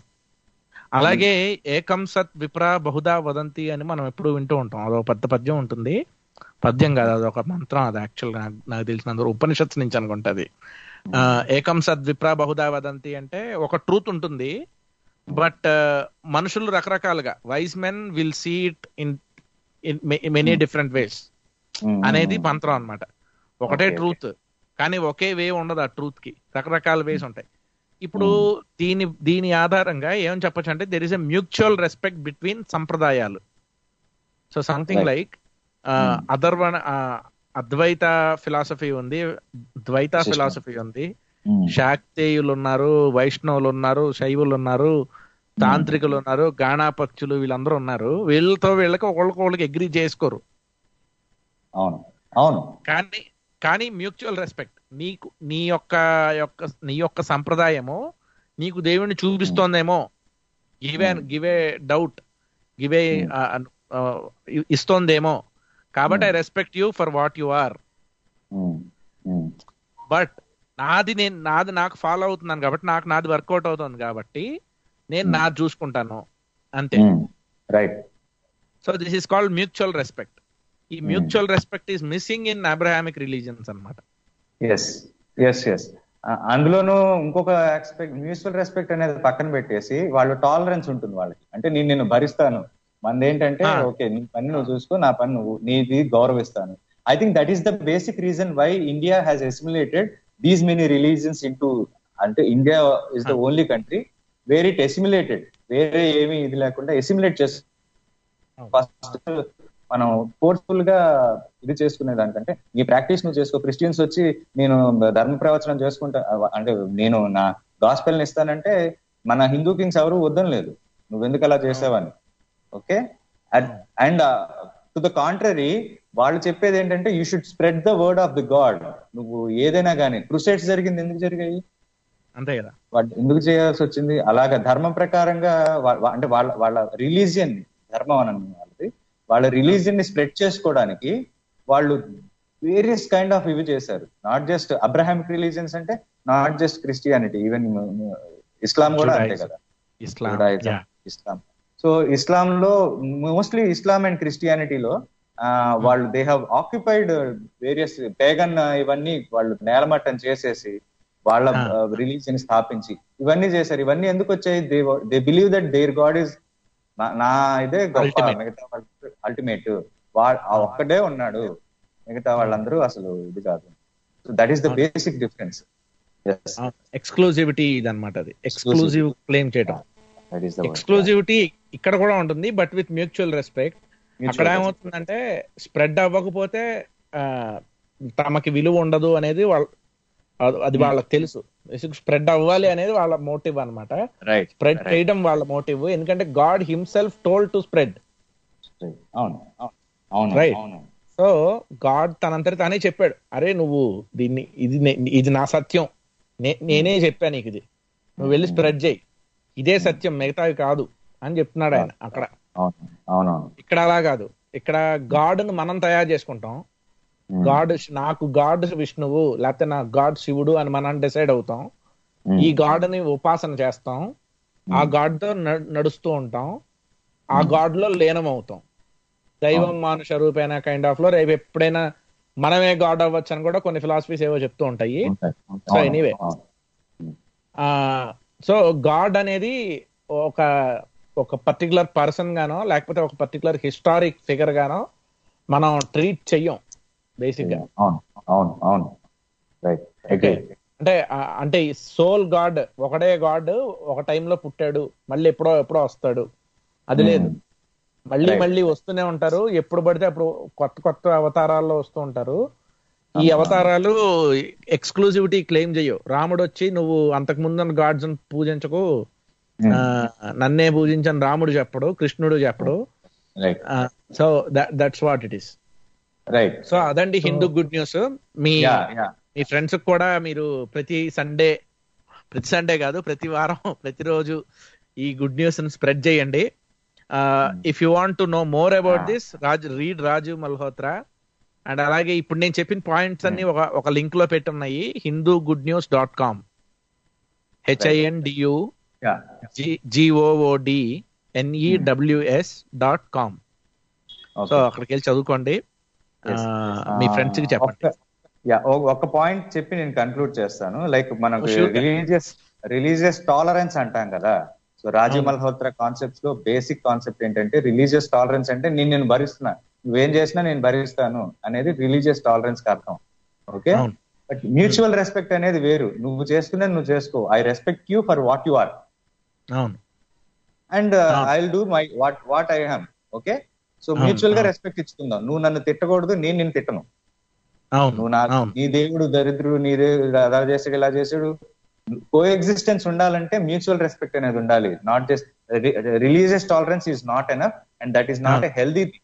అలాగే ఏకం సత్ విప్ర బహుదా వదంతి అని మనం ఎప్పుడు వింటూ ఉంటాం అదొక పెద్ద పద్యం ఉంటుంది పద్యం కాదు అదొక మంత్రం అది యాక్చువల్ గా నాకు- నాకు తెలిసినంత ఉపనిషత్తు నుంచి అనుకుంటది ఆ, ఏకం సద్ విప్ర బహుదా వదంతి అంటే ఒక ట్రూత్ ఉంటుంది బట్ మనుషులు రకరకాలుగా wise men will see it in in many different ways అనేది మంత్రం అన్నమాట ఒకటే Okay, ట్రూత్ కానీ ఒకే వే ఉండదు ఆ ట్రూత్ కి రకరకాల వేస్ ఉంటాయి ఇప్పుడు దీని దీని ఆధారంగా ఏం చెప్పొచ్చు అంటే there is a mutual respect between సంప్రదాయాలు so something Right. Like Atharvana Advaita philosophy ఉంది ద్వైత System. ఫిలాసఫీ ఉంది శాక్తేయులు ఉన్నారు వైష్ణవులు ఉన్నారు శైవులు ఉన్నారు తాంత్రికులు ఉన్నారు గాణాపక్షులు వీళ్ళందరూ ఉన్నారు వీళ్ళతో వీళ్ళకి ఒకళ్ళకి అగ్రి చేసుకోరు అవును అవును కానీ కానీ మ్యూచువల్ రెస్పెక్ట్ నీకు నీ యొక్క యొక్క నీ యొక్క సంప్రదాయము నీకు దేవుణ్ణి చూపిస్తోందేమో గివే గివే డౌట్ గివే ఇస్తోందేమో కాబట్టి I respect you for what you are but నాది నేను నాది నాకు ఫాలో అవుతున్నాను కాబట్టి నాకు నాది వర్కౌట్ అవుతుంది కాబట్టి నేను నాది చూసుకుంటాను అంతే right so this is called mutual respect ఈ mutual respect is missing in Abrahamic religions అన్నమాట ఎస్ ఎస్ ఎస్ అందులోనూ ఇంకొక ఎక్స్పెక్ట్ మ్యూచువల్ రెస్పెక్ట్ అనేది పక్కన పెట్టేసి వాళ్ళు టాలరెన్స్ ఉంటుంది వాళ్ళకి అంటే నేను నిన్ను భరిస్తాను మనది ఏంటంటే Ah. ఓకే నీ పని నువ్వు చూసుకో నా పని నువ్వు నీది గౌరవిస్తాను I think that is the basic reason why India has assimilated these many religions into అంటే India is the only country where it assimilated వేరే ఏమీ ఇది లేకుండా ఎసిమిలేట్ చేసి ఫస్ట్ మనం ఫోర్స్ఫుల్ గా ఇది చేసుకునే దానికంటే ఈ ప్రాక్టీస్ నువ్వు చేసుకో క్రిస్టియన్స్ వచ్చి నేను ధర్మ ప్రవచనం చేసుకుంటా అంటే నేను నా గాస్పెల్ ఇస్తానంటే మన హిందూ కింగ్స్ ఎవరు వద్దని లేదు నువ్వెందుకు అలా చేసావని okay and to the contrary వాళ్ళు చెప్పేది ఏంటంటే you should spread the word of the God నువ్వు ఏదైనా కానీ క్రూసైడ్స్ జరిగింది ఎందుకు జరిగాయి అంతే కదా వాళ్ళు ఎందుకు చేయాల్సి వచ్చింది అలాగా ధర్మం ప్రకారంగా వా- వా- అంటే వాళ్ళ వాళ్ళ రిలీజియన్ ధర్మం అని వాళ్ళది వాళ్ళ రిలీజియన్ ని స్ప్రెడ్ చేసుకోవడానికి వాళ్ళు వేరియస్ కైండ్ ఆఫ్ ఇవి చేశారు నాట్ జస్ట్ అబ్రహామిక్ రిలీజియన్స్ అంటే not just Christianity even Islam కూడా అంతే Judaism. కదా Islam Judaism, yeah. Islam so Islam లో మోస్ట్లీ ఇస్లాం అండ్ క్రిస్టియానిటీలో వాళ్ళు they have occupied various pagan ఇవన్నీ వాళ్ళు నేలమట్టం చేసేసి వాళ్ళ Ah. రిలీజియన్ స్థాపించి ఇవన్నీ చేశారు ఇవన్నీ ఎందుకు వచ్చాయి they they believe that there God is నా ఇదే గొప్ప Ultimate. మిగతా వాళ్ళు అల్టిమేట్ వాడు ఆ ఒక్కడే ఉన్నాడు మిగతా వాళ్ళందరూ అసలు ఇది కాదు so that is the basic difference exclusivity ఇదన్నమాట అది ఎక్స్క్లూజివ్ క్లెయిమ్ చేయడం దట్ ఈస్ ద ఎక్స్క్లూజివిటీ ఇక్కడ కూడా ఉంటుంది బట్ విత్ మ్యూచువల్ రెస్పెక్ట్ అక్కడ ఏమవుతుందంటే స్ప్రెడ్ అవ్వకపోతే ఆ, తమకి విలువ ఉండదు అనేది వాళ్ళ అది- అది వాళ్ళకి తెలుసు స్ప్రెడ్ అవ్వాలి అనేది వాళ్ళ మోటివ్ అన్నమాట రైట్ స్ప్రెడ్ చేయడం వాళ్ళ మోటివ్ ఎందుకంటే God himself told to spread అవును అవును, అవును Right. అవును సో గాడ్ తనంతటి తానే చెప్పాడు అరే నువ్వు దీన్ని ఇది నే- ఇది నా సత్యం నే- నేనే చెప్పాను నీకు ఇది నువ్వు వెళ్ళి స్ప్రెడ్ చేయి ఇదే సత్యం మిగతావి కాదు అని చెప్తున్నాడు ఆయన అక్కడ అవును అవునవును ఇక్కడ అలా కాదు ఇక్కడ గాడ్ ను మనం తయారు చేసుకుంటాం Hmm. గాడ్ నాకు గాడ్ విష్ణువు లేకపోతే నా గాడ్ శివుడు అని మనం డిసైడ్ అవుతాం Hmm. ఈ గాడ్ ని ఉపాసన చేస్తాం ఆ గాడ్ తో న- నడుస్తూ ఉంటాం ఆ గాడ్ లో లీనం అవుతాం దైవం మానుష రూపేణ కైండ్ ఆఫ్ లో రేపు ఎప్పుడైనా మనమే గాడ్ అవ్వచ్చు అని కూడా కొన్ని ఫిలాసఫీస్ ఏవో చెప్తూ ఉంటాయి ఉంటాయి. So అవును, anyway. అవును. ఆ సో గాడ్ అనేది ఒక ఒక పర్టికులర్ పర్సన్ గానో లేకపోతే ఒక పర్టికులర్ హిస్టారిక్ ఫిగర్ గానో మనం ట్రీట్ చెయ్యం బేసిక్ గా అవును అవును అవును రైట్ ఓకే అంటే ఆ, అంటే సోల్ గాడ్ ఒకడే గాడ్ ఒక టైంలో పుట్టాడు మళ్ళీ ఎప్పుడో ఎప్పుడో వస్తాడు అది లేదు మళ్ళీ Right. మళ్ళీ వస్తూనే ఉంటారు ఎప్పుడు పడితే అప్పుడు కొత్త కొత్త అవతారాల్లో వస్తూ ఉంటారు ఈ అవతారాలు ఎక్స్క్లూజివిటీ క్లెయిమ్ చెయ్యవు రాముడు వచ్చి నువ్వు అంతకు ముందు గాడ్స్ పూజించకు ఆ, నన్నే పూజించని రాముడు చెప్పడు కృష్ణుడు చెప్పడు right so that's what it is right so అదండి హిందూ గుడ్ న్యూస్ మీ యా యా మీ ఫ్రెండ్స్ కూడా మీరు ప్రతి సండే ప్రతి సండే కాదు ప్రతి వారం ప్రతిరోజు ఈ గుడ్ న్యూస్ స్ప్రెడ్ చేయండి if you want to know more about this Raj read Raju Malhotra and అలాగే ఇప్పుడు నేను చెప్పిన పాయింట్స్ అన్ని ఒక ఒక లింక్ లో పెట్టున్నాయి Hindu good news dot com H I N D U యా G O O D N E W S dot com so అక్కడికి వెళ్ళి చదువుకోండి ఆ, మీ ఫ్రెండ్స్ కి చెప్పండి యా ఒక పాయింట్ చెప్పి నేను కన్క్లూడ్ చేస్తాను లైక్ మనకు Oh, sure. Religious religious tolerance అంటాం కదా సో రాజీవ్ మల్హోత్రా కాన్సెప్ట్స్ లో బేసిక్ కాన్సెప్ట్ ఏంటంటే రిలీజియస్ టాలరెన్స్ అంటే నేను నేను భరిస్తున్నా నువ్వేం చేసినా నేను భరిస్తాను అనేది రిలీజియస్ టాలరెన్స్ కి అర్థం ఓకే అవును. బట్ మ్యూచువల్ రెస్పెక్ట్ అనేది వేరు నువ్వు చేసుకునేది నువ్వు చేసుకో I respect you for what you are అవును అండ్ అవును. I will do my what what I am okay so అవును, మ్యూచువల్ గా అవును. రెస్పెక్ట్ ఇచ్చుకుందాం నువ్వు నన్ను తిట్టకూడదు నేను నిన్ను తిట్టను అవును నువ్వు నా అవును నీ దేవుడు దరిద్రుడు నీ దేవుడు అలా చేసాడు ఇలా చేసాడు కో ఎగ్జిస్టెన్స్ ఉండాలంటే మ్యూచువల్ రెస్పెక్ట్ అనేది ఉండాలి not just religious tolerance is not enough and that is not a healthy thing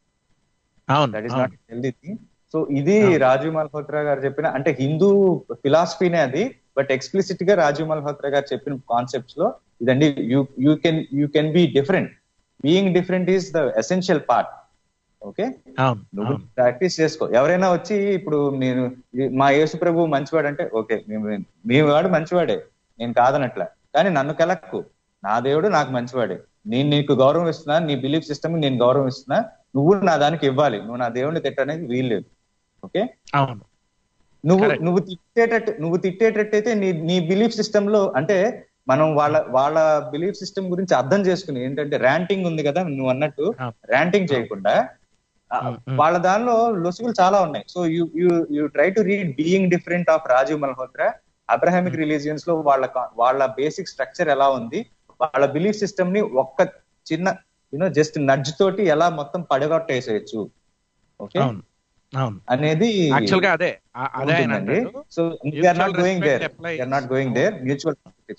అవును దట్ ఈస్ అవును. నాట్ హెల్దీ థింగ్ సో ఇది అవును. రాజీవ్ మల్హోత్రా గారు చెప్పిన అంటే హిందూ ఫిలాసఫీనే అది బట్ ఎక్స్ప్లిసిట్ గా రాజీవ్ మల్హోత్రా గారు చెప్పిన కాన్సెప్ట్స్ లో ఇదండి you you can you can be different being different is the essential part okay అవును నువ్వు అవును ప్రాక్టీస్ చేసుకో ఎవరైనా వచ్చి ఇప్పుడు నేను ఈ- మా యేసు ప్రభు మంచివాడు అంటే ఓకే మేము- మీ వాడు మంచివాడే నేను కాదనట్ల కానీ నన్ను కెలక్కు నా దేవుడు నాకు మంచివాడే నేను నీకు గౌరవం ఇస్తున్నా నీ బిలీఫ్ సిస్టమ్ నేను గౌరవం ఇస్తున్నా నువ్వు నా దానికి ఇవ్వాలి నువ్వు నా దేవుడిని తిట్టడానికి వీల్లేదు ఓకే అవును నువ్వు Correct. నువ్వు తిట్టేటట్టు నువ్వు తిట్టేటట్టయితే నీ నీ బిలీఫ్ సిస్టమ్ లో అంటే మనం వాళ్ళ వాళ్ళ బిలీఫ్ సిస్టమ్ గురించి అర్థం చేసుకుని ఏంటంటే ర్యాంటింగ్ ఉంది కదా నువ్వు అన్నట్టు అవును. ర్యాంటింగ్ చేయకుండా ఆ, Mm, mm. వాళ్ళ దానిలో లొసుగులు చాలా ఉన్నాయి so you you you try to read being different of Rajiv Malhotra Abrahamic religions లో వాళ్ళ కా- వాళ్ళ బేసిక్ స్ట్రక్చర్ ఎలా ఉంది వాళ్ళ బిలీఫ్ సిస్టమ్ ని ఒక్క చిన్న యూనో జస్ట్ నడ్జ్ తోటి ఎలా మొత్తం పడగొట్టేసేయచ్చు ఓకే అవును అవును అనేది యాక్చువల్ గా అదే ఆ- అదే ఆయన ఉంటుందండి అంటాడు. So Mutual not going respect there applies. You're not going there mutual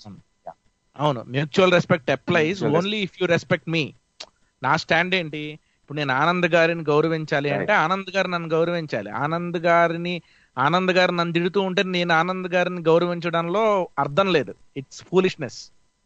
అవును mutual respect applies Mutual only if you respect me నా స్టాండ్ ఏంటి ఇప్పుడు నేను ఆనంద్ గారిని గౌరవించాలి అంటే ఆనంద్ గారు నన్ను గౌరవించాలి ఆనంద్ గారిని ఆనంద్ గారు నన్ను తిడుతూ ఉంటే నేను ఆనంద్ గారిని గౌరవించడంలో అర్థం లేదు ఇట్స్ ఫూలిష్నెస్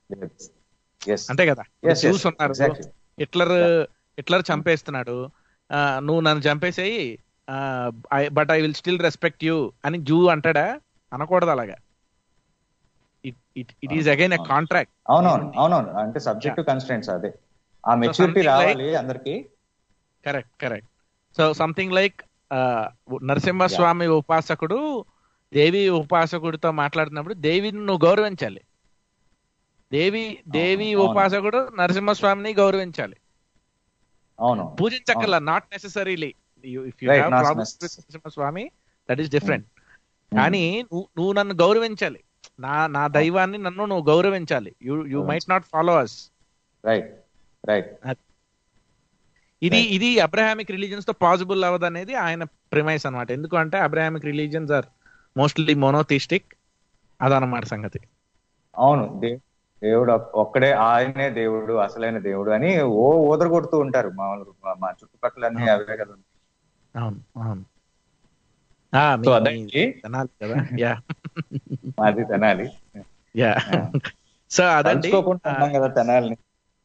అంతే కదా Yes, yes, చూస్తున్నారు exactly. హిట్లర్ హిట్లర్ చంపేస్తున్నాడు ఆ, నువ్వు నన్ను చంపేసేయి but I will still respect you అని జూ అంటాడా అనకూడదు అలాగా it it is again a contract అవునవును అవునవును అంటే సబ్జెక్ట్ కన్స్టెంట్స్ అదే ఆ మెచ్యూరిటీ something like- రావాలి అందరికి correct correct so something like Narasimhaswamy ఉపాసకుడు దేవి ఉపాసకుడితో మాట్లాడుతున్నప్పుడు దేవిని నువ్వు గౌరవించాలి దేవి దేవి అవును. ఉపాసకుడు నరసింహస్వామిని గౌరవించాలి అవును పూజించక్కర్లా not necessarily if you Right, have not problems with necessary. Narasimhaswamy that is different కానీ నువ్వు నువ్వు నన్ను గౌరవించాలి నా నా దైవాన్ని నన్ను నువ్వు గౌరవించాలి you you might not follow us right right ఇది Right. ఇది అబ్రహామిక్ రిలీజియన్స్ తో పాసిబుల్ అవ్వదు అనేది ఆయన ప్రిమైస్ అనమాట ఎందుకంటే Abrahamic religions are mostly monotheistic అదనమాట సంగతి అవును దే- దేవుడు ఒక్- ఒక్కడే ఆయనే దేవుడు అసలైన దేవుడు అని ఓ ఊదర కొడుతూ ఉంటారు మామూలు మా- మా చుట్టుపక్కల అన్ని అవే కదా అవును అవును ఆ, మీ- So, మీ అదండి. తినాలి కదా యా మాది తినాలి యా సో అదండి తలుచుకోకుండా ఉన్నాం కదా తినాలని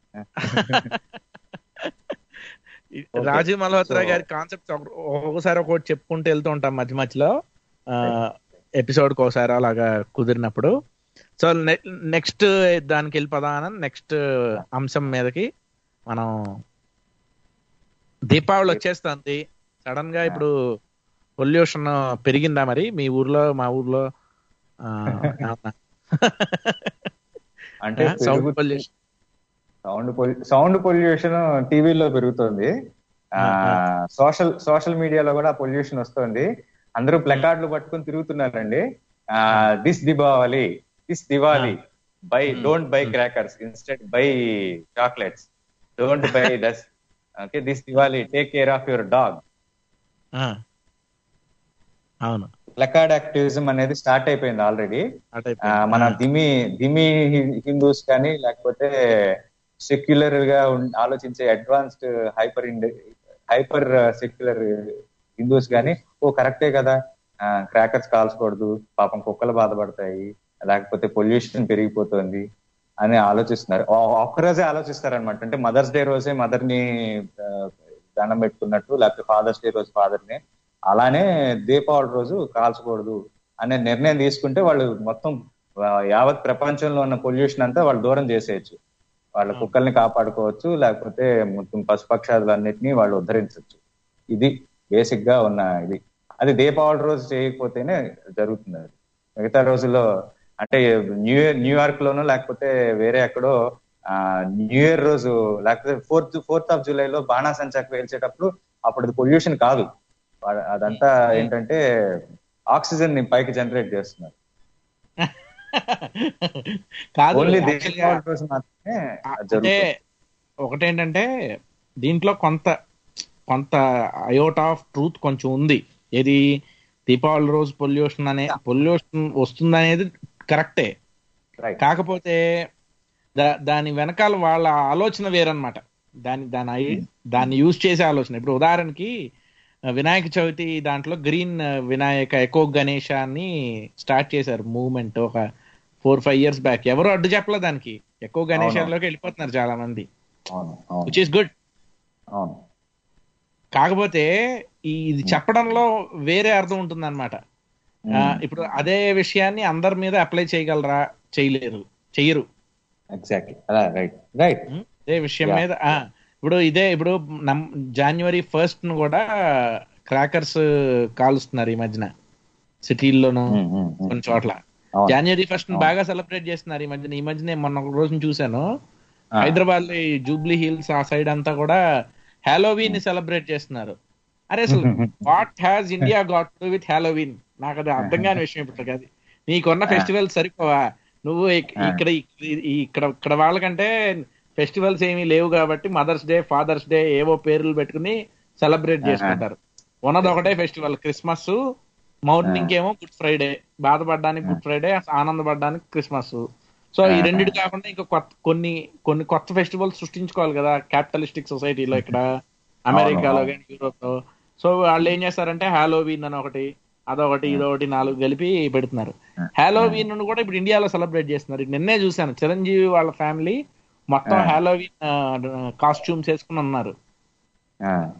Okay. రాజీవ్ మల్హోత్రా So- గారి కాన్సెప్ట్ ఒకసారి ఒకటి చెప్పుకుంటూ వెళ్తూ ఉంటాం మధ్య మధ్యలో ఎపిసోడ్ ఒకసారి అలాగా కుదిరినప్పుడు సో నెక్స్ట్ దానికి వెళ్ళిపోదాం నెక్స్ట్ అంశం మీదకి మనం దీపావళి వచ్చేస్తుంది సడన్ గా ఇప్పుడు పొల్యూషన్ పెరిగిందా మరి మీ ఊర్లో మా ఊర్లో అంటే sound pollution sound sound pollution టీవీలో పెరుగుతుంది సోషల్ సోషల్ మీడియాలో కూడా పొల్యూషన్ వస్తుంది అందరూ ప్లకార్డులు పట్టుకొని తిరుగుతున్నారండి this Deepavali this Diwali buy don't buy crackers instead buy chocolates don't buy thus okay this Diwali take care of your dog అవును ప్లకార్డ్ యాక్టివిజం అనేది స్టార్ట్ అయిపోయింది ఆల్రెడీ అటు అయిపోయింది. మన దిమి దిమి హిందూస్ కానీ లేకపోతే సెక్యులర్ గా ఉన్- ఆలోచించే advanced hyper hyper secular Hindus కానీ ఓ కరెక్టే కదా క్రాకర్స్ కాల్చకూడదు పాపం కుక్కలు బాధపడతాయి లేకపోతే పొల్యూషన్ పెరిగిపోతుంది అని ఆలోచిస్తున్నారు ఒ- ఒక్కరోజే ఆలోచిస్తారు అనమాట అంటే మదర్స్ డే రోజే మదర్ ని ఆ, దండం పెట్టుకున్నట్టు లేకపోతే ఫాదర్స్ డే రోజు ఫాదర్ ని అలానే దీపావళి రోజు కాల్చకూడదు అనే నిర్ణయం తీసుకుంటే వాళ్ళు మొత్తం ఆ, యావత్ ప్రపంచంలో ఉన్న పొల్యూషన్ అంతా వాళ్ళు దూరం చేసేయచ్చు వాళ్ళ కుక్కల్ని కాపాడుకోవచ్చు లేకపోతే మొత్తం పశుపక్షాదులన్నిటినీ వాళ్ళు ఉద్ధరించవచ్చు ఇది బేసిక్ గా ఉన్న ఇది అది దీపావళి రోజు చేయకపోతేనే జరుగుతుంది అది మిగతా రోజుల్లో అంటే న్యూ ఇయర్ న్యూయార్క్ లోనో లేకపోతే వేరే ఎక్కడో ఆ న్యూ ఇయర్ రోజు లేకపోతే ఫోర్త్ ఫోర్త్ ఆఫ్ జూలైలో బాణాసంచాకు పేల్చేటప్పుడు అప్పుడు అది పొల్యూషన్ కాదు వా- అదంతా ఏంటంటే ఆక్సిజన్ ని పైకి జనరేట్ చేస్తున్నారు కాదు ఓన్లీ actually గా- దీపావళి రోజు మాత్రమే అది అంటే జరుగుతుంది ఒకటేంటంటే దీంట్లో కొంత కొంత అయోట్ ఆఫ్ ట్రూత్ కొంచెం ఉంది ఏది దీపావళి రోజు పొల్యూషన్ అనే పొల్యూషన్ వస్తుంది అనేది కరెక్టే రైట్ కాకపోతే దా- దాని వెనకాల వాళ్ళ ఆలోచన వేరన్నమాట దాని దాని ఐ- దాన్ని యూజ్ చేసే ఆలోచన ఇప్పుడు ఉదాహరణకి ఆ, వినాయక చవితి దాంట్లో గ్రీన్ ఆ, వినాయక ఎకో గణేష అని స్టార్ట్ చేశారు మూవ్మెంట్ ఒక ఫోర్ ఫైవ్ ఇయర్స్ బ్యాక్ ఎవరు అడ్డు చెప్పలే దానికి ఎకో గణేశాల్లోకి వెళ్ళిపోతున్నారు చాలా మంది అవును అవును విచ్ ఇస్ గుడ్ అవును కాకపోతే ఈ ఇది చెప్పడంలో వేరే అర్థం ఉంటుంది అనమాట ఇప్పుడు అదే విషయాన్ని అందరి మీద అప్లై చేయగలరా చేయలేరు చెయ్యరు ఎగ్జాక్ట్లీ అలా రైట్ రైట్ ఉం? ఇదే విషయం Yeah. మీద ఆ, ఇప్పుడు ఇదే ఇప్పుడు నమ్- జనవరి ఫస్ట్ ను కూడా క్రాకర్స్ కాలుస్తున్నారు ఈ మధ్యన సిటీల్లోనూ కొన్ని చోట్ల అవును. జనవరి ఫస్ట్ అవును. బాగా సెలబ్రేట్ చేస్తున్నారు ఈ మధ్యన ఈ మధ్యనే మొన్న ఒక రోజు చూశాను ఆ. హైదరాబాద్ లో ఈ జూబ్లీ హిల్స్ ఆ సైడ్ అంతా కూడా హాలోవీన్ ని సెలబ్రేట్ చేస్తున్నారు అరే అసలు what has India got to with Halloween నాకు అది అర్థం కాని విషయం ఇప్పుడు కాదు నీకున్న ఫెస్టివల్ సరిపోవా నువ్వు ఇక్- ఆ. ఇక్కడ ఇక్- ఈ- ఇక్కడ ఇక్కడ వాళ్ళకంటే ఫెస్టివల్స్ ఏమీ లేవు కాబట్టి మదర్స్ డే ఫాదర్స్ డే ఏవో పేర్లు పెట్టుకుని సెలబ్రేట్ చేసుకుంటారు ఉన్నది ఒకటే ఫెస్టివల్ క్రిస్మస్ మార్నింగ్ ఏమో గుడ్ ఫ్రైడే బాధపడడానికి గుడ్ ఫ్రైడే ఆనందపడడానికి క్రిస్మస్ సో ఈ ఆ. రెండిటి కాకుండా ఇంకా కొత్త కొన్ని కొన్ని కొత్త ఫెస్టివల్స్ సృష్టించుకోవాలి కదా క్యాపిటలిస్టిక్ సొసైటీలో ఇక్కడ అమెరికాలో అవును. కానీ యూరోప్ లో సో వాళ్ళు ఏం చేస్తారంటే హాలోవీన్ అని ఒకటి అదొకటి ఇదొకటి నాలుగు కలిపి పెడుతున్నారు హాలోవీన్ ను కూడా ఇప్పుడు ఇండియాలో సెలబ్రేట్ చేస్తున్నారు ఇది నిన్నే చూశాను చిరంజీవి వాళ్ళ ఫ్యామిలీ మొత్తం ఆ. హాలోవీన్ కాస్ట్యూమ్స్ వేసుకుని ఉన్నారు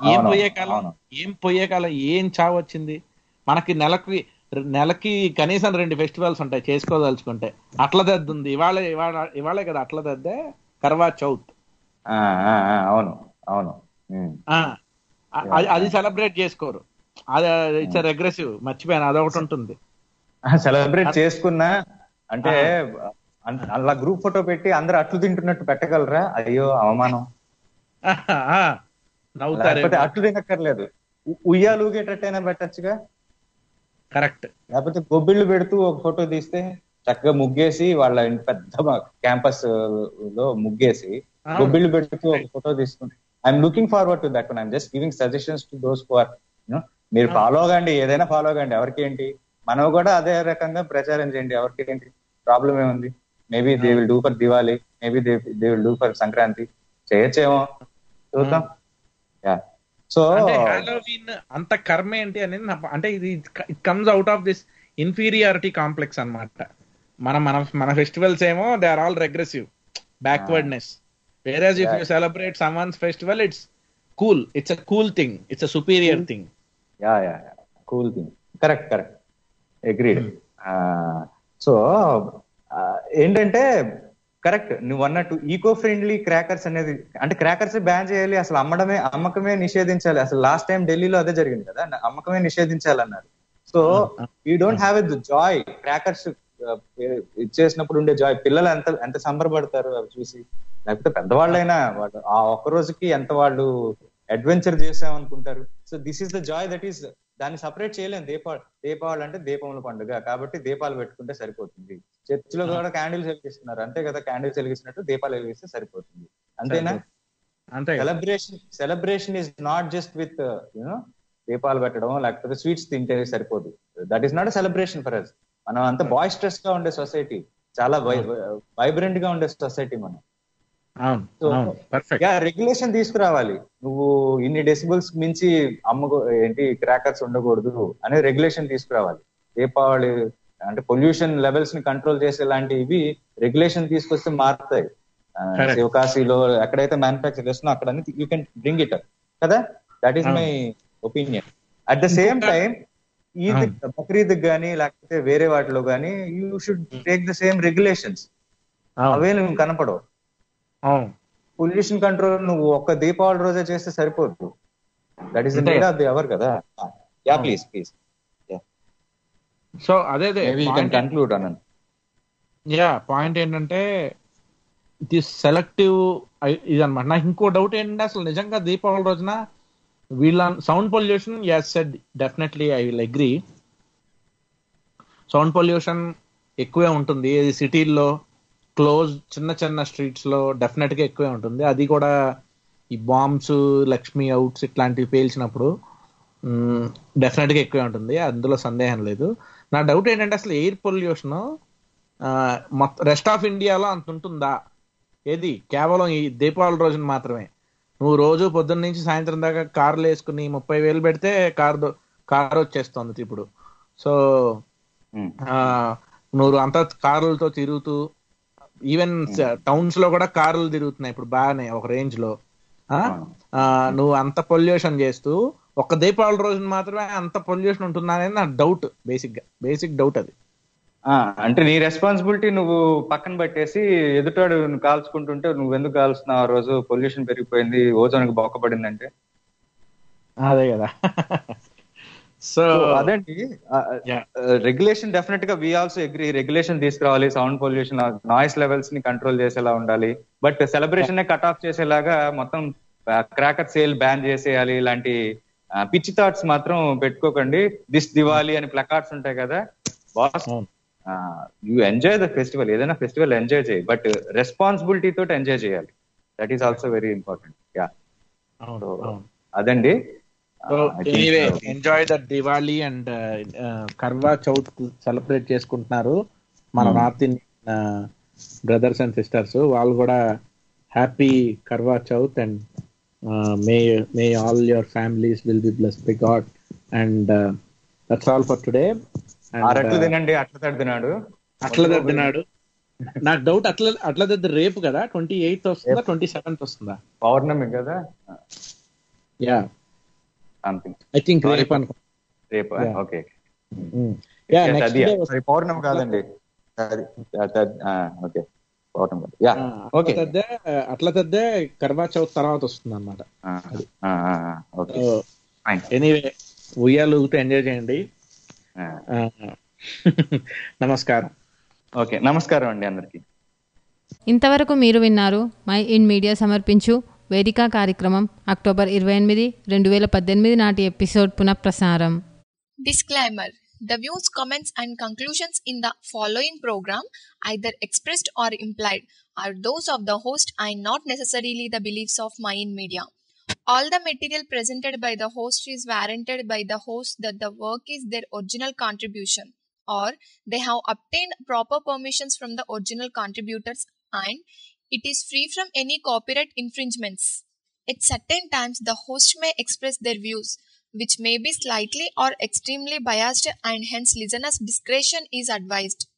ఏం అవును, పోయే కాలం అవును. ఏం పోయే కాలం ఏం చావు వచ్చింది మనకి నెలకి నెలకి కనీసం రెండు ఫెస్టివల్స్ ఉంటాయి చేసుకోదలుచుకుంటే అట్ల దద్దు ఉంది ఇవాళ ఇవాళ ఇవాళే కదా అట్ల దద్దే కర్వా చౌత్ ఆ, ఆ, ఆ, అవును అవును ఉమ్. ఆ, అది అది సెలబ్రేట్ చేసుకోరు అది ఇట్స్ రెగ్రెసివ్ మర్చిపోయాను అదొకటి ఉంటుంది సెలబ్రేట్ చేసుకున్నా అంటే అన్- అలా గ్రూప్ ఫోటో పెట్టి అందరు అట్లు తింటున్నట్టు పెట్టగలరా అయ్యో అవమానం ఆ, నవ్వుతారు లేకపోతే అట్లు తినక్కర్లేదు ఉ- ఉయ్యాలు ఊగేటట్టయినా పెట్టచ్చుగా కరెక్ట్ లేకపోతే గొబ్బిళ్ళు పెడుతూ ఒక ఫోటో తీస్తే చక్కగా ముగ్గేసి వాళ్ళ ఇంటి పెద్ద క్యాంపస్ లో ముగ్గేసి అవును. గొబ్బిళ్ళు పెడుతూ ఒక ఫోటో తీసుకుంటే I'm looking forward to that I'm just giving suggestions to those ఫు ఆర్ మీరు ఫాలో కండి ఏదైనా ఫాలో కండి ఎవరికి ఏంటి మనం కూడా అదే రకంగా ప్రచారం చేయండి ఎవరికి ఏంటి ప్రాబ్లం ఏముంది maybe they will do for Diwali maybe they they will do for Sankranti చేయొచ్చేమో చూద్దాం యా సో అంటే హాలోవీన్ అంత కర్మ ఏంటి అనేది నా- అంటే ఇది it comes out of this inferiority complex అన్నమాట మన మన మన ఫెస్టివల్స్ ఏమో they are all regressive backwardness whereas if you celebrate some ones festival it's cool it's a cool thing it's a superior thing yeah yeah cool thing correct correct agreed so ఏంటంటే correct నువ్వు అన్నట్టు eco friendly crackers అనేది అంటే crackers ban చేయాలి అసలు అమ్మడమే అమ్మకమే నిషేధించాలి అసలు last time ఢిల్లీలో అదే జరిగింది కదా అమ్మకమే నిషేధించాలన్నారు so you don't have a joy crackers ఇచ్చేసినప్పుడు ఉండే జాయ్ పిల్లలు ఎంత ఎంత సంబరపడతారు అవి చూసి లేకపోతే పెద్దవాళ్ళైనా వాళ్ళు ఆ ఒక్క రోజుకి ఎంత వాళ్ళు అడ్వెంచర్ చేసాం అనుకుంటారు so this is the joy that is దాన్ని సపరేట్ చేయలేం దీపావళి దీపావళి అంటే దీపముల పండుగ కాబట్టి దీపాలు పెట్టుకుంటే సరిపోతుంది చర్చిలో కూడా క్యాండిల్స్ వెలిగిస్తున్నారు అంతే కదా క్యాండిల్స్ వెలిగిస్తున్నట్టు దీపాలు వెలిగిస్తే సరిపోతుంది అంతేనా అంతే కదా. Celebration celebration is not just with you know దీపాలు పెట్టడం లేకపోతే స్వీట్స్ తింటే సరిపోదు that is not celebration for us మనం అంత బాయ్ స్ట్రెస్ గా ఉండే సొసైటీ చాలా వైబ్రెంట్ గా ఉండే సొసైటీ మనం అవును So, అవును పర్ఫెక్ట్ యా రెగ్యులేషన్ తీసుకురావాలి నువ్వు ఇన్ని డెసిబుల్స్ మించి అమ్మకో ఏంటి క్రాకర్స్ ఉండకూడదు అనే రెగ్యులేషన్ తీసుకురావాలి దీపావళి అంటే పొల్యూషన్ లెవెల్స్ ని కంట్రోల్ చేసే లాంటి ఇవి రెగ్యులేషన్ తీసుకొస్తే మారుతాయి ఆ, Correct. శివకాశీలో ఎక్కడైతే మ్యానుఫాక్చర్ చేస్తున్నా అక్కడ యూ కెన్ బ్రింగ్ ఇట్ కదా that is my opinion at the same time Eid Bakrid గానీ లేకపోతే వేరే వాటిలో గానీ you should take the same regulations అవే నువ్వు కనపడవు అవును పొల్యూషన్ కంట్రోల్ నువ్వు ఒక్క దీపావళి రోజే చేస్తే సరిపోదు దట్ ఈస్ అంతే నీడ్ కదా. ఆఫ్ ది అవర్ కదా యా ప్లీజ్ ప్లీజ్ సో అదే మేబీ యూ కెన్ కన్క్లూడ్ అన్న యా పాయింట్ ఏంటంటే ఇది సెలెక్టివ్ ఇది అనమాట నాకు ఇంకో డౌట్ ఏంటంటే అసలు నిజంగా దీపావళి రోజున వీళ్ళ sound pollution yes said definitely I will agree sound pollution ఎక్కువే ఉంటుంది ఇది సిటీల్లో క్లోజ్ చిన్న చిన్న స్ట్రీట్స్ లో డెఫినెట్ గా ఎక్కువే ఉంటుంది అది కూడా ఈ బాంబ్స్ లక్ష్మీ అవుట్స్ ఇట్లాంటివి పేల్చినప్పుడు డెఫినెట్ గా ఎక్కువే ఉంటుంది అందులో సందేహం లేదు నా డౌట్ ఏంటంటే అసలు ఎయిర్ పొల్యూషన్ మొత్తం రెస్ట్ ఆఫ్ ఇండియాలో అంత ఉంటుందా ఏది కేవలం ఈ దీపావళి రోజున మాత్రమే నువ్వు రోజు పొద్దున్న నుంచి సాయంత్రం దాకా కార్లు వేసుకుని ముప్పై వేలు పెడితే కార్ కార్ వచ్చేస్తుంది ఇప్పుడు సో ఆ, నువ్వు అంతా కార్లతో తిరుగుతూ ఈవెన్ టౌన్స్ లో కూడా కార్లు తిరుగుతున్నాయి ఇప్పుడు బాగానే ఒక రేంజ్ లో ఆ? ఆ, నువ్వు అంత పొల్యూషన్ చేస్తూ ఒక్క దీపావళి రోజున మాత్రమే అంత పొల్యూషన్ ఉంటుందా అనేది నా డౌట్ బేసిక్ గా బేసిక్ డౌట్ అది అంటే నీ రెస్పాన్సిబిలిటీ నువ్వు పక్కన పెట్టేసి ఎదుటాడు నువ్వు కాల్చుకుంటుంటే నువ్వు ఎందుకు కాల్స్తున్నావు ఆ రోజు పొల్యూషన్ పెరిగిపోయింది ఓజోన్కి బొక్కపడిందంటే అదే కదా సో So, అదండి రెగ్యులేషన్ డెఫినెట్ గా వి ఆల్సో అగ్రి రెగ్యులేషన్ తీసుకురావాలి సౌండ్ పొల్యూషన్ నాయిస్ లెవెల్స్ ని కంట్రోల్ చేసేలా ఉండాలి బట్ సెలబ్రేషన్ కట్ ఆఫ్ చేసేలాగా మొత్తం క్రాకర్ సేల్ బ్యాన్ చేసేయాలి ఇలాంటి ఆ, పిచ్చి థాట్స్ మాత్రం పెట్టుకోకండి దిస్ దివాలి అని ప్లకార్డ్స్ ఉంటాయి కదా boss you enjoy the festival ఏదైనా ఫెస్టివల్ ఎంజాయ్ చేయి బట్ రెస్పాన్సిబిలిటీ తోటి ఎంజాయ్ చేయాలి that is also very important yeah అవును అవును అదండి so I think, anyway uh, enjoy the Diwali and Karva Chauth celebrate చేసుకుంటున్నారు మన Hmm. North Indian brothers and sisters వాళ్ళు కూడా happy Karva Chauth and may may all your families will be bless by God and that's all for today ఆ రెట్లు తినండి అట్ల తడి తినాడు అట్ల దద్దినాడు నాకు డౌట్ అట్ల అట్ల దద్ది రేపు కదా ట్వంటీ ఎయిత్ వస్తుందా ట్వంటీ సెవెంత్ వస్తుందా పౌర్ణమి కదా yeah something I think Sorry. రేపు అనుకో రేపు Yeah. Okay yeah Yes, next అది డే sorry, పౌర్ణమి కాదండి అది ఓకే పౌర్ణమి కాదు యా ఓకే తద్దే అట్లా తద్దే కర్వా చౌత్ తర్వాత వస్తుంది అనమాట ఓకే ఫైన్ ఎనీవే ఉయ్యాలు ఊగితే ఎంజాయ్ చేయండి ఆ, నమస్కారం ఓకే నమస్కారం అండి అందరికి ఇంతవరకు మీరు విన్నారు మై ఇన్ మీడియా సమర్పించు వేదిక కార్యక్రమం అక్టోబర్ ఇరవై ఎనిమిది రెండు వేల పద్దెనిమిది నాటి ఎపిసోడ్ పునఃప్రసారం Disclaimer The views, comments, and conclusions in the following program, either expressed or implied, are those of the host and not necessarily the beliefs of Mayan Media. All the material presented by the host is warranted by the host that the work is their original contribution or they have obtained proper permissions from the original contributors and it is free from any copyright infringements. At certain times, the host may express their views, which may be slightly or extremely biased, and hence listeners' discretion is advised.